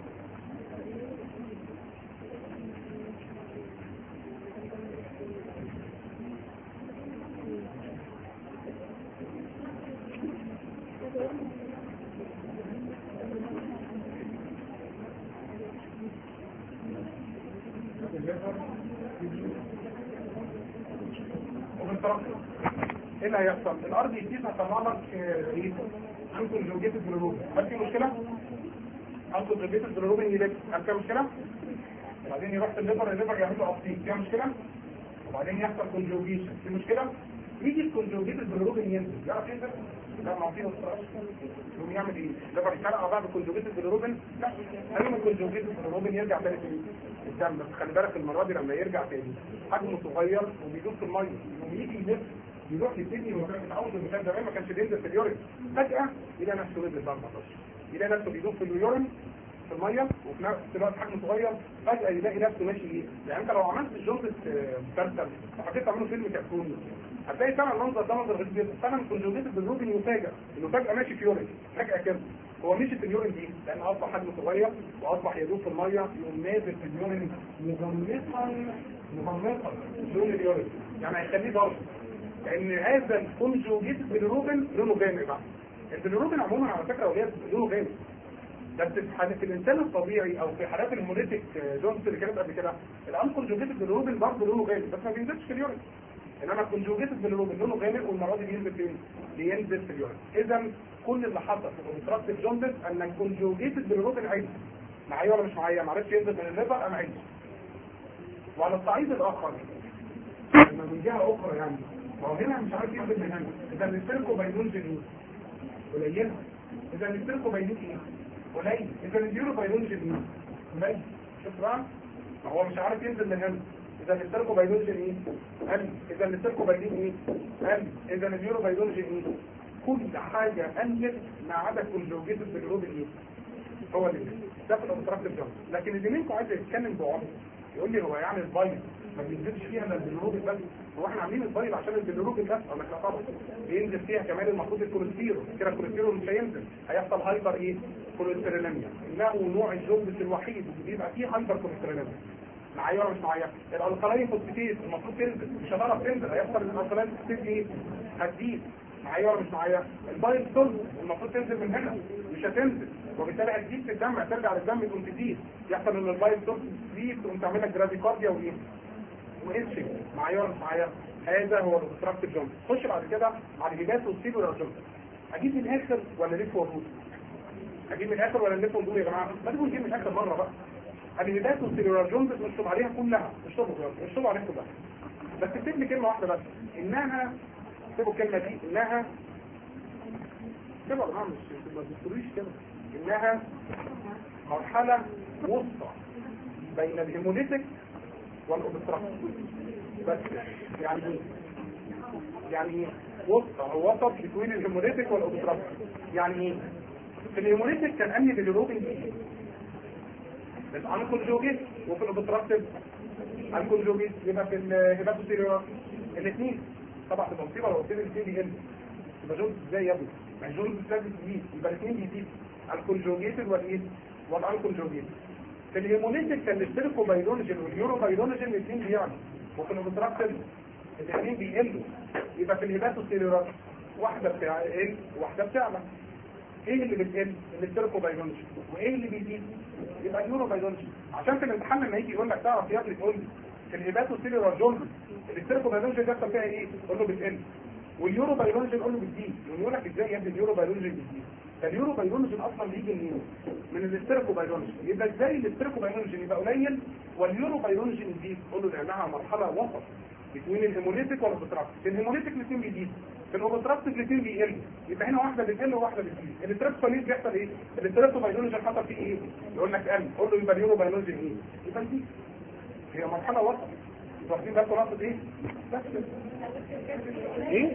Speaker 1: ايه اللي هيحصل الارض يسيس هتطلع لك ايه انكم زوجيتد بالروبين هل في مشكله انكم زوجيتد بالروبين يلف هل في مشكله وبعدين يروح في الليفر الليفر يعمل له ابسيك فيها مشكله وبعدين يحصل كونجوجيشن في مشكله يجي الكونجوجيتد بالروبين ينزل يعرف ينزل لا ما فيه يقوم يعمل ايه الليفر يفرقع بعد الكونجوجيتد بالروبين لا قالوا الكونجوجيتد بالروبين يرجع تاني في الدم بس خلي بالك المره دي لما يرجع تاني حجمه صغير وبيدوب في الميه يقوم يجي يلف يروح يبتدي وكان متعود المكان زمان ما كانش بينزل في اليورين فجأة يلاقي نفسه نزل بقى 14 يلاقي نفسه بيدوب في اليورين في الميه وفي نفس الوقت حجمه صغير فجأة يلاقي نفسه ماشي ايه يعني انت لو عملت الجوزة مسلسل وحبيت تعمله فيلم كرتوني هتلاقي فعلا المنظر ده منظر غريب جدا فعلا كونجوجيتد بالروبين يفاجئ انه فجأة ماشي في يورين فجأة كده هو مشي في اليورين دي لان اصبح حجمه صغير واصبح يدوب في الميه يقوم نازل في اليورين مغمقا مغمقا لون اليورين يعني هيخليه ضرب لان هذا الكونجوجيتد بالروبن لونه غامق بقى البيلروبين عموما على فكره وليه لونه غامق بس في حالة الانسان الطبيعي او في حالات المونيتك جونز اللي كانت قبل كده الانكونجوجيتد بالروبن برضه لونه غامق بس ما بينزلش في اليورين انما الكونجوجيتد بالروبن لونه غامق والمره دي بينزل فين؟ بينزل في اليورين اذا كل اللي حصل في كونتراكتيف جوندس ان الكونجوجيتد بالروبن عادي معايا ولا مش معايا؟ ما عرفش ينزل من الليفر انا عادي وعلى الصعيد الاخر لما من جهه اخرى يعني ما هو هنا مش عارف ينزل من هنا اذا السيركو بايدون جنود قليله اذا السيركو بايلين ايه قليل اذا اليورو بايلونج ايه قليل شفت بقى ما هو مش عارف ينزل من هنا اذا السيركو بايلونج ايه قل اذا السيركو بايلين ايه قل اذا اليورو بايلونج ايه كل حاجه قلت ما عدا كونجوجيتد بالجروب ايه هو اللي ده في الاوبستراكتيف جامب لكن اللي منكم عايز يتكلم بعمق يقول لي هو يعني البايل ما بينزلش فيها الا البيلروبين بس هو احنا عاملين البايل عشان البيلروبين بس اقول لك لا طبعا بينزل فيها كمان المفروض الكوليسترول كده الكوليسترول مش هينزل هيحصل هايبر ايه كوليستروليميا انه نوع الجلد الوحيد اللي بيبقى فيه هايبر كوليستروليميا معايا ولا مش معايا الالقلاين فوسفاتيز المفروض تنزل مش هتعرف تنزل هيحصل الالقلاين فوسفاتيز ايه هتزيد معايا ولا مش معايا البايل سولف المفروض تنزل من هنا مش هتنزل وبالتالي هتزيد في الدم هترجع للدم تقوم تزيد يحصل ان البايل سولف تزيد تقوم تعمل لك جراديكارديا وايه واتشنج معايا ولا مش معايا هذا هو الاوبستراكتيف جامب خش بعد كده على الهيبات والسيلولار جامب اجيب من الاخر ولا لف وردود اجيب من الاخر ولا لف وردود يا جماعه ما تقول نجيب من الاخر مره بقى الهيبات والسيلولار جامب نشطب عليها كلها نشطبوا نشطبوا عليها كلها بس اكتب لي كلمه واحده بس انها اكتبوا الكلمه دي انها اكتبوا يا جماعه مش ما تذكروش كده انها مرحله وسطى بين الهيموليتيك والاوبستراكشن بس يعني ايه يعني ايه وسط او وسط بين الهيموليتيك والاوبستراكشن يعني ايه في الهيموليتيك كان انهي بالروبين بس انكونجوجيت وفي الاوبستراكشن انكونجوجيت يبقى في الهيباتوسيريور الاثنين طبعا تبقى مصيبه لو قلت لي الاثنين بيقل يبقى جولد ازاي يا ابني ما الجولد لازم تزيد يبقى الاثنين بيزيد الكونجوجيتد والايه والانكونجوجيتد في الهيموليتيك كان السيركو بايلونجين واليورو بايلونجين الاثنين بيعلوا وفي الاوبستراكشن الاثنين بيقلوا يبقى في الهيباتوسيلولار واحده بتقل وواحده بتعلى ايه اللي بتقل السيركو بايلونجين وايه اللي بيزيد يبقى اليورو بايلونجين عشان في الامتحان لما يجي يقول لك تعرف يا ابني تقول لي في الهيباتوسيلولار جولد السيركو بايلونجين بيحصل فيها ايه قول له بتقل واليورو بايلونجين قول له بتزيد يقول لك ازاي يا ابني اليورو بايلونجين بتزيد اليورو بايلونجين اصلا بيجي منين من الاستركو بايلونجين يبقى ازاي الاستركو بايلونجين يبقى قليل واليورو بايلونجين يزيد قول له لانها مرحله وسط بين الهيموليتيك والاوبستراكتيف في الهيموليتيك الاثنين بيزيد في الاوبستراكتيف الاثنين بيقل يبقى هنا واحده بتقل وواحده بتزيد الاستركو بايلونجين بيحصل ايه الاستركو بايلونجين حصل فيه ايه يقول لك قل قول له يبقى اليورو بايلونجين ايه يبقى دي هي مرحله وسط واخدين بالكم نقطه ايه بس ايه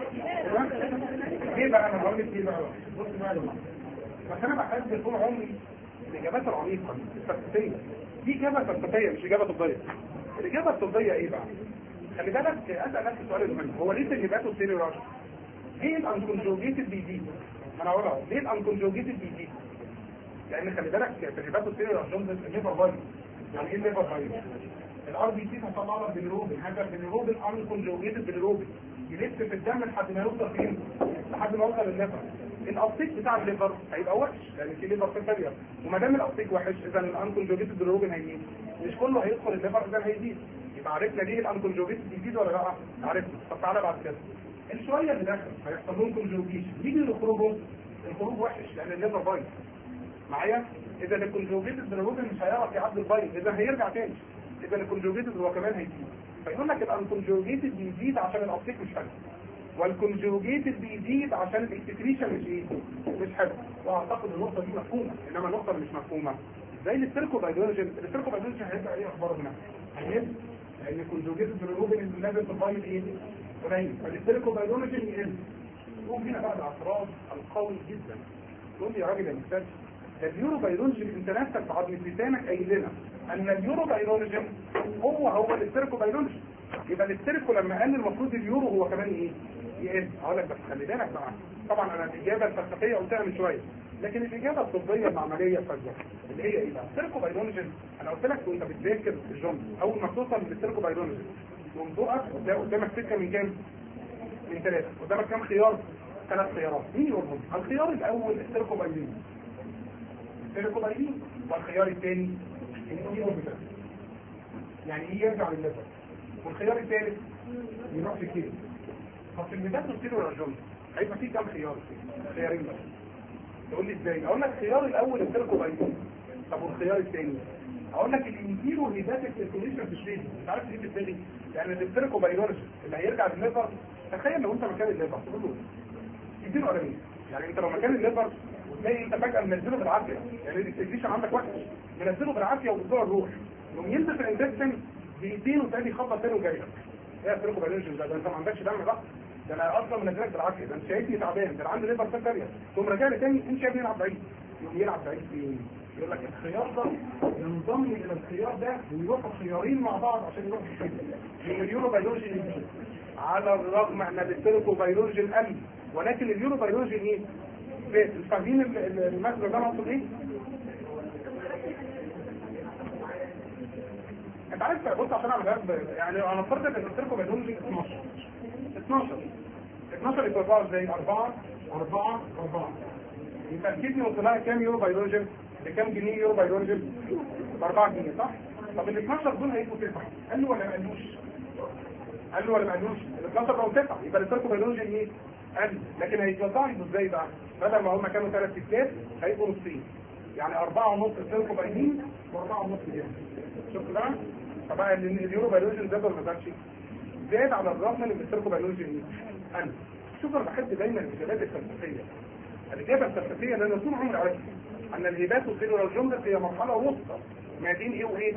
Speaker 1: ايه بقى انا بقول لك ايه بقى بص بقى يا جماعه بس انا بحب طول عمري الاجابات العميقه الفلسفيه دي اجابه فلسفيه مش اجابه طبيه الاجابه الطبيه ايه بقى خلي بالك اسال نفسي السؤال المهم هو ليه الهيباتو سيلولار ليه الانكونجوجيتد بيزيد ما انا هقولها ليه الانكونجوجيتد بيزيد لان خلي بالك في الهيباتو سيلولار جونز الليفر فايروس يعني ايه الليفر فايروس الار بي سي هتطلع لك بالروبين حاجه بالروبين انكونجوجيتد بالروبين يلف في الدم لحد ما يوصل فين لحد ما يوصل للليفر الابتيك بتاع الليفر هيبقى وحش لان في ليفر فيلير وما دام الابتيك وحش اذا الانكونجوجيتد بالروبين هيزيد مش كله هيدخل الليفر اذا هيزيد يبقى عرفنا ليه الانكونجوجيتد بيزيد ولا لا عرفنا طب تعالى بعد كده الشويه اللي داخل هيحصل لهم كونجوجيشن يجي يخرجوا الخروج وحش لان الليفر بايظ معايا اذا الكونجوجيتد بالروبين مش هيعرف يعدي البايظ اذا هيرجع تاني اذا الكونجوجيتد هو كمان هيزيد فيقول لك الانكونجوجيتد بيزيد عشان الابتيك مش حلو والكونجوجيتد بيزيد عشان الاكسكريشن مش ايه مش حلو واعتقد النقطه دي مفهومه انما النقطه اللي مش مفهومه زي السيركو بايدولوجين السيركو بايدولوجين هيبقى ايه اخباره هنا هيقل لان الكونجوجيتد بالروبين الليفل في البايل ايه قليل فالسيركو بايدولوجين يقل يقوم هنا بقى الاعتراض القوي جدا يقول لي يا راجل يا مستاذ اليورو بايولوجين انت نفسك في عظمه لسانك قايل لنا ان اليورو بايولوجين هو هو الاستيركو بايولوجين يبقى الاستيركو لما قال المفروض اليورو هو كمان ايه يقل هقول لك بس خلي بالك بقى طبعا انا الاجابه الفلسفيه قلتها من شويه لكن الاجابه الطبيه العمليه الفجره اللي هي ايه بقى السيركو بايولوجين انا قلت لك وانت بتذاكر الجمله اول ما توصل للسيركو بايولوجين تقوم تقف قدامك سكه من كام من ثلاثه قدامك كام خيار ثلاث خيارات مين يقولهم الخيار الاول السيركو بايولوجين الكوبايلين والخيار الثاني النيوبيتا يعني ايه يرجع للليفر والخيار الثالث يروح في كده طب في الميدان تصير الرجل هيبقى فيه كام خيار خيارين بس تقول لي ازاي اقول لك الخيار الاول الكوبايلين طب والخيار الثاني اقول لك الانتيرو هيباتيك سيركوليشن في الشريط انت عارف ليه بالتالي يعني السيركوبايلوريش اللي هيرجع للليفر تخيل لو انت مكان الليفر تقول له اديله قلمين يعني انت لو مكان الليفر وتلاقي انت فجاه منزله بالعافيه يعني الاكسجريشن عندك وحش منزله بالعافيه وبتوع الروح يوم يلبس الانجكشن دقيقتين وتلاقيه يخبط تاني وجاي لك ايه يا سيركو بالانجن ده, ده انت ما عندكش دم بقى ده انا اصلا منزلك بالعافيه ده انت شايفني تعبان ده انا عندي ليفر سكريا تقوم راجع لي تاني انت شايفني يلعب بعيد يقوم يلعب بعيد فين؟ يقول لك الخيار ده ينضم الى الخيار ده ويروحوا خيارين مع بعض عشان يروحوا في من اليورو بيولوجي للدين على الرغم ان السيركو بيولوجي قل ولكن اليورو بيولوجي ايه؟ فاهمين المثل ده انا اقصد ايه؟ انت عارف بص عشان اعمل يعني انا فرضت ان السيركو بيولوجي 12 12 12 يبقى 4 ازاي 4 4 4 يبقى الكدني وصلها كام يورو بيولوجي بكام جنيه يورو بيولوجي ب 4 جنيه صح طب ال 12 دول هيبقوا 9 قال له ولا ما قالوش قال له ولا ما قالوش ال 12 بقوا 9 يبقى السيركو بيولوجي ايه قال لكن هيتوزعوا يبقوا ازاي بقى بدل ما هم كانوا ثلاث ستات هيبقوا نصين يعني أربعة ونص السيركو باينين وأربعة ونص جنيه شفت بقى فبقى اليورو بيولوجي زاد ولا ما زادش زاد على الرغم من السيركو بيولوجي ايه انا شوف انا بحب دايما الاجابات الفلسفيه الاجابه الفلسفيه اللي انا طول عمري عارفها ان الهبات والسيلولار الجمله هي مرحله وسطى ما بين ايه وايه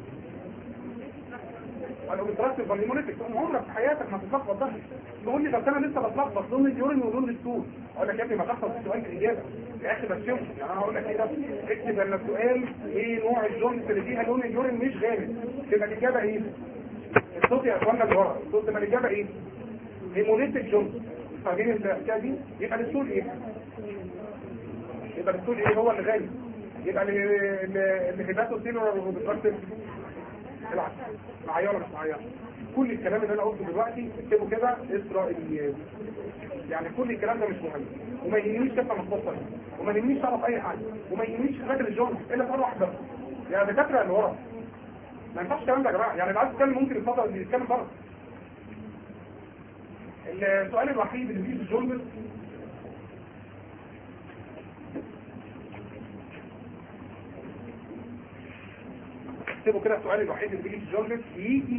Speaker 1: الاوبستراكتيف فاليمونيتك عمرك في حياتك ما تتلخبط ده تقول لي بس انا لسه بتلخبط لون اليورين ولون السول اقول لك يا ابني ما تحفظ السؤال في الاجابه يا اخي بس يعني انا هقول لك ايه ده اكتب ان السؤال ايه نوع الجونز اللي فيها لون اليورين مش غامق تبقى الاجابه ايه الصوت يا اخوانا اللي ورا الصوت تبقى الاجابه ايه هيموليتك جونز فاهمين الحكايه دي يبقى السول ايه يبقى السول ايه هو اللي غامق يبقى الهباتو سيلولار اوبستراكتيف العكس معايا ولا مش معايا كل الكلام اللي انا قلته دلوقتي اكتبه كده اسرائيليات يعني كل الكلام ده مش مهم وما يهمنيش تفهم القصه دي وما يهمنيش تعرف اي حاجه وما يهمنيش فاكر الجون الا سؤال واحد بس يا دكاتره اللي ورا ما ينفعش الكلام ده يا جماعه يعني اللي عايز يتكلم ممكن يتفضل يتكلم بره السؤال الوحيد اللي بيجي في الجون اكتبوا كده السؤال الوحيد اللي بيجي في الجورنال يجي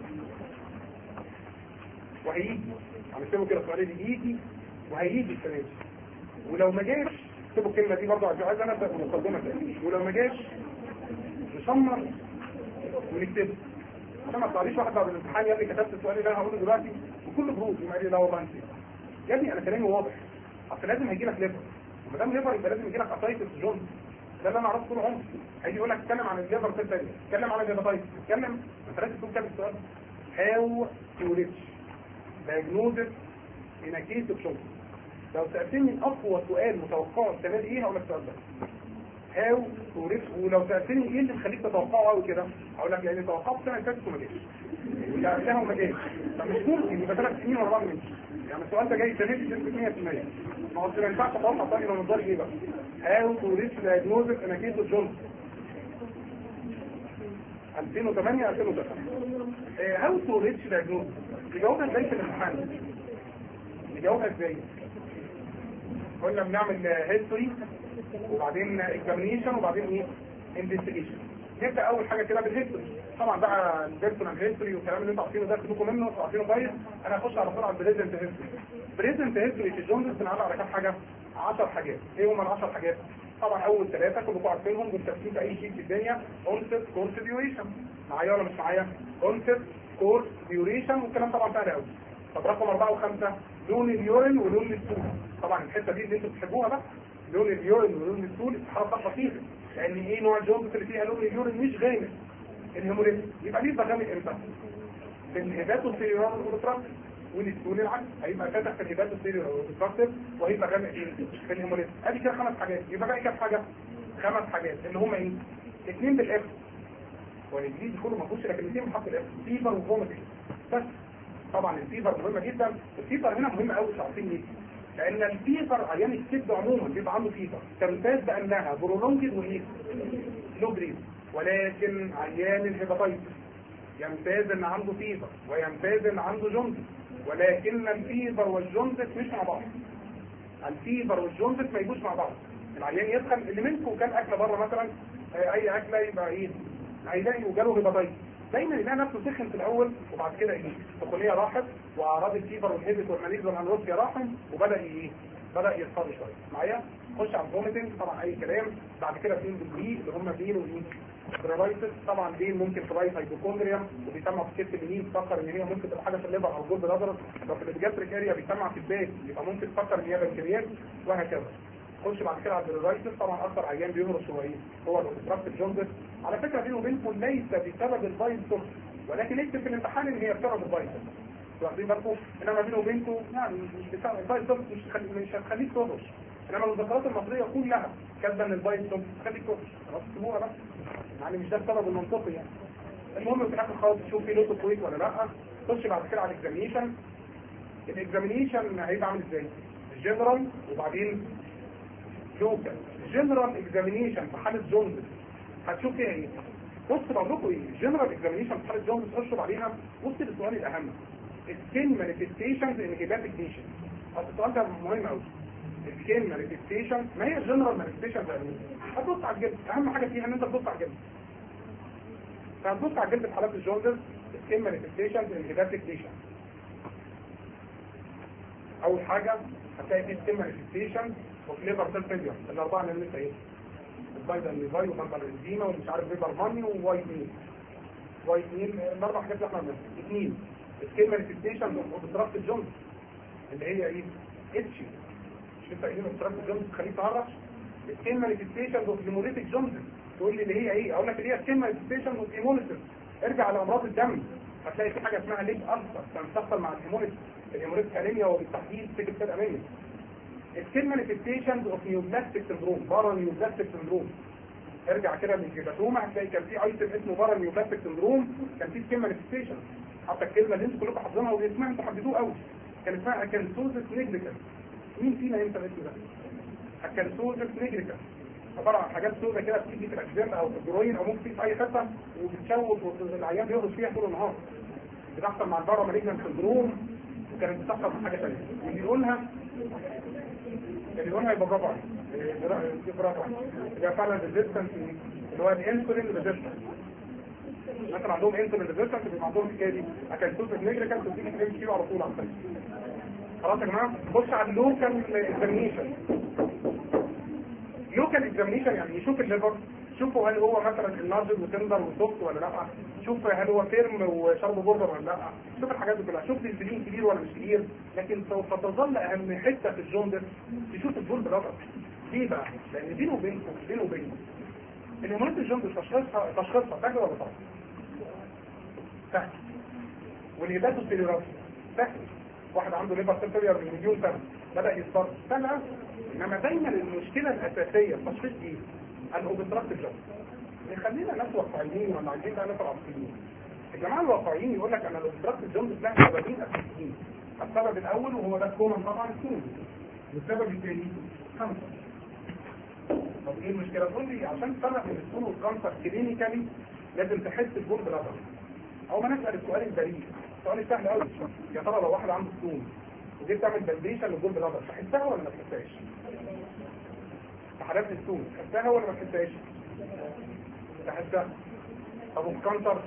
Speaker 1: وهيجي يعني اكتبوا كده السؤال اللي يجي وهيجي السنه دي ولو ما جاش اكتبوا الكلمه دي برضه عايز انا ابدا بمقدمه تاني ولو ما جاش نصمم ونكتبه عشان ما تطلعليش واحد بعد الامتحان يا ابني كتبت السؤال اللي انا هقوله دلوقتي بكل برود يقوم قال لي لا والله انت يا ابني انا كلامي واضح اصل لازم هيجي لك ليفر وما دام ليفر يبقى لازم يجي لك اسايتس جونز ده اللي انا اعرفه طول عمري هيجي يقول لك اتكلم عن الليفر سيل تاني اتكلم عن الهيباتايتس اتكلم انت لازم تكون كاتب السؤال هاو تو ريتش diagnosis in a case of shock لو سألتني اقوى سؤال متوقع السنه دي ايه هقول لك السؤال ده هاو تو ريتش ولو سألتني ايه اللي مخليك تتوقعه قوي كده هقول لك يعني توقعت السنه اللي فاتت وما جاش واللي قبلها وما جاش فمش ممكن يبقى ثلاث سنين ورا بعض منش يعني السؤال ده جاي السنه دي بنسبه 100% ما هو ما ينفعش اتوقع تاني لو نظري ايه بقى هاو تو ريتش diagnosis in a case of Johnson 2008 2009 هاو تو ريتش diagnosis نجاوبها ازاي في الامتحان نجاوبها ازاي قلنا بنعمل هيستوري وبعدين اكزامينيشن وبعدين ايه انفستيجيشن نبدا اول حاجه كده بالهيستوري طبعا بقى البيرسونال هيستوري والكلام اللي انتوا عارفينه ده خدوكم منه انتوا عارفينه كويس انا هخش على طول على البريزنت هيستوري بريزنت هيستوري في الجونز بنعلق على كام حاجه 10 حاجات ايه هم ال 10 حاجات طبعا اول ثلاثه كلكم عارفينهم بالترتيب في اي شيء في الدنيا كونسبت كورس ديوريشن معايا ولا مش معايا كونسبت كورس ديوريشن والكلام طبعا سهل قوي طب رقم أربعة وخمسة لون اليورين ولون السول طبعا الحته دي اللي انتوا بتحبوها بقى لون اليورين ولون السول استحاره خطيره لان ايه نوع الجوز اللي فيها لون اليورين مش غامق الهيموليز يبقى ليه غامق امتى في الهبات والسيريورال والتراكت والسول العكس هيبقى فاتح في الهبات والسيريورال والتراكت وهيبقى غامق ايه في الهيموليز ادي كده خمس حاجات يبقى باقي كام حاجه خمس حاجات اللي هم ايه اثنين بالاف والانجليزي كله ما فيهوش لكن الاثنين بحرف الاف فيفر وفوميتنج بس طبعا الفيفر مهمه جدا الفيفر هنا مهم قوي مش عارفين ليه لان الفيفر عيان الكبد عموما بيبقى عنده فيفر تمتاز بانها برولونجد وايه لو جريد ولكن عيان الهيباتايتس يمتاز ان عنده فيفر ويمتاز ان عنده جوندس ولكن الفيفر والجوندس مش مع بعض الفيفر والجوندس ما يجوش مع بعض العيان يدخل اللي منكم كان اكله بره مثلا اي اكله يبقى ايه هيلاقي وجاله هيباتايتس دايما يلاقي نفسه سخن في الاول وبعد كده ايه السخونيه راحت واعراض الفيفر والهيبت والماليز والانروسيا راحوا وبدا ايه بدا يصفر شويه معايا خش على الفوميتنج طبعا اي كلام بعد كده فين بالبي اللي هم بين وايه برايتس طبعا بين ممكن ترايت هايبوكوندريا وبيسمع في الكتف اليمين تفكر ان هي ممكن تبقى حاجه في الليفر او جولد بلادر لو في الجاستريك اريا بيسمع في الباك يبقى ممكن تفكر ان هي بنكرياس وهكذا خش بعد كده على البرايتس طبعا اكثر عيان بيهرش هو ايه هو الاوبستراكتيف جوندس على فكره بينه وبينكم ليس بسبب الفايتس ولكن اكتب في الامتحان ان هي بسبب الفايتس واخدين بالكم انما بينه وبينكم يعني مش بسبب الفايتس مش هتخلي- مش هتخليك تهرش انما المذكرات المصريه كلها كاتبه ان الفايتس هتخليك تهرش خلاص سيبوها بس يعني مش ده السبب المنطقي يعني المهم في الاخر خالص تشوف في لوتو كويس ولا لا خش بعد كده على الاكزامينيشن الاكزامينيشن هيبقى عامل ازاي الجنرال وبعدين لوكال الجنرال اكزامينيشن في حاله جوندس هتشوف فيها ايه بص بقول لكم ايه الجنرال اكزامينيشن في حاله جوندس اشرب عليها بص للسؤال الاهم السكين مانيفستيشنز ان هيباتيك نيشن اصل السؤال ده مهم قوي السكين مانيفستيشن ما هي الجنرال مانيفستيشنز يعني هتبص على الجلد اهم حاجه فيها ان انت تبص على الجلد فهتبص على الجلد في حالات الجوندس السكين مانيفستيشنز ان هيباتيك نيشن اول حاجه هتلاقي في سكين مانيفستيشن وفي ليفر سيل فيلير الاربعه اللي لسه ايه البايدا الليفاي وبربر الانزيما ومش عارف ليفر ماني ووايت ميل وايت ميل الاربع حاجات اللي احنا بنعملها اثنين سكين مانيفستيشن وبتراكت الجوندس اللي هي ايه اتشي مش لسه قايلين بتراكت الجوندس تخليك تهرش سكين مانيفستيشن اوف هيموليتيك جوندس تقول لي اللي هي ايه اقول لك اللي هي سكين مانيفستيشن اوف هيموليتيك ارجع لامراض الدم هتلاقي في حاجه اسمها ليج ألسر كان بتحصل مع الهيموليتيك الهيموليتيك انيميا وبالتحديد سكت سيل انيميا السكين مانيفستيشن اوف نيوبلاستيك سندروم بارا نيوبلاستيك سندروم ارجع كده للجيباتوما هتلاقي كان في ايتم اسمه بارا نيوبلاستيك سندروم كان في سكين مانيفستيشن حتى الكلمه اللي انتوا كلكم حافظينها واسمها انتوا حبيتوه قوي كان اسمها اكنسوزس نيجريكال مين فينا ينسى الاسم ده؟ اكنسوزس نيجريكال عباره عن حاجات سودة كده بتيجي في الاجزام او في الجروين او ممكن في اي حته وبتشوك والعيان بيهرش فيها طول النهار بتحصل مع البارا مالجنان سندروم وكانت بتحصل في حاجه ثانيه واللي يقولها اللي يقولها يبقى برافو عليك إيه، برافو عليك يبقى فعلا ريزيستنس اللي هو الانسولين ريزيستنس مثلا عندهم انسولين ريزيستنس بيبقى عندهم الحكايه دي اكلتوز نيجريكال تديك الام كيو على طول على الطريق خلاص يا جماعه بص على اللوكال اكزامينيشن لوكال اكزامينيشن يعني يشوف الليفر شوفوا هل هو مثلا النارجل وتندر وسوفت ولا لا شوف هل هو فيرم وشرب بوردر ولا لا شوف الحاجات دي كلها شوف الانسولين كبير ولا مش كبير لكن سوف تظل اهم حته في الجوندس تشوف البول بلادر ليه بقى؟ لان بينه وبينكم بينه وبينكم الهرمونات الجوندس تشخيصها تشخيصها سهل ولا صعب؟ سهل والهيباتوستيريورات سهل واحد عنده ليفر سيل فيلير من مليون سنه بدا يصفر سهل انما دايما المشكله الاساسيه في تشخيص ايه؟ الاوبستراكت الجوندس يخلينا ناس واقعيين ولا عايزين بقى ناس عاطفيين الجماعه الواقعيين يقول لك انا الاوبستراكت الجوندس لها سببين اساسيين السبب الاول وهو ده الكومن طبعا السون والسبب الثاني خمسه طب ايه المشكله تقول لي عشان تفرق بين السون والكانسر كلينيكالي لازم تحس الجول بلادر او ما نسال السؤال البريء السؤال السهل قوي يا ترى لو واحد عنده سون وجيت تعمل فاليديشن للجول بلادر تحسها ولا ما تحسهاش في حالات السون تحسها ولا ما تحسهاش تحسها طب والكانسر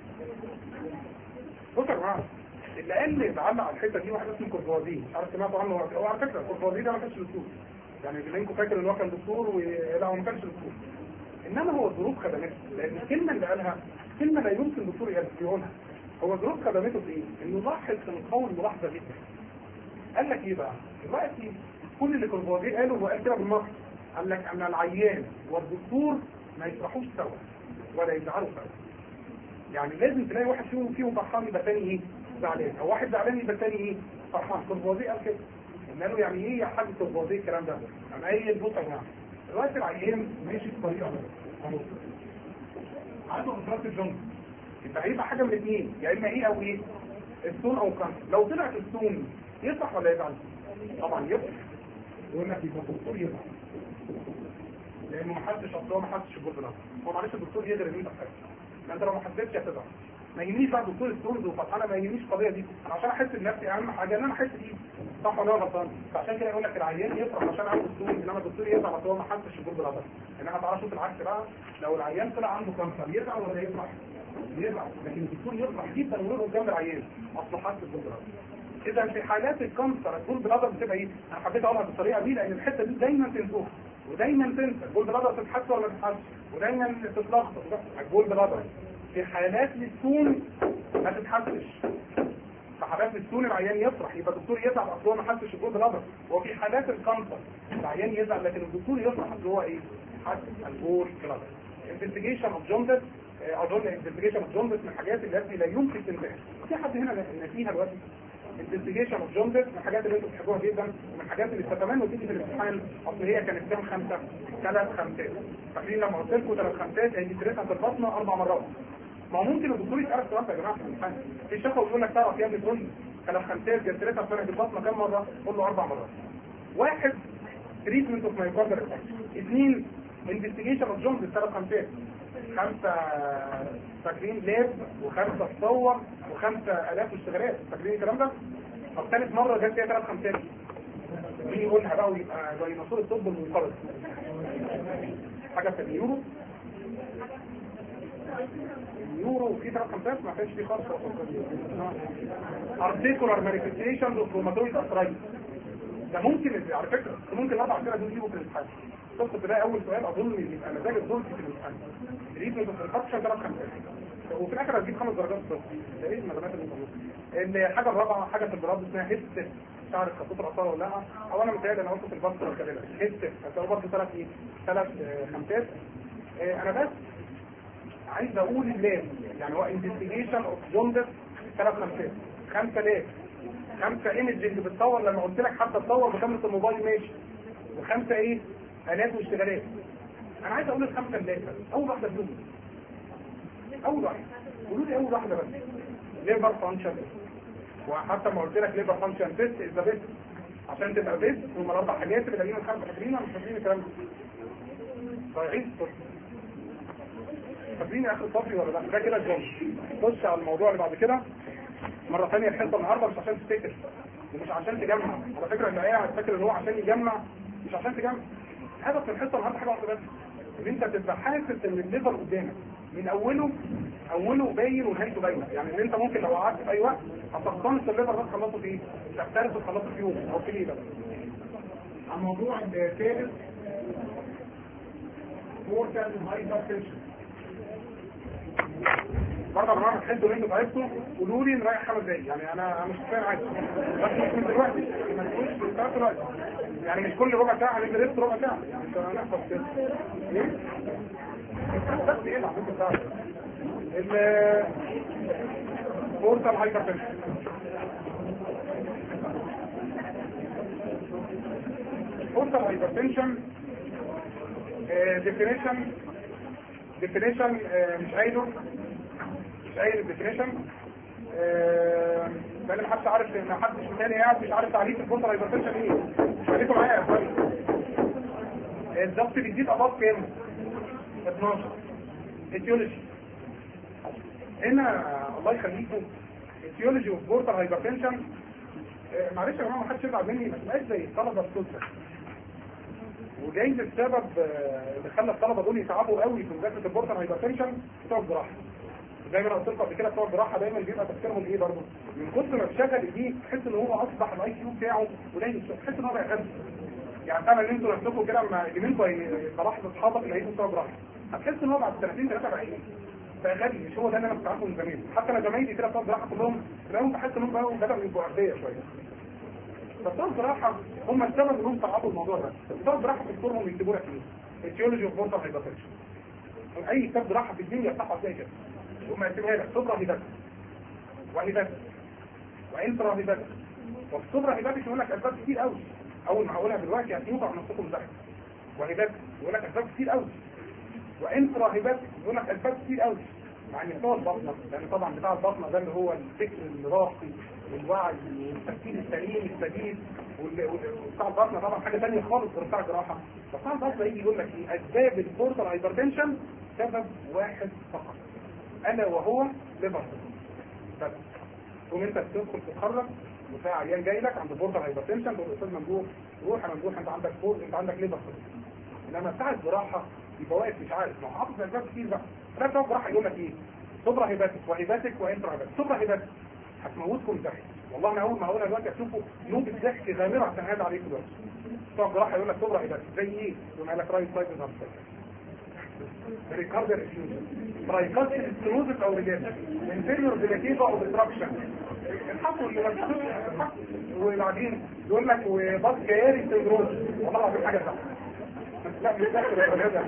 Speaker 1: بص يا جماعه اللي قال لي اتعلق على الحته دي واحد اسمه كورفوازي مش عارف سمعتوا عنه ولا- هو على فكره كورفوازي ده ما كانش دكتور يعني اللي منكم فاكر ان هو كان دكتور ولا هو ما كانش دكتور انما هو الظروف خدمته لان الكلمه اللي قالها كلمه لا يمكن دكتور يقولها هو الظروف خدمته في ايه؟ انه لاحظ من قول ملاحظه جدا قال لك ايه بقى؟ دلوقتي كل اللي كورفوازي قاله هو قال كده بالنص قال لك ان العيان والدكتور ما يفرحوش سوا ولا يزعلوا سوا يعني لازم تلاقي واحد فيهم فيهم فرحان يبقى تاني ايه زعلان او واحد زعلان يبقى تاني ايه فرحان كورفوازي قال كده قلنا له يعني ايه يا حاج كورفوازي الكلام ده انا اي بص يا جماعه دلوقتي العيان ماشي بطريقه اهو عنده انفراط الجنب يبقى هيبقى حاجه من الاثنين يا اما ايه او ايه السون او كانسر لو طلعت السون يفرح ولا يزعل طبعا يفرح يقول لك يبقى الدكتور يفرح لانه ما حدش اصلا ما حدش الجزء ده هو معلش الدكتور يقدر ان انت تفرح ما انت لو ما حسيتش هتزعل ما يهمنيش بقى دكتور السونز وفتحانه ما يهمنيش القضيه دي انا عشان احس بنفسي اهم حاجه ان انا احس بيه صح ولا أنا غلطان فعشان كده يقول لك العيان يفرح عشان عنده السون انما الدكتور يزعل عشان هو ما حسش الجزء ده انما تعالى شوف العكس بقى لو العيان طلع عنده كانسر يزعل ولا يفرح؟ يزعل لكن الدكتور يفرح جدا ويقف جنب العيان اصله حس الجزء ده اذا في حالات الكانسر الجول بلادر بتبقى ايه انا حبيت اقولها بالطريقه دي لان الحته دي دايما تنسوها ودايما تنسى الجول بلادر تتحس ولا ما تتحسش ودايما تتلخبط الجول بلادر في حالات السون ما تتحسش في حالات السون العيان يفرح يبقى الدكتور يزعل اصل هو ما حسش الجول بلادر وفي حالات الكانسر العيان يزعل لكن الدكتور يفرح اصل هو ايه حس الجول بلادر investigation of jaundice آه، اظن investigation of jaundice من الحاجات التي لا يمكن تنتهي في حد هنا نسيها دلوقتي investigation of jaundice من الحاجات اللي انتم بتحبوها جدا ومن الحاجات اللي تتمنوا تيجي في الامتحان اصل هي كانت كام خمسه ثلاث خمسات فاكرين لما قلت لكم ثلاث خمسات هي درستها في البطنه اربع مرات ما هو ممكن الدكتور يسالك سؤال يا جماعه في الامتحان في شفا ويقول لك تعرف يا ابني تقول لي ثلاث خمسات جلستها في البطنه كام مره؟ قول له اربع مرات واحد تريتمنت اوف مايكاردر اثنين انفستيجيشن اوف جونز ثلاث خمسات خمسة فاكرين لاب وخمسة تصور وخمسة آلاف اشتغالات فاكرين الكلام ده؟ طب ثالث مرة جت فيها ثلاث خمسات مين يقولها بقى ويبقى زي نصور الطب المنقرض حاجة في اليورو اليورو في ثلاث خمسات ما كانش فيه خالص ارتيكولار مانيفستيشن اوف روماتويد ارثرايتس ده ممكن على فكرة ممكن الاربع اسئله دول يجيبوا في الامتحان شفت تلاقي اول سؤال اظن يبقى مزاج الدول في الامتحان ريتم في الفكشن ثلاث خمسات وفي الاخر هتجيب خمس درجات بس ده ايه المعلومات اللي موجوده الحاجه الرابعه حاجه في البراد اسمها هيست شعر الخطوط الاثار ولا لا او انا متهيألي انا قلت في البصره والكلام هيست هتلاقوا برضه ثلاث ايه ثلاث خمسات آه، انا بس عايز اقول اللام يعني هو انفستيجيشن اوف جوندس ثلاث خمسات خمسه لاب خمسه ايمجنج بتصور لما قلت لك حتى تصور بكاميرا الموبايل ماشي وخمسه ايه الات واشتغالات انا عايز اقول الخمسه اللي بس اول واحده بدون اول واحده قولوا لي اول واحده بس ليفر فانكشن وحتى ما قلت لك ليفر فانكشن تيست از ذا بيست عشان تبقى بيست هم الاربع حاجات اللي قايلين الخمسه فاكرين ولا مش فاكرين الكلام ده؟ ضايعين فاكرين اخر صفري ولا لا ده كده الجمله خش على الموضوع اللي بعد كده مره ثانيه الحصه النهارده مش عشان تفتكر ومش عشان تجمع على فكره اللي قاعد فاكر ان هو عشان يجمع مش عشان تجمع هدف الحصه النهارده حاجه واحده بس ان انت تبقى حاسس ان الليفر قدامك من اوله اوله باين ونهايته باينه يعني ان انت ممكن لو قعدت في اي وقت هتقتنص الليفر ده تخلصه في ايه؟ تختلف تخلصه في يوم او في ليله الموضوع الثالث مورتال هايبرتنشن برضه يا جماعه تحسوا ان انتوا تعبتوا قولوا لي نريح خمس دقايق يعني انا مش فاهم عادي بس مش من دلوقتي ما تقولش من ثلاث دلوقتي يعني مش كل ربع ساعه هندرس ربع ساعه يعني مش هنحفظ كده ايه؟ بس ايه العبيط بتاعك ال بورتال هايبرتنشن بورتال هايبرتنشن ديفينيشن ديفينيشن مش قايله مش قايل الديفينيشن ده اللي محدش عارف ان محدش تاني قاعد مش عارف تعريف البورتال هايبرتنشن ايه مش خليكم معايا يا اخوان الضغط بيزيد اباط كام 12 اتيولوجي هنا الله يخليكم اتيولوجي اوف بورتال هايبرتنشن معلش يا جماعه ما حدش يزعل مني ما تبقاش زي الطلبه السلسله وجايز السبب اللي خلى الطلبه دول يتعبوا قوي في مذاكره البورتال هايبرتنشن بتوع الجراحه زي ما انا قلت لكم قبل كده بتوع الجراحه دايما بيبقى تفكيرهم ايه برضه من كتر ما اتشغل ايديه تحس ان هو اصبح الاي كيو بتاعه قليل تحس ان هو بقى غبي يعني فعلا ان انتوا نفسكم كده لما يجيبوا صلاح اصحابك اللي هيجوا بتوع جراحه هتحس ان هو بعد سنتين ثلاثه بقى ايه بقى غبي مش هو ده اللي انا كنت عارفه من زمان حتى انا زمايلي كده بتوع جراحه كلهم تلاقيهم بحس انهم بقوا بداوا يبقوا اغبياء شويه بتوع الجراحه هم السبب انهم صعبوا الموضوع ده بتوع الجراحه في دكتورهم يكتبوا لك ايه التيولوجي اوف بورتال هايبرتنشن اي كتاب جراحه في الدنيا يفتحوا هتلاقي كده ثم يقسمها لك صبرة هباتك وهباتك وانترا هباتك والصبرة هباتك يقول لك اسباب كتير قوي اول ما هقولها دلوقتي هتنوضع على نفسكم ذلك وهباتك يقول لك اسباب كتير قوي وانترا هباتك يقول لك اسباب كتير قوي يعني بتوع البطنة لان طبعا بتاع البطنة ده اللي هو الفكر الراقي والوعي والتفكير السليم السديد وبتاع البطنة طبعا حاجة ثانيه خالص غير بتاع الجراحة بتاع البطنة يجي يقول لك ايه اسباب البورتال هايبرتنشن سبب واحد فقط انا وهو ليفر بس تقوم انت بتدخل تتخرج وتلاقي عيان جاي لك عند بورتال هايبرتنشن تقول الاستاذ ممدوح روح يا ممدوح انت عندك فور انت عندك ليفر انما بتاع الجراحه يبقى واقف مش عارف ما هو حافظ اسباب كتير بقى ده بتاع الجراحه يقول لك ايه صبرة هباتك وهباتك وانترا هباتك صبرة هباتك هتموتكم ضحك والله انا اول ما هقولها دلوقتي هتشوفوا نوبة ضحك غامرة عشان هذا عليكم دلوقتي بتوع الجراحه يقول لك تبرع ايه زي ايه؟ يقول لك رايت سايد ريكاردر افيوجن برايكاست ستروزس او ريجيشن انفيريور ديلاتيفا او ديستراكشن الحقوا اللي ما وبعدين يقول لك وباس كياري سندروم والله العظيم حاجه صح لا مش داخل الولادة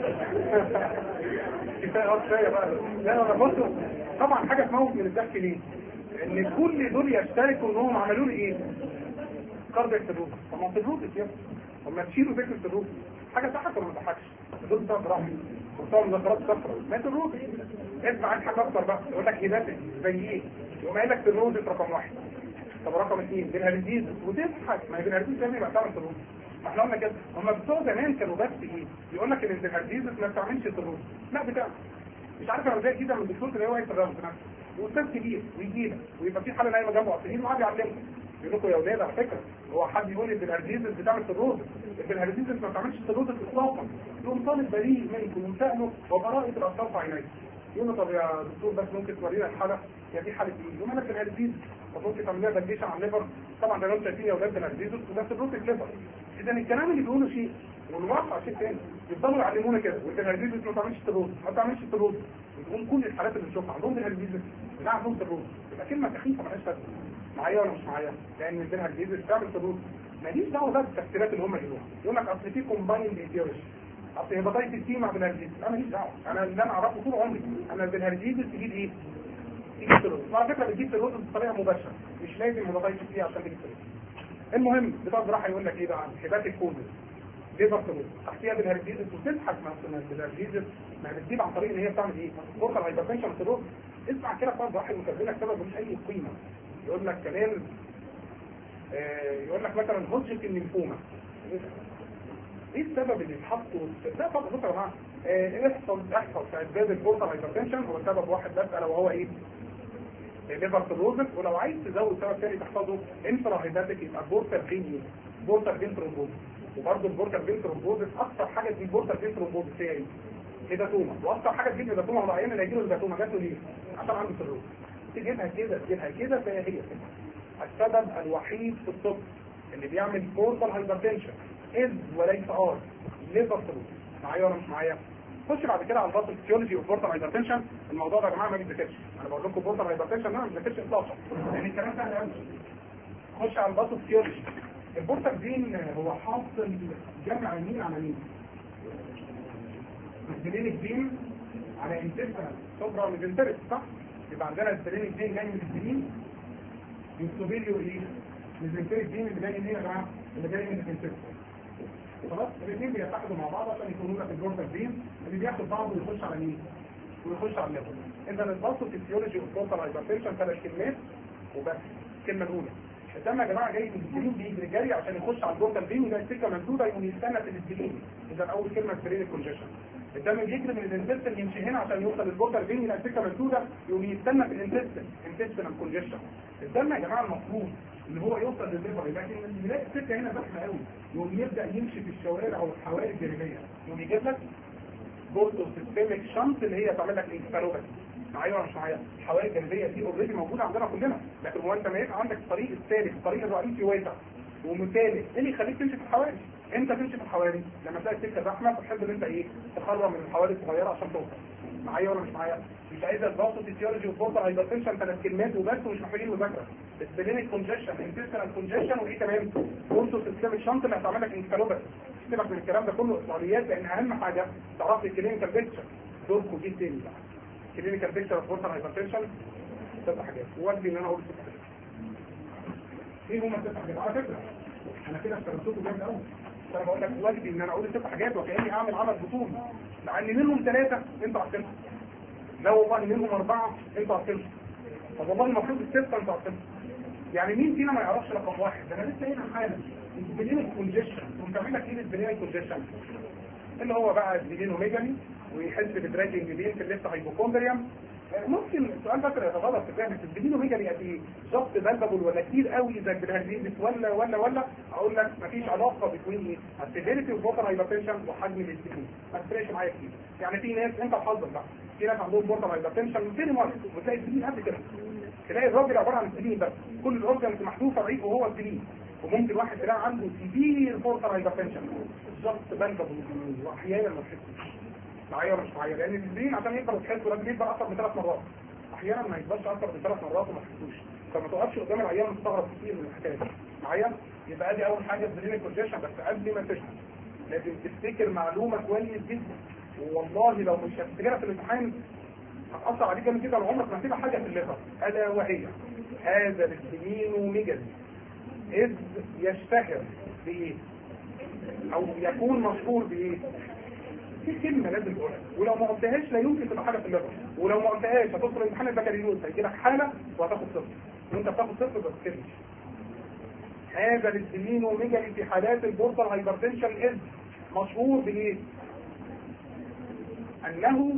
Speaker 1: كفايه اه كفايه بقى لا انا بصوا طبعا حاجه تموت من الضحك ليه؟ ان كل دول يشتركوا انهم عملوا لي ايه؟ كاردياك سيروز طب ما سيروز يا طب ما تشيلوا فكره السيروز حاجه ضحك ولا ما تضحكش؟ دول بتوع جراحه وبتوع مذكرات صفرا ما سيروز اسمع عن حاجه اكتر بقى يقول لك هيباتك زي ايه؟ يقوم قايل لك سيروز رقم واحد طب رقم اثنين بالهرزيز وتضحك ما هي بالهرزيز زي ما يبقى تعمل سيروز احنا قلنا كده هم بتوع زمان كانوا بس ايه يقول لك ان الهرزيز ما بتعملش سيروز لا بتعمل مش عارف انا ازاي كده من الدكتور اللي هو يقرا في نفسه واستاذ كبير ويجي لك ويبقى في حاله نايمه جنبه اصلين وقاعد يعلمه يقول لكم يا اولاد على فكره هو حد يقول لي الهرزيز بتعمل سيروز الهرزيز ما بتعملش سيروز اطلاقا يقوم طالب بريء منكم ومسائله وبراءه الاطفال في عينيه يقول له طب يا دكتور بس ممكن تورينا الحاله يا دي حاله ايه؟ يقول لك الهرزيز طب ممكن تعمل لها فاليديشن على الليفر طبعا ده انتم شايفين يا اولاد الهرزيز وده سيروز الليفر اذا الكلام اللي بيقوله شيء والواقع شيء ثاني يفضلوا يعلمونا كده والهرزيز ما بتعملش سيروز ما بتعملش سيروز وتقوم كل الحالات اللي بنشوفها عندهم الهرزيز لا عندهم سيروز يبقى كلمه سخيفه مالهاش لازمه معايا ولا مش معايا لان عندنا الهرزيز بتعمل سيروز ماليش دعوه بقى بالتفسيرات اللي هم يقولوها يقول لك اصل في كومبايند ايديولوجي اصل هيباتايتس سي مع بالهرزيز انا ماليش دعوه انا اللي انا اعرفه طول عمري انا بالهرزيز تجيب ايه؟ تجيب سيروز وعلى فكره بتجيب سيروز بطريقه مباشره مش لازم هيباتايتس سي عشان تجيب سيروز المهم بتوع الجراحه يقول لك ايه بقى هيبات الكوزز ليفر سيروز تحتيها بالهرزيز وتضحك مع بالهرزيز ما بتجيب عن طريق ان هي بتعمل ايه؟ فوق الهايبرتنشن سيروز اسمع كده بتوع الجراحه المكمله لك سبب مش اي قيمه يقول لك كمان آه يقول لك مثلا هوجة الليمفوما ايه السبب اللي اتحطوا ده طبعا بصوا يا جماعه آه، احصل احصل في اسباب البورتال هايبرتنشن هو سبب واحد بس الا وهو ايه؟ ليفر سيروزس ولو عايز تزود سبب ثاني تحفظه انفرا هيباتيك يبقى بورتال فين بورتال فين ترومبوزس وبرضه البورتال فين ترومبوزس اكتر حاجه تجيب بورتال فين ترومبوزس هي ايه؟ هيباتوما واكتر حاجه تجيب هيباتوما هو العيان اللي هيجيله هيباتوما جات له ليه؟ عشان عنده سيروز تجيبها كده تجيبها كده فهي هي كده السبب الوحيد في الطب اللي بيعمل بورتال هايبرتنشن از وليس ار ليفر سيروز معايا ولا مش معايا؟ خش بعد كده على الباث فيسيولوجي اوف بورتال هايبرتنشن الموضوع ده يا جماعه ما بيتذاكرش انا بقول لكم بورتال هايبرتنشن انا ما بذاكرش اطلاقا يعني الكلام سهل قوي خش على الباث فيسيولوجي البورتال دين هو حاصل جمع مين على مين؟ السلينيك دين على انتستنا سوبرا ميزنتريك صح؟ يبقى عندنا السلينيك دين جاي من السلين يوسوبيليو ايه؟ ميزنتريك دين اللي جاي من ايه يا جماعه؟ اللي جاي من الانتستنا خلاص الاثنين بيتحدوا مع بعض عشان يكونوا لك البورتال دين اللي بياخد بعض ويخش على مين؟ ويخش على الليفر اذا الباثو فيسيولوجي اوف بورتال هايبرتنشن ثلاث كلمات وبس الكلمه الاولى الدم يا جماعه جاي من السلين بيجري جري عشان يخش على البورتال دين يلاقي السكه مسدوده يقوم يستنى في السلين اذا اول كلمه سبرين كونجيشن الدم بيجري من الانتستين يمشي هنا عشان يوصل للبورتال دين يلاقي السكه مسدوده يقوم يستنى في الانتستين انتستين كونجيشن الدم يا جماعه المفروض ان هو يوصل للليفر لكن يلاقي السكه هنا زحمه قوي يقوم يبدا يمشي في الشوارع او الحواري الجانبيه يقوم يجيب لك بورتو سيستميك شنط اللي هي تعمل لك انسفالوباثي معايا ولا مش معايا الحواري الجانبيه دي اوريدي موجوده عندنا كلنا لكن هو انت ما يبقى عندك الطريق الثالث الطريق الرئيسي واسع ومثالث ايه اللي يخليك تمشي في الحواري انت تمشي في الحواري لما تلاقي السكه زحمه فتحب ان انت ايه تخرج من الحواري الصغيره عشان توصل معايا ولا مش معايا مش عايز الباصو فيسيولوجي وبورتال هايبرتنشن ثلاث كلمات وبس ومش محتاجين مذاكره السبلينيك كونجيشن انتستينال كونجيشن وايه كمان بورتو سيستميك شنط اللي هتعمل لك انسكالوباثي سيبك من الكلام ده كله اصطلاحيات لان اهم حاجه تعرف الكلينيكال بيكتشر دوركم دي تاني بقى كلينيكال بيكتشر اوف بورتال هايبرتنشن ست حاجات وادي ان انا اقول ست حاجات ايه هما الست حاجات على فكره انا كده اشتغلتكم جامد قوي انا بقول لك واجبي ان انا اقول ست حاجات وكاني اعمل عمل بطول لان منهم ثلاثه انتوا عارفينهم لا والله منهم اربعه انتوا عارفينهم طب والله المفروض السته انتوا عارفينهم يعني مين فينا ما يعرفش رقم واحد ده انا لسه هنا حالا السبلينيك كونجيشن ومكمل لك ايه السبلينيك كونجيشن اللي هو بقى السبلينوميجاني ويحس بدراجنج بين في الليفت هايبوكوندريوم ممكن السؤال ده كده يتغلط في فهم السبلينوميجاني قد ايه ضغط بلبل ولا كتير قوي زي البرهاليزيس ولا ولا ولا اقول لك مفيش علاقه بين ايه السيفيريتي والبوتر هايبرتنشن وحجم السبلين ما تفرقش معايا كتير يعني في ناس انت وحظك بقى في ناس عندهم بوتر هايبرتنشن فين مره وتلاقي السبلين قد كده تلاقي الراجل عباره عن سليم بس كل الاورجنز محذوفه بعيد وهو سليم وممكن واحد تلاقي عنده سيفير فورتال هايبرتنشن بالظبط بلغه واحيانا ما تحسش معايا ولا مش معايا لان السليم عشان يقدر تحسه لازم يكبر اكتر من ثلاث مرات احيانا ما يكبرش اكتر من ثلاث مرات وما تحسوش فما تقفش قدام العيان مستغرب كتير من الحكايه دي معايا يبقى ادي اول حاجه البرين كونجيشن بس قبل ما تشرح لازم تفتكر معلومه كويس جدا والله لو مش هتفتكرها في الامتحان هتأثر عليك جامد جدا عمرك ما هتبقى حاجه في الليفر الا وهي هذا السمين ميجالي اذ يشتهر بايه او يكون مشهور بايه في كلمه لازم تقولها ولو ما قلتهاش لا يمكن تبقى حاجه في الليفر ولو ما قلتهاش هتدخل امتحان البكالوريوس هيجي لك حاله وهتاخد صفر وانت بتاخد صفر بس تكلمش هذا السمين ميجالي في حالات البورتال هايبرتنشن اذ مشهور بايه انه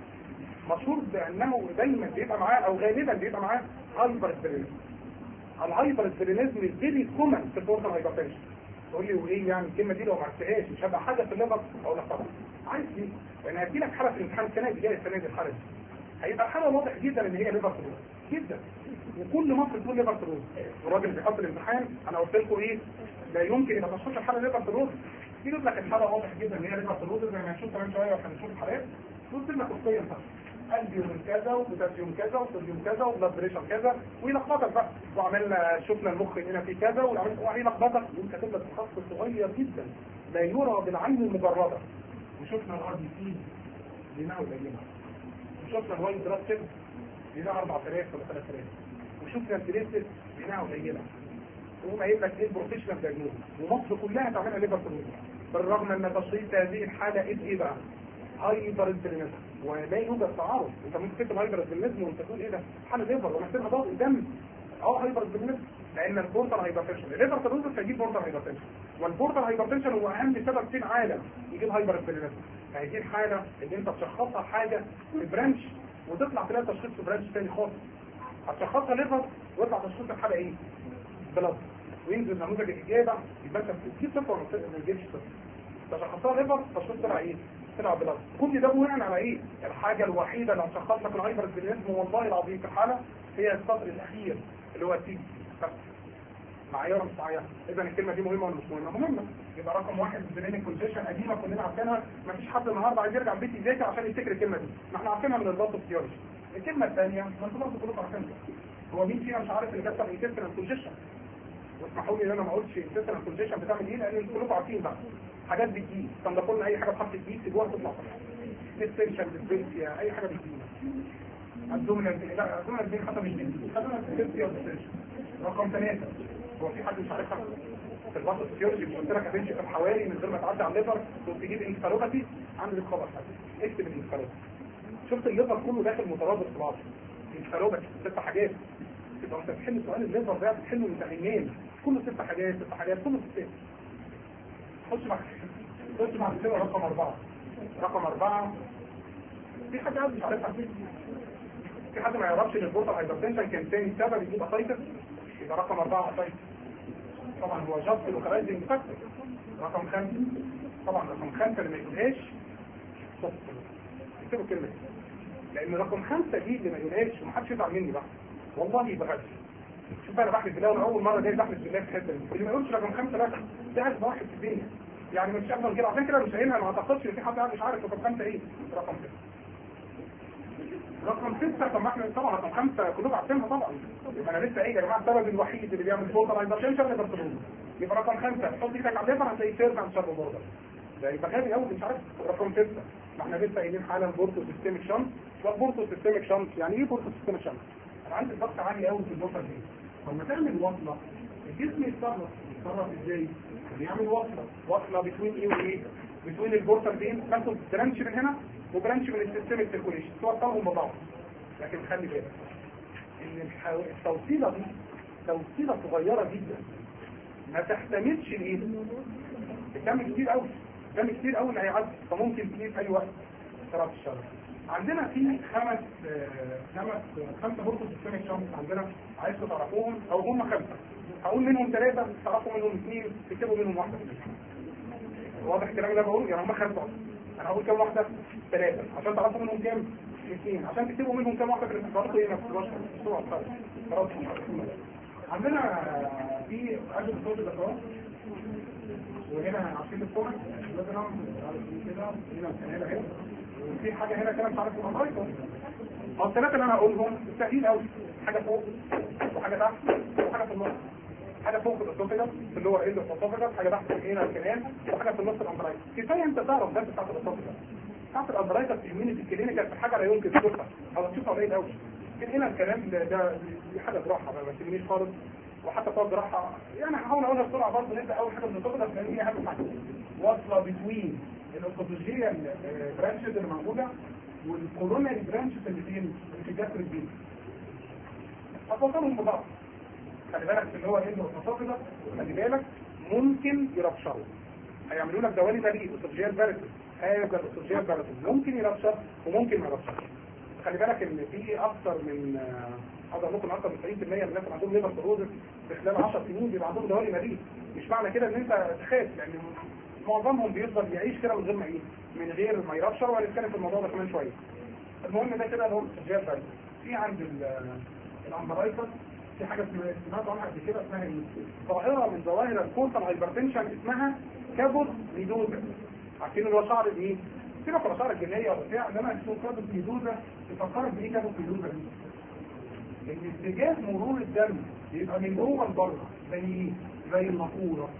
Speaker 1: مشهور بانه دايما بيبقى معاه او غالبا بيبقى معاه هايبر سبرينيزم الهايبر سبرينيزم فيري كومن في البورتال هايبرتنشن تقول لي وايه يعني الكلمه دي لو ما عرفتهاش مش هبقى حاجه في الليفر اقول لك طبعا عايز ليه؟ لان هدي لك حاله في الامتحان السنه دي جايه السنه دي الحاله دي هيبقى الحاله واضح جدا ان هي ليفر سيروز جدا وكل مصر تقول ليفر سيروز والراجل بيحط الامتحان انا قلت لكم ايه لا يمكن يبقى تشخيص الحاله ليفر سيروز يجيب لك الحاله واضح جدا ان هي ليفر سيروز زي ما هنشوف كمان شويه واحنا هنشوف الحالات قلت لك قصيا بقى البيوم كذا وبوتاسيوم كذا وصوديوم كذا وبلاد بريشر كذا ويلخبطك بقى وعملنا شفنا المخ هنا في كذا ويلخبطك وانت كاتب لك خط صغير جدا لا يرى بالعين المجرده وشفنا الار دي سي بناء قليله وشفنا الوايت بلاد سيل بناء 4000 ولا 3000 وشفنا البليتس بناء قليله وهم قايل لك ايه البروفيشنال دايجنوز ومصر كلها تعملها ليفر بالرغم ان تشخيص هذه الحاله ايه ايه بقى؟ هايبر انترنت ولا يوجد تعارض انت ممكن تكتب هايبر انترنت وانت تقول ايه ده حاله ليفر ومحتاجها ضغط دم اه هايبر انترنت لان البورتال هايبرتنشن الليفر تدوز هيجيب بورتال هايبرتنشن والبورتال هايبرتنشن هو اهم سبب في العالم يجيب هايبر انترنت فهي الحاله اللي انت تشخصها حاجه في برانش وتطلع تلاقي تشخيص في برانش تاني خالص هتشخصها ليفر ويطلع تشخيص الحاله ايه؟ بلاد وينزل نموذج الاجابه يبقى انت بتجيب صفر ولا ما تجيبش صفر تشخصها ليفر تشخيص طلع ايه؟ طلع بلاد كل ده بناء على ايه الحاجه الوحيده اللي هتشخص لك الهايبر سبلينزم والله العظيم في الحاله هي السطر الاخير اللي هو التي معايا ولا مش معايا اذا الكلمه دي مهمه ولا مش مهمه مهمه يبقى رقم واحد البرين كونجيشن قديمه كلنا عارفينها ما فيش حد النهارده عايز يرجع البيت يذاكر عشان يفتكر الكلمه دي ما احنا عارفينها من الباط الثيوري الكلمه الثانيه ما انتوا برضه كلكم عارفينها هو مين فينا مش عارف اللي بيحصل انتستينال كونجيشن واسمحوا لي ان انا ما اقولش انتستينال كونجيشن بتعمل ايه لان كلكم عارفين بقى حاجات بتجي تنضفوا لنا اي حاجه بحرف الدي سيبوها تطلع ديستنشن ديسبنسيا اي حاجه بتجي الدومينال لا الدومينال دي حتى مش دي خدونا ديسبنسيا وديستنشن رقم ثلاثة هو في حد مش عارفها في الباص السيولوجي مش قلت لك هتمشي في الحواري من غير ما تعدي على الليفر وتجيب انكفالوباتي عندي خبر حاجه اكتب الانكفالوباتي شفت الليفر كله داخل مترابط في بعضه انكفالوباتي ست حاجات تبقى انت بتحل سؤال الليفر ده بتحله من تحليلين كله ست حاجات ست حاجات كله ست خش مع خش مع السنة رقم أربعة رقم أربعة في حد عايز مش عارفها في حد ما يعرفش ان البورتال هايبرتنشن كان تاني سبب يجيب اسايتس يبقى رقم أربعة اسايتس طبعا هو جاست لوكالايزنج فاكتور رقم خمسة طبعا رقم خمسة اللي ما يقولهاش صفر اكتبوا الكلمة دي لأن رقم خمسة دي اللي ما يقولهاش ومحدش يزعل مني بقى والله يبقى غش شوف انا بحلف بالله وانا اول مره جاي بحلف بالله في الحته دي اللي ما يقولش رقم خمسه لا ده عايز واحد في الدنيا يعني مش افضل كده عشان كده مش قايلها ما اعتقدش ان في حد مش عارف رقم خمسه ايه رقم سته رقم ستة طب ما احنا طبعا رقم خمسة كلكم عارفينها طبعا يبقى انا لسه ايه يا جماعه السبب الوحيد اللي بيعمل فوق طبعا يبقى شايف اللي برطلون يبقى رقم خمسة تحط ايدك على الليفر هتلاقي سيرف عن شر بوردر ده يبقى غبي قوي مش عارف رقم ستة ما احنا لسه قايلين حالا بورتو سيستميك شنط والبورتو سيستميك شنط يعني ايه بورتو سيستميك شنط؟ انا عندي الضغط عالي قوي في النقطه دي لما تعمل وصله الجسم يتصرف يتصرف ازاي؟ بيعمل وصله وصله بتوين ايه وايه؟ بتوين البورتال بين تاخد برانش من هنا وبرانش من السيستميك سيركوليشن توصلهم ببعض لكن خلي بالك ان الحو... التوصيله دي توصيله صغيره جدا ما تحتملش الايه؟ بتعمل كتير قوي بتعمل كتير قوي اللي هيعدي فممكن تجيب في اي وقت شرف الشرف عندنا في خمس خمس خمسه برضه سيستميك شامس عندنا عايزكم تعرفوهم او هم خمسه هقول منهم ثلاثه تعرفوا منهم اثنين تكتبوا منهم واحده واضح الكلام اللي بقوله يعني هم خمسه انا هقول كام واحده ثلاثه عشان تعرفوا منهم كام الاثنين عشان تكتبوا منهم كام واحده في الاختبارات هي ما بتبقاش بسرعه خلاص عندنا في عدد صوت الاخوات وهنا عارفين الكومنت لازم نعمل كده هنا الكنال اهي وفي حاجه هنا كده مش عارف ايه اه الثلاثه اللي انا هقولهم سهلين قوي حاجه فوق وحاجه تحت وحاجه في النص حاجه فوق الاسوفيجاس في اللي هو ايه الاسوفيجاس حاجه تحت هنا الكنال وحاجه في النص الامبرايتس كفايه انت تعرف ده بتاعت الاسوفيجاس بتاعت الامبرايتس في المينيت الكلينيكال في حاجه لا يمكن تشوفها او تشوفها قليل قوي لكن هنا الكلام ده ده دي حاجه جراحه ما تهمنيش خالص وحتى فوق جراحه يعني هحاول اقولها بسرعه برضه نبدا اول حاجه من الاسوفيجاس لان هي اهم حاجه واصله بتوين الاوتوفيجيال برانشز اللي موجوده والكوروناري برانشز اللي فين اللي في الجسر البيت هتوصلهم ببعض خلي بالك اللي هو انه الاسوفيجاس خلي بالك ممكن يربشروا هيعملوا لك دوالي بريء اوتوفيجيال بارتس هذا الاوتوفيجيال بارتس ممكن يربشر وممكن ما يربشرش خلي بالك ان في اكثر من اقدر ممكن اكثر من 90% من الناس اللي عندهم ليفر سيروزس في خلال 10 سنين بيبقى عندهم دوالي بريء مش معنى كده ان انت تخاف لان معظمهم بيفضل يعيش كده من غير ما ايه من غير ما يربشر وهنتكلم في الموضوع ده كمان شويه المهم ده كده اللي هو الاوتوفيجيال بارتس في عند الامبرايكس في حاجه سمعت عنها قبل كده اسمها ايه؟ ظاهره من ظواهر الكورتال هايبرتنشن اسمها كابوس ميدوزا عارفين اللي هو شعر الايه؟ سيبك ولا شعر الجنيه ولا بتاع انما اسمه كابوس ميدوزا تفكرت بايه كابوس ميدوزا دي؟ ان اتجاه مرور الدم يبقى من جوه لبره زي ايه؟ زي النافوره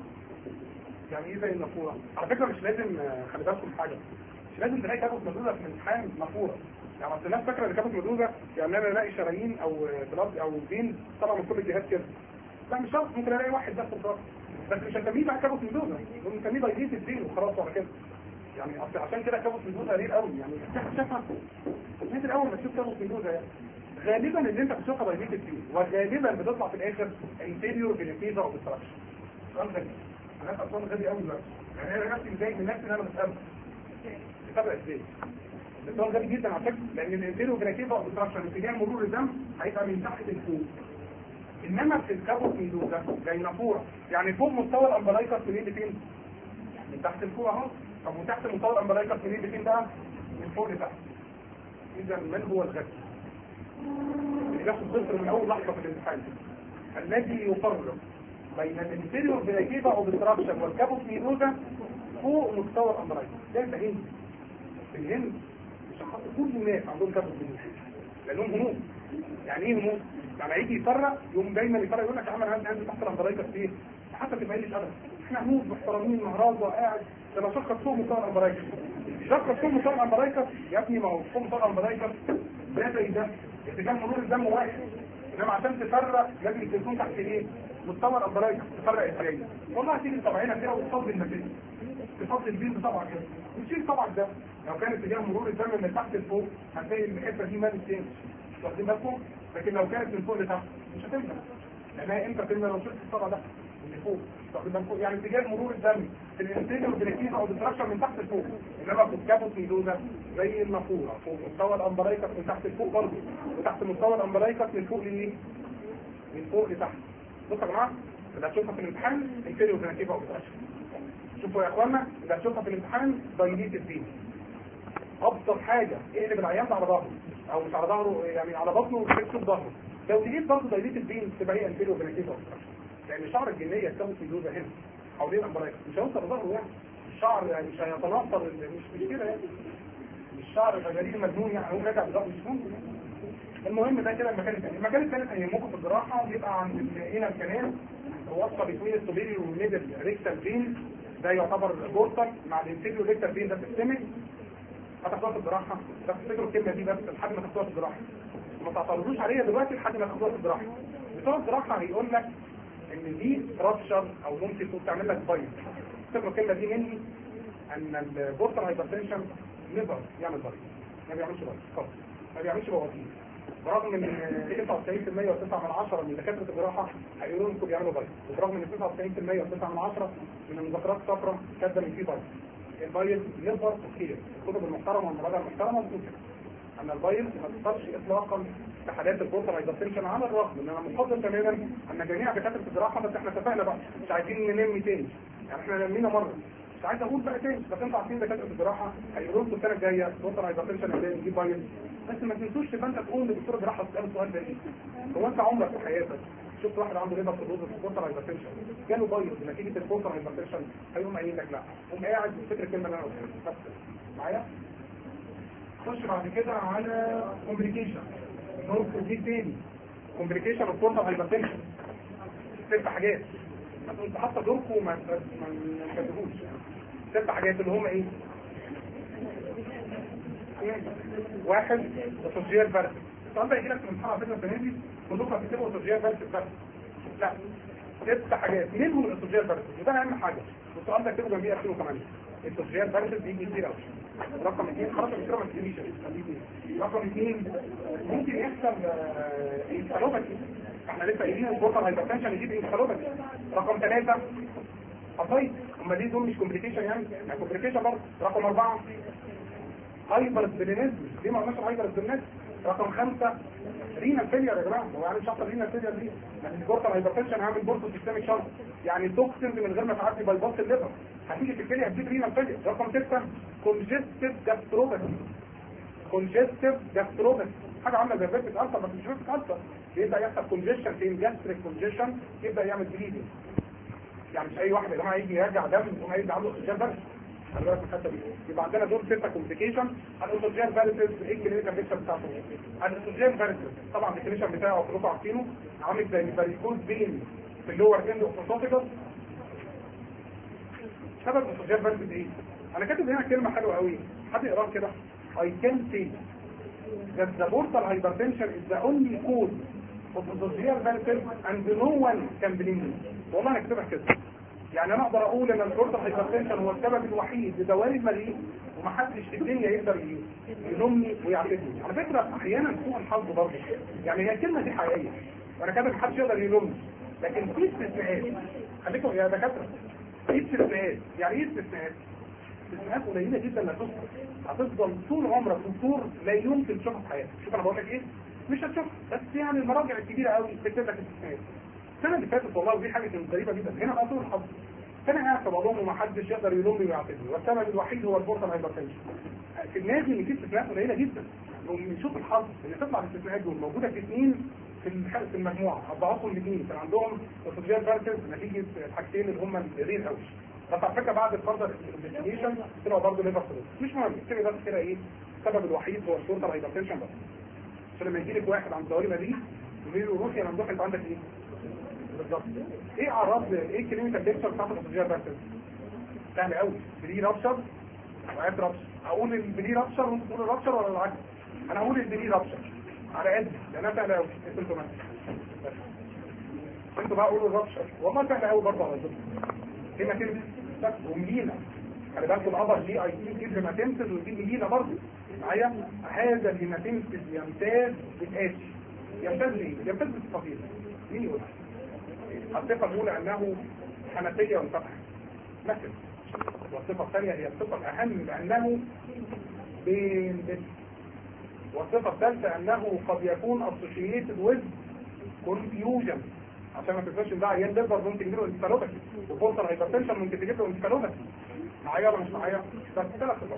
Speaker 1: يعني ايه زي النافوره؟ على فكره مش لازم خلي بالكم حاجه مش لازم تلاقي كابوس ميدوزا في امتحان نافوره يعني اصل الناس فاكره ان كابوس ميدوزا يعني انا الاقي شرايين او بلاد او فين طبعا من كل الجهات كده لا مش شرط ممكن الاقي واحد بس بالظبط بس مش هسميه بقى كابوس ميدوزا بنسميه دايليت الدين وخلاص على كده يعني اصل عشان كده كابوس ميدوزا قليل قوي يعني شافها الناس الاول ما تشوف كابوس ميدوزا يعني غالبا اللي انت بتشوفها دايليت الدين وغالبا بتطلع في الاخر انتيريور بنفيزا او بالتراكشن سؤال غبي انا اصلا غبي قوي دلوقتي يعني انا نفسي متضايق من نفسي ان انا بساله بتابع ازاي السؤال غبي جدا على فكره لان الانتيريور بنفيزا او بالتراكشن اتجاه مرور الدم هيبقى من تحت لفوق انما في الكابوس ميدوزا زي نافوره يعني فوق مستوى الامبلايكر في ايه فين من تحت لفوق اهو طب وتحت مستوى الامبلايكر في ايه فين بقى من فوق لتحت اذا من هو الغبي اللي بياخد صفر من اول لحظه في الامتحان الذي يفرق بين الانتيريور بنكيفا او بالتراكشن والكابوس ميدوزا فوق مستوى الامبلايكر ده الهند الهند مش هحط كل الناس عندهم كابوس ميدوزا لانهم هنود يعني ايه هنود؟ يعني هيجي يفرق يقوم دايما يفرق يقول لك يا عم انا عندي تحت الامبرايكس ايه حتى تبقى قليل ادب احنا هنود محترمين مهراج وقاعد ده لو شخص فوق مستوى الامبرايكس شخص فوق مستوى الامبرايكس يا ابني ما هو فوق مستوى الامبرايكس ده زي ده اتجاه مرور الدم واحد انما عشان تفرق لازم تكون تحت ايه مستوى الامبرايكس تفرق ازاي والله هتيجي طبعينها كده وتفضل النتيجه تفضل البيض طبعا كده وتشيل طبعا ده لو كان اتجاه مرور الدم من تحت لفوق هتلاقي الحته دي مالت تاني واخدين بالكم لكن لو كانت من فوق لتحت مش هتمنع لانها امتى تمنع لو شلت الطبقه ده اللي فوق واخدين بالكم يعني اتجاه مرور الدم في الانتيريور بنكيز او ديستراكشن من تحت لفوق انما في الكابوس ميدوزا زي النافوره فوق مستوى الامبرايكس من تحت لفوق برضه وتحت مستوى الامبرايكس من فوق ليه؟ من فوق لتحت بصوا يا جماعه اللي هتشوفها في الامتحان انتيريور بنكيز او ديستراكشن شوفوا يا اخوانا اللي هتشوفها في الامتحان دايليت الدين ابسط حاجه اقلب العيان على ظهره او مش على ظهره يعني على بطنه وتكتب ظهره لو تجيب برضه دايليت البين تبقى هي انتيريو بنكيزا لان شعر الجنيه يتكون في الجوزه هنا حوالين الامبرايكس مش هيوصل لظهره يعني الشعر يعني مش هيتناثر مش مش كده يعني الشعر غريب مجنون يعني هو راجع بظهره مش ممكن المهم ده كده المكان الثاني المكان الثالث هيهمكم في الجراحه بيبقى عند هنا الكنال وصفه بين السوبيريور والميدل ريكتال فين ده يعتبر بورتال مع الانتيريور ريكتال فين ده سيستميك هتاخدوها في الجراحه تفتكروا الكلمه دي بس لحد ما تاخدوها في الجراحه ما تعترضوش عليها دلوقتي لحد ما تاخدوها في الجراحه بتوع الجراحه هيقول لك ان دي رابشر او ممكن تكون تعمل لك بايظ تفتكروا الكلمه دي مني ان البورتال هايبرتنشن نيفر يعمل بايظ ما بيعملش بايظ خالص ما بيعملش بوازير برغم ان 99% و9 من 10 من دكاتره الجراحه هيقولوا لكم بيعملوا بايظ وبرغم ان 99% و9 من 10 من المذكرات الصفراء كاتبه ان في بايظ البايل نظر كتير الكتب المحترمه والمراجع المحترمه بتقول كده ان البايل ما تقدرش اطلاقا في حالات البورتال هايبرتنشن على الرغم ان انا مفضل تماما ان جميع دكاتره الجراحه بس احنا اتفقنا بقى مش عايزين ننمي تاني يعني احنا نمينا مره مش عايز اقول بقى تاني بس انتوا عارفين دكاتره الجراحه هيقولوا لكم السنه الجايه توصل هايبرتنشن ازاي نجيب بايل بس ما تنسوش تبقى انت تقول لدكتور الجراحه تساله السؤال ده ايه هو انت عمرك في حياتك شفت واحد عنده ليبر في الوزن في توصل هايبرتنشن جاله بايل نتيجه التوصل هايبرتنشن هيقوم قايل لك لا قوم قاعد وفكر الكلمه اللي انا قلتها بس معايا خش بعد كده على كومبليكيشن نقطه دي تاني كومبليكيشن اوف توصل هايبرتنشن ست حاجات انت حاطه دوركم وما ما تكتبوش ست حاجات اللي هم ايه واحد اسوشيال فيرس السؤال ده يجي لك في الامتحان على فكره السنه دي كلكم هتكتبوا اسوشيال فيرس بس لا ست حاجات منهم الاسوشيال فيرس وده اهم حاجه والسؤال ده اكتبه جنبيه 2008 الاسوشيال فيرس بيجي كتير قوي رقم اثنين خلاص مش ما تكتبيش رقم اثنين ممكن يحصل انسالوباتي احنا لسه قايلين البورتال هايبرتنشن يجيب انسالوباتي رقم ثلاثة حصيت هم ليه دول مش كومبليكيشن يعني يعني كومبليكيشن برضه رقم أربعة هايبر سبلينيزم ليه ما قلناش هايبر سبلينيزم رقم خمسة رينا فيلير يا جماعه هو يعني مش هحصل رينا فيلير دي يعني البورتال هايبرتنشن هعمل بورتو سيستميك شنط يعني توكسنز من غير ما تعدي باي باس الليفر هتيجي في الكليه هتجيب رينا فيلير رقم ستة كونجستيف جاستروباثي كونجستيف جاستروباثي حاجه عامله زي فيرتيك السر بس مش فيرتيك السر يبدا يحصل كونجيشن في الجاستريك كونجيشن يبدا يعمل بليدنج يعني مش اي واحد يا جماعه يجي يرجع دم يقوم هيجي عنده اكسجين بس خلي بالك من الحته دي يبقى عندنا دول ستة كومبليكيشن الاوتوجين فاليسز ايه الكلينيكال بيكتشر بتاعته الاوتوجين فاليسز طبعا الديفينيشن بتاعه كلكم عارفينه عامل زي الفاريكوز بين في اللور اند اوف اسوفيجاس سبب الاوتوجين فاليسز ايه انا كاتب هنا كلمه حلوه قوي حد يقراها كده I can say that the portal hypertension is the only cause of esophageal valve and no one can blame me والله انا اكتبها كده يعني انا اقدر اقول ان البورتال هايبرتنشن هو السبب الوحيد لدوام المريء ومحدش في الدنيا يقدر يلومني ويعاتبني على فكره احيانا سوء الحظ برضه يعني هي الكلمه دي حقيقيه وانا كاتب محدش يقدر يلومني لكن في استثناءات خليكم يا دكاتره في استثناءات يعني ايه استثناءات؟ استثناءات قليله جدا لا تذكر هتفضل طول عمرك دكتور لا يمكن تشوفها في حياتك شوف انا بقول لك ايه مش هتشوف بس يعني المراجع الكبيره قوي بتكتب لك استثناءات السنه اللي فاتت والله ودي حاجه كانت غريبه جدا هنا بقى طول الحظ فانا قاعد في بعضهم ومحدش يقدر يلومني ويعاتبني والسبب الوحيد هو البورتال هايبرتنشن في الناس ان في استثناءات قليله جدا ونشوف الحظ ان تطلع الاستثناءات دول موجوده في اثنين في في المجموعه اضعافهم الاثنين كان عندهم اسوشيال فيرسز نتيجه الحاجتين اللي هم الرير اوش بس على فكره بعد الفرض الانفستيجيشن طلعوا برضه ليفر فلوس مش مهم اكتبي بس كده ايه السبب الوحيد هو البورتال هايبرتنشن بس عشان لما يجي لك واحد عن ضوارب دي يقول له روحي انا ممدوح انت عندك ايه بالظبط ايه اعراض ايه كلينيكال بيكتشر بتاعت الاسوشيال فيرسز سهل قوي بري رابشر وعيد رابشر اقول البري رابشر وانت تقول الرابشر ولا العكس انا اقول البري رابشر على قد لانها سهله قوي انتوا كمان انتوا بقى قولوا الرابشر والله سهله قوي برضه على فكره هنا كده وملينا خلي بالكم الابر جي اي تي كده هيماتيمسز ودي ملينا برضه معايا هذا الهيماتيمسز يمتاز بالاتش يمتاز ليه؟ يمتاز بالصفير مين يقول الصفه الاولى انه حنفيه وانفتح مثل والصفه الثانيه هي الصفه الاهم لانه بين والصفه الثالثه انه قد يكون associated with confusion عشان ما تنساش ان ده عيان ليفر ممكن يجيله انسفالوباثي وبورتال هايبرتنشن ممكن تجيب له انسفالوباثي معايا ولا مش معايا بس ثلاث صفات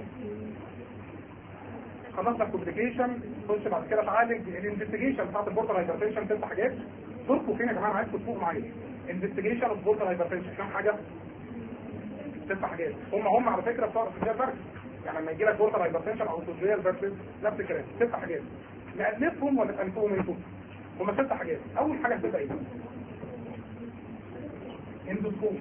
Speaker 1: خلصنا الكومبليكيشن خش بعد كده تعالج الانفستيجيشن بتاعت البورتال هايبرتنشن ست حاجات دوركم فين يا جماعه عايزكم تفوقوا معايا انفستيجيشن اوف بورتال هايبرتنشن كام حاجه ست حاجات هم هم على فكره بتوع الفيزيال فيرس يعني لما يجي لك بورتال هايبرتنشن او سوشيال فيرس نفس الكلام ست حاجات نألفهم ولا تألفهم انتم هم ست حاجات اول حاجه هتبقى ايه اندوسكوب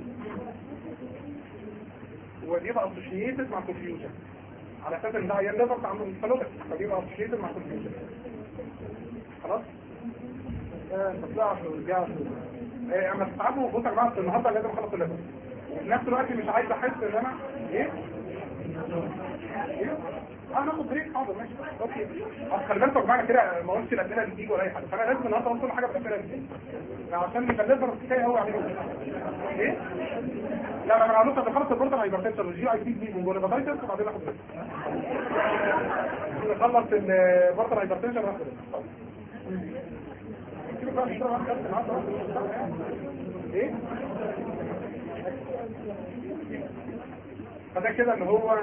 Speaker 1: وبيبقى اسوشيتد مع كونفيوجن على اساس ان ده عيان ليفر عنده انسفالوباثي فبيبقى اسوشيتد مع كونفيوجن خلاص ما تطلعش ورجعش ايه اما تتعبوا بصوا يا جماعه النهارده لازم اخلص الليفر وفي نفس الوقت مش عايز احس ان انا ايه ايه اه ناخد بريك حاضر ماشي اوكي اصل خلي بالكم يا جماعه كده ما قلتش الاسئله اللي بتيجي ولا اي حاجه فانا لازم النهارده اقول كل حاجه بالاسئله دي عشان نكلفها كفايه قوي عليهم ايه لا لا انا هقول لك خلص البورتال هايبرتنشن والجي اي تي دي والباتايتس وبعدين اخد بريك نخلص البورتال هايبرتنشن وناخد بريك ايه فده كده اللي هو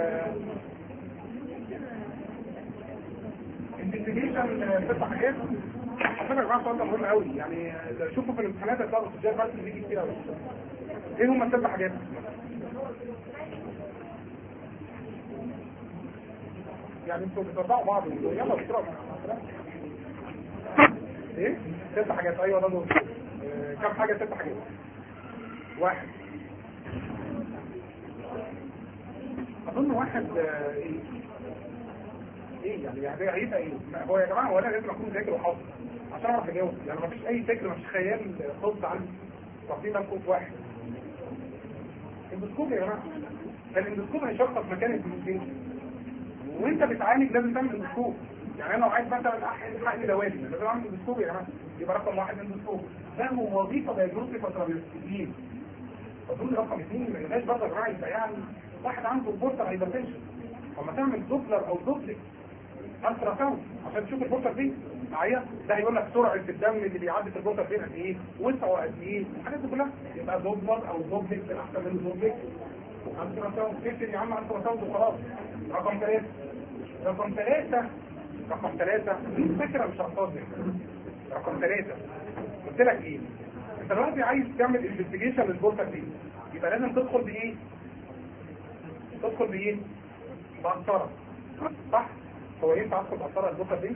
Speaker 1: انفستيجيشن ست حاجات على فكره يا جماعه السؤال ده مهم قوي يعني شوفوا في الامتحانات هتلاقوا السجاد بس اللي بيجي كتير قوي ايه هم الست حاجات؟ يعني انتوا بتطبقوا بعض يلا بسرعه ايه؟ ست حاجات ايوه ده مظبوط آه، كم حاجه ست حاجات؟ واحد اظن واحد آه، ايه؟ ايه يعني يعني هيبقى ايه؟ ما هو يا جماعه هو انا لازم اكون ذاكر وحافظ عشان اعرف اجاوب يعني ما فيش اي فكر ما فيش خيال خالص عندي واخدين بالكم في واحد الاندوسكوب يا جماعه الاندوسكوب هيشخص مكان الفلوسين وانت بتعالج لازم تعمل اندوسكوب يعني انا لو عايز مثلا احقن حقن دوالي لازم اعمل اندوسكوب يا جماعه يبقى رقم واحد اندوسكوب ده هو وظيفه دايجنوستيك وترابيوستيين اظن رقم اثنين ما يبقاش برضه يا جماعه يبقى يعني واحد عنده بورتر هايبرتنشن اما تعمل دوبلر او دوبلكس الترا ساوند عشان تشوف البورتر دي معايا ده هيقول لك سرعه الدم اللي بيعدي في البورتر فين قد ايه وسعه قد ايه الحاجات دي كلها يبقى دوبلر او دوبلكس احسن من دوبلكس الترا ساوند تكتب يا عم الترا ساوند وخلاص رقم ثلاثه رقم ثلاثه رقم ثلاثه فكره مش هتفضل رقم ثلاثه قلت لك ايه انت دلوقتي عايز تعمل انفستيجيشن للبورتر دي يبقى لازم تدخل بايه تدخل بايه بقسطره صح هو ينفع ادخل بقسطره البورتر دي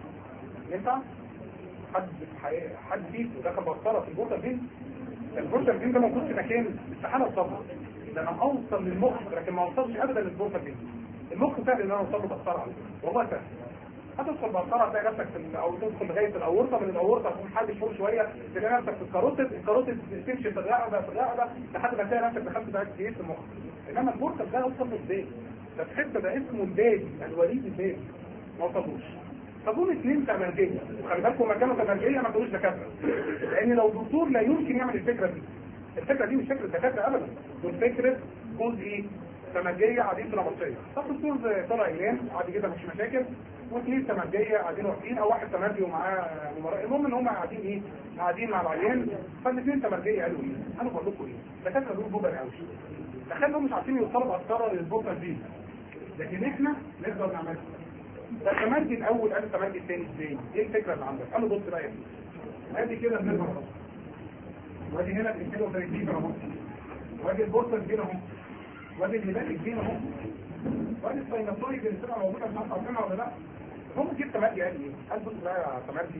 Speaker 1: ينفع حد حي- حد فيكم دخل بقسطره في البورتر دي البورتر دي ده موجود في مكان استحاله اوصله ده انا اوصل للمخ لكن ما اوصلش ابدا للبورتر دي المخ سهل ان انا اوصل له بقسطره على فكرة. والله سهل هتدخل بقسطره تلاقي نفسك في ال- او تدخل لغايه الاورطه من الاورطه تكون حد فوق شويه تلاقي نفسك في الكاروتيد الكاروتيد تمشي في الرقبه في الرقبه لحد ما تلاقي نفسك دخلت بقى في المخ انما البورتر ده اوصل له ازاي؟ ده تحس ده اسمه الباقي الوليد الباقي ما وصلوش فدول اثنين تمرجيه وخلي بالكم لما كانوا تمرجيه ما كانوش دكاتره لان لو دكتور لا يمكن يعمل الفكره دي الفكره دي مش فكره دكاتره ابدا دول فكره جزء ايه تمرجيه قاعدين في نبطيه طب الدكتور زي طلع ايمان عادي جدا مش مشاكل واثنين تمرجيه قاعدين واقفين او واحد تمرجي ومعاه ممرأة المهم ان هم قاعدين ايه قاعدين مع العيان فالاثنين تمرجيه قالوا ايه قالوا بقول لكم ايه الدكاتره دول بوبر قوي تخيلوا مش عارفين يوصلوا بأسرار للبوبر دي لكن احنا نقدر نعملها ده التمرجي الاول قال التمرجي الثاني ازاي ايه الفكره اللي عندك قالوا بص بقى يا سيدي. ادي كده النظام اهو وادي هنا الانتيرو فريكتيف اهو وادي البورتر جين اهو وادي الهباتيك جين اهو وادي السايناتوريك اللي بتبقى موجوده مش عارف عارفينها ولا لا هم جيب تمرجي قال ايه قال بص بقى يا تمرجي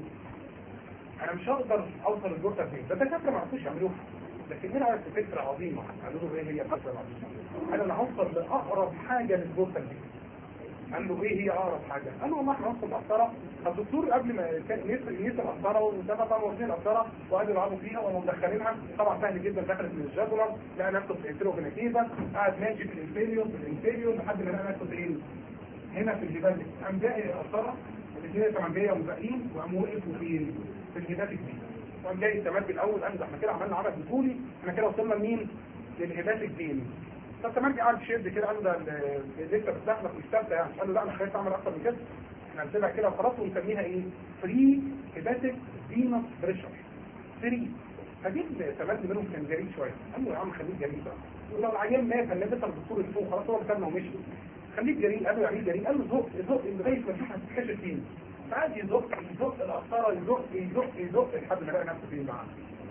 Speaker 1: انا مش هقدر اوصل للبورتر فين ده الدكاتره ما عرفوش يعملوها لكن هنا عرفت فكره عظيمه قالوا له ايه هي الفكره العظيمه قال انا هوصل لاقرب حاجه للبورتر دي قال له ايه هي اقرب حاجه؟ قال له والله احنا هنوصل القسطره فالدكتور قبل ما كان نسي نسي القسطره وده طبعا واخدين القسطره وقعدوا يلعبوا فيها وهم مدخلينها طبعا سهل جدا دخلت من الجاكولار لقى نفسه في الانتروفينيتيفا قعد ماشي في الانفيريور في الانفيريور لحد ما لقى نفسه فين؟ هنا في الجبال قام جاي القسطره الاثنين تماميه وباقيين وقام وقفوا فين؟ في الهباتك دي وقام جاي التمرجي الاول قال ده احنا كده عملنا عمل بطولي احنا كده وصلنا لمين؟ للهباتك دين فالتمرجي قعد يشد كده قال له ده ال- لسه بتدخلك مش ثابته يعني قال له لا انا خايف اعمل اكتر من كده احنا هنسيبها كده وخلاص ونسميها ايه؟ فري هيباتيك فينوس بريشر فري فجيت تمرجي منهم كان جريء شويه قال له يا عم خليك جريء بقى ولو العيان مات كان لسه الدكتور اللي فوق خلاص هو اللي سابنا ومشي خليك جريء قال له يعني إيه جريء قال له زق زق لغايه ما تشوف هتتكشف فين فقعد يزق يزق القسطره يزق يزق يزق لحد ما لقى نفسه فين بقى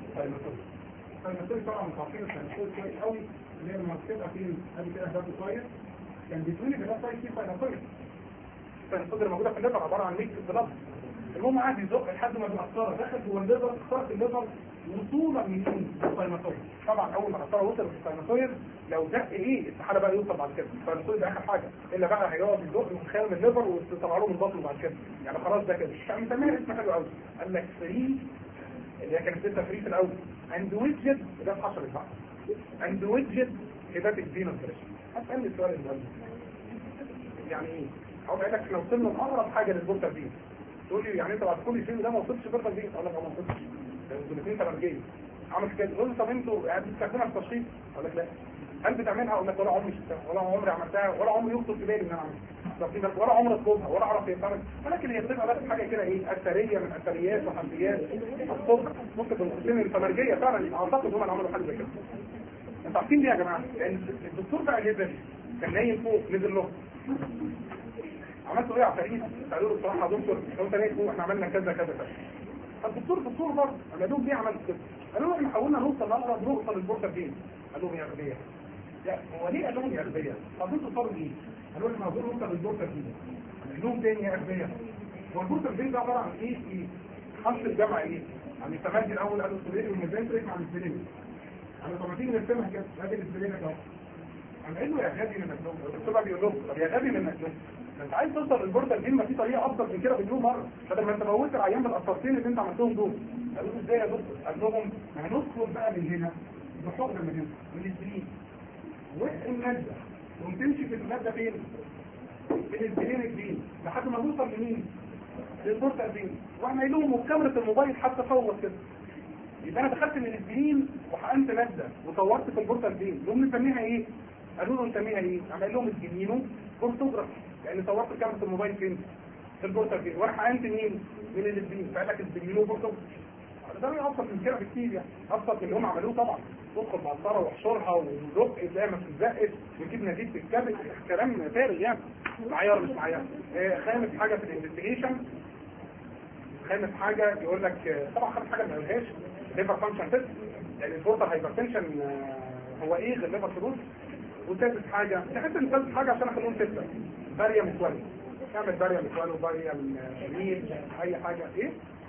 Speaker 1: فالمسؤول طبعا متعرفين الفينوسول كويس قوي اللي هي لما بتبقى فيه ادي كده هدفه كويس كان بيتوني بلا كويس فيه فينوسول الفينوسول اللي موجوده في الليفر عباره عن ميكس بلاد المهم قعد يزق لحد ما القسطره دخلت جوه الليفر اخترت الليفر وصولا من الفينوسول طبعا اول ما القسطره وصلت للفينوسول لو دق ايه استحاله بقى يوصل بعد كده الفينوسول ده اخر حاجه الا بقى هيقعد يزق من خلال الليفر وتطلع له من بطنه بعد كده يعني خلاص ده كده كان مسميها اسم حلو قوي قال لك فري اللي هي كانت لسه فري في الاول عند ويدجت ده في 10 بقى عند ويدجت هيباتيك فينوس بريشر هتسالني السؤال المهم يعني ايه؟ اقول لك احنا وصلنا لاقرب حاجه للبورتر دي تقول لي يعني انت بعد كل فيلم ده ما وصلتش بورتر دي اقول لك أه ما وصلتش ده انتوا الاثنين تمرجين عمل كده تقول لي طب انتوا يعني بتستخدمها في التشخيص اقول لك لا هل بتعملها اقول لك ولا عمري شفتها ولا عمري عملتها ولا عمري يخطر في بالي ان انا اعملها طب كده ولا عمري اطلبها ولا اعرف هي بتعمل ولكن هي بتبقى بس حاجه كده ايه اثريه من اثريات وحمديات الصبح ممكن بالقسم التمرجيه فعلا اعتقد هم اللي عملوا حاجه زي كده انتوا عارفين ليه يا جماعه؟ لان الدكتور بقى نزل كان نايم فوق نزل له عملتوا ايه يا عفاريت؟ قالوا له بصراحه يا دكتور لو انت نايم فوق احنا عملنا كذا كذا كذا فالدكتور دكتور برضه قال لهم ليه عملت كده؟ قالوا له احنا حاولنا نوصل لاقرب نقطه للبورصه فين؟ قال لهم يا اغبياء لا هو ليه قال لهم يا اغبياء؟ طب انتوا صاروا ايه؟ قالوا لهم عاوزين نوصل للبورصه فين؟ قال لهم تاني يا اغبياء هو البورصه فين ده عباره عن ايه؟ ايه؟ خمس الجامعه ايه؟ يعني التمدي الاول قالوا السبيل والمزنتريك مع السبيل انا طب ما تيجي نرسمها كده ادي السبيل اهو انا قايل له يا غبي من النوم الدكتور بقى بيقول له طب يا غبي من النوم انت عايز توصل للبورصه دي ما في طريقه افضل من كده مليون مره بدل ما انت موتت العيان بالقسطرتين اللي انت عملتهم دول قالوا له ازاي يا دكتور قال لهم هندخل بقى من هنا بحقن من هنا من السرير والماده وتمشي في الماده فين؟ من السرير الجديد لحد ما نوصل لمين؟ للبورصه دي واحنا قايل لهم وبكاميرا الموبايل حتى صور كده يبقى انا دخلت من السبرين وحقنت ماده وصورت في البورصه دي نقوم نسميها ايه؟ قالوا له نسميها ايه؟ عمل لهم الجنينو بورتوجرافي لان صورت كاميرا الموبايل فين؟ في البورصه دي وانا حقنت مين؟ من السبرين فقال لك الجنينو بورتوجرافي ده ابسط من كده بكتير يعني ابسط من اللي هم عملوه طبعا تدخل مقطره واحشرها ودق زي ما بتزقش وتجيب نتيجه الكبد كلام فارغ يعني معايا ولا مش معايا؟ آه خامس حاجه في الانفستيجيشن خامس حاجة يقول لك طبعا خامس حاجة ما يقولهاش ليفر فانكشن تيست يعني الفورتر هايبرتنشن هو ايه غير ليفر فلوس وثالث حاجة تحس ان ثالث حاجة عشان اخليهم ستة باريا متولي اعمل باريا متولي وباريا مين اي حاجة ايه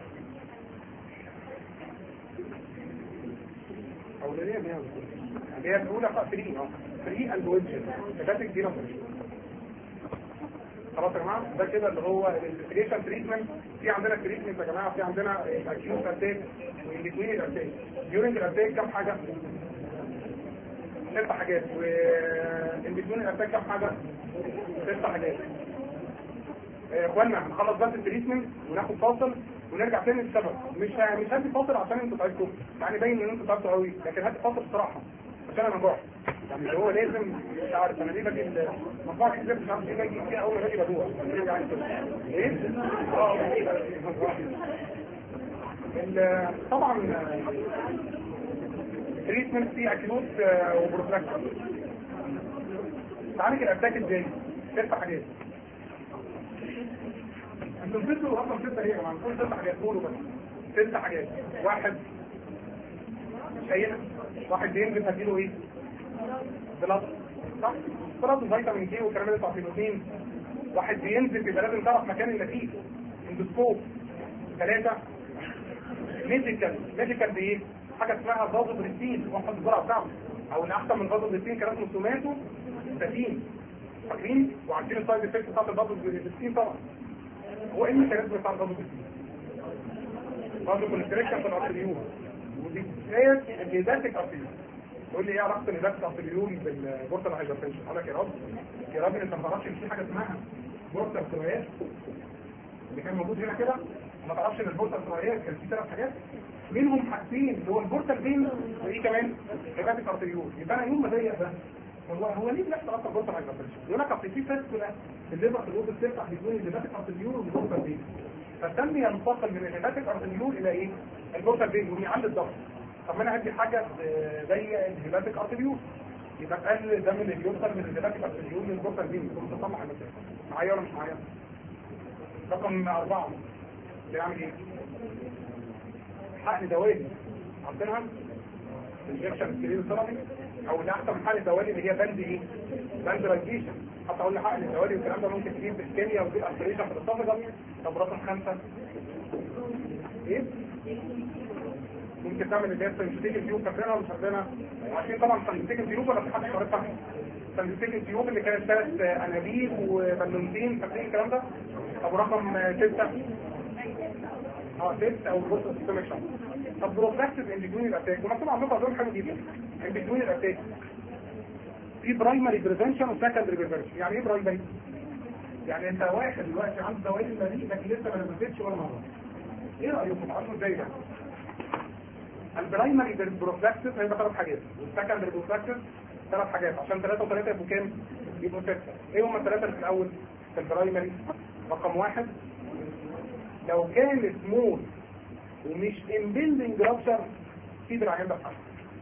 Speaker 1: اولانية اللي هي اللي هي الاولى فري اه فري اند ويدج ده دي خلاص يا جماعه ده كده اللي هو الانفستيجيشن تريتمنت في عندنا تريتمنت يا جماعه في عندنا اكيوت اتاك وان بتوين الاتاك ديورنج الاتاك كام حاجه ست حاجات وان بتوين الاتاك كام حاجه ست حاجات يا اخوانا هنخلص بس التريتمنت وناخد فاصل ونرجع تاني للسبب مش ه- مش هدي فاصل عشان انتوا تعبتوا يعني باين ان انتوا تعبتوا قوي لكن هدي فاصل بصراحه عشان انا جوع يعني اللي هو لازم مش عارف انا ليه باجي مجموعه كتير مش عارف ليه باجي فيها اول ما باجي بدوق يعني كده. ايه؟ اه ال- طبعا تريتمنت في اكيوت وبروفلاكتيك تعالج الاتاك ازاي؟ ست حاجات انتوا نسيتوا رقم ستة ايه يا جماعه؟ نقول ست حاجات قولوا بس ست حاجات واحد شيء واحد بينزل هديله ايه؟ بلاد صح؟ بلاد فيتامين كي والكلام اللي بتاع فيتامين واحد بينزل يبقى لازم تعرف مكان النتيجه اندوسكوب ثلاثة ميديكال ميديكال بايه؟ حاجه اسمها فازو بريستين واحد الجرعه بتاعته او اللي احسن من فازو بريستين كان اسمه سوماتو ستاتين فاكرين وعارفين السايد افكت بتاعت الفازو بريستين طبعا هو ايه الميكانيزم بتاع الفازو بريستين؟ فازو كونستريكشن في الارتريول ودي بدايه الهيداتيك ارتريول يقول لي ايه علاقه الهيداتيك ارتريول بالبورتال هايبرتنشن؟ اقول لك يا راجل يا راجل انت ما تعرفش ان في حاجه اسمها بورتال ثرويات اللي كان موجود هنا كده ما تعرفش ان البورتال ثرويات كان في ثلاث حاجات منهم حاجتين اللي هو البورتال فين وايه كمان هيباتيك ارتريول يبقى انا يوم ما ضيق ده هو هو ليه بيحصل اصلا بورتال هايبرتنشن يقول لك اصل في فاسكولا الليفر في الوسط بتفتح بين الهيباتيك ارتريول والبورتال فين فالدم ينتقل من الهيباتيك ارتريول الى ايه البورتال فين ويعلي الضغط طب ما انا عندي حاجه زي الهيباتيك ارتريول يبقى قل الدم اللي بيوصل من الهيباتيك ارتريول للبورتال فين كنت بطلع المسافه معايا ولا مش معايا رقم أربعة بيعمل ايه؟ حقن دوالي عارفينها؟ انجكشن سكرين ثيرابي او اللي احسن من حقن دوالي اللي هي بند ايه؟ بند راديشن حتى اقول حقن الدوالي والكلام ده ممكن تجيب بالكيمياء وتجيب اسبريشن في الاسوفجس طب رقم خمسة ايه؟ ممكن تعمل اللي هي سنجستيك تيوب فاكرينها ولا مش فاكرينها؟ عارفين طبعا سنجستيك تيوب ولا في حد شاركها؟ سنجستيك تيوب اللي كانت ثلاث انابيب وبالونتين فاكرين الكلام ده؟ طب رقم ستة اه ستة او بص سيستميك طب بروفلاكسس ان بتوين الاتاك ومكتوب عندكم دول حلو جدا ان بتوين الاتاك في برايمري بريفنشن وسكندري بريفنشن يعني ايه برايمري؟ يعني انت واحد دلوقتي عنده دوائر المريء لكن لسه ما نزلتش ولا مره ايه رايكم تعرفوا ازاي ده؟ البرايمري بروفلاكسس هيبقى ثلاث حاجات والسكندري بروفلاكسس ثلاث حاجات عشان ثلاثة وثلاثة يبقوا كام؟ يبقوا ستة ايه هم الثلاثة اللي في الاول؟ في البرايمري رقم واحد لو كان سمول ومش امبيلدنج رابشر في العيان ده بحاجة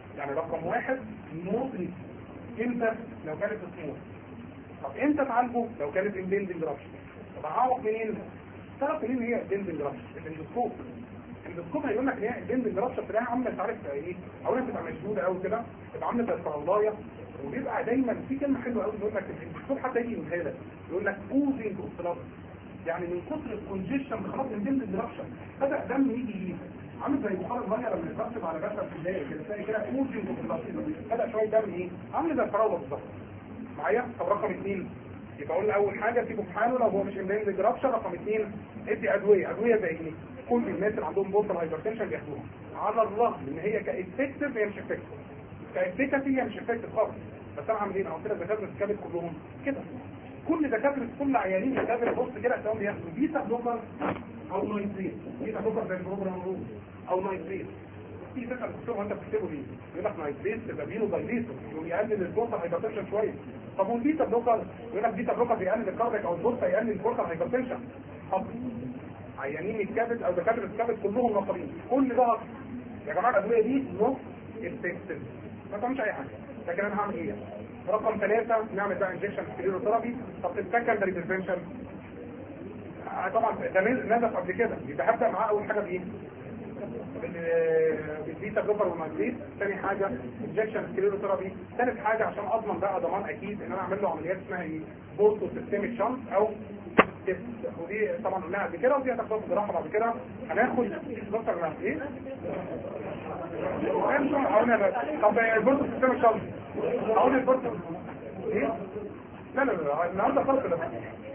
Speaker 1: يعني رقم واحد نوت امتى لو كانت سموث طب امتى تعالجه لو كانت اندندنج رابشر طب اعوق منين تعرف منين هي اندندنج رابشر الاندوسكوب الاندوسكوب هيقول لك ان هي اندندنج رابشر تلاقيها عامله مش عارف ايه اولا تبقى مشدوده قوي كده تبقى عامله زي الفراولايه وبيبقى دايما في كلمه حلوه قوي يقول لك الاندوسكوب حتى يجي يقولها لك يقول لك اوزنج اوف يعني من كتر الكونجيشن خلاص اندندنج رابشر بدا دم يجي يجي عامل زي بخار الميه لما يترسب على جسد في البدايه كده تلاقي كده اوزنج اوف بدا شويه دم ايه عامل زي الفراوله بالظبط معايا طب رقم اثنين يبقى قلنا اول حاجه سيبه في حاله لو هو مش امبلاند جرابشر رقم اثنين ادي ادويه ادويه زي ايه كل الناس اللي عندهم بورتال هايبرتنشن بياخدوها على الرغم ان هي كافكتيف هي مش افكتيف كافكتيف هي مش افكتيف خالص بس انا عامل ايه انا قلت لك دكاتره الكبد كلهم كده كل دكاتره كل عيانين الكبد بص كده هتلاقيهم بياخدوا بيتا بلوكر او نايتريت بيتا بلوكر زي البروجرام روز او نايتريت في تسأل الدكتور وانت بتكتبه ليه؟ يقول لك نايتريت تبقى بينو دايليتور يقول يقلل البورتال هايبرتنشن شويه طب والبيتا بلوكر يقول لك بيتا بلوكر بيقلل الكارديك او البورتا يقلل البورتال هايبرتنشن طب عيانين الكبد او دكاتره الكبد كلهم نصابين كل ده يا جماعه الادويه دي نص افكتيف ما تعملش اي حاجه لكن انا هعمل ايه؟ رقم ثلاثة نعمل بقى انجكشن سكليروثيرابي طب السكندري بريفنشن طبعا ده نزف قبل كده يبقى هبدا معاه اول حاجه بايه؟ بالبيتا بلوكر والماجنيت ثاني حاجه انجكشن سكليروثيرابي ثالث حاجه عشان اضمن بقى ضمان اكيد ان انا اعمل له عمليات اسمها ايه؟ بوستو سيستميك شانت او ودي طبعا قلناها قبل كده ودي هتاخدها في الجراحه بعد كده هناخد دكتور من ايه؟ طب البورتو سيستميك شانت اقول البورتو ايه؟ لا لا لا النهارده خالص ده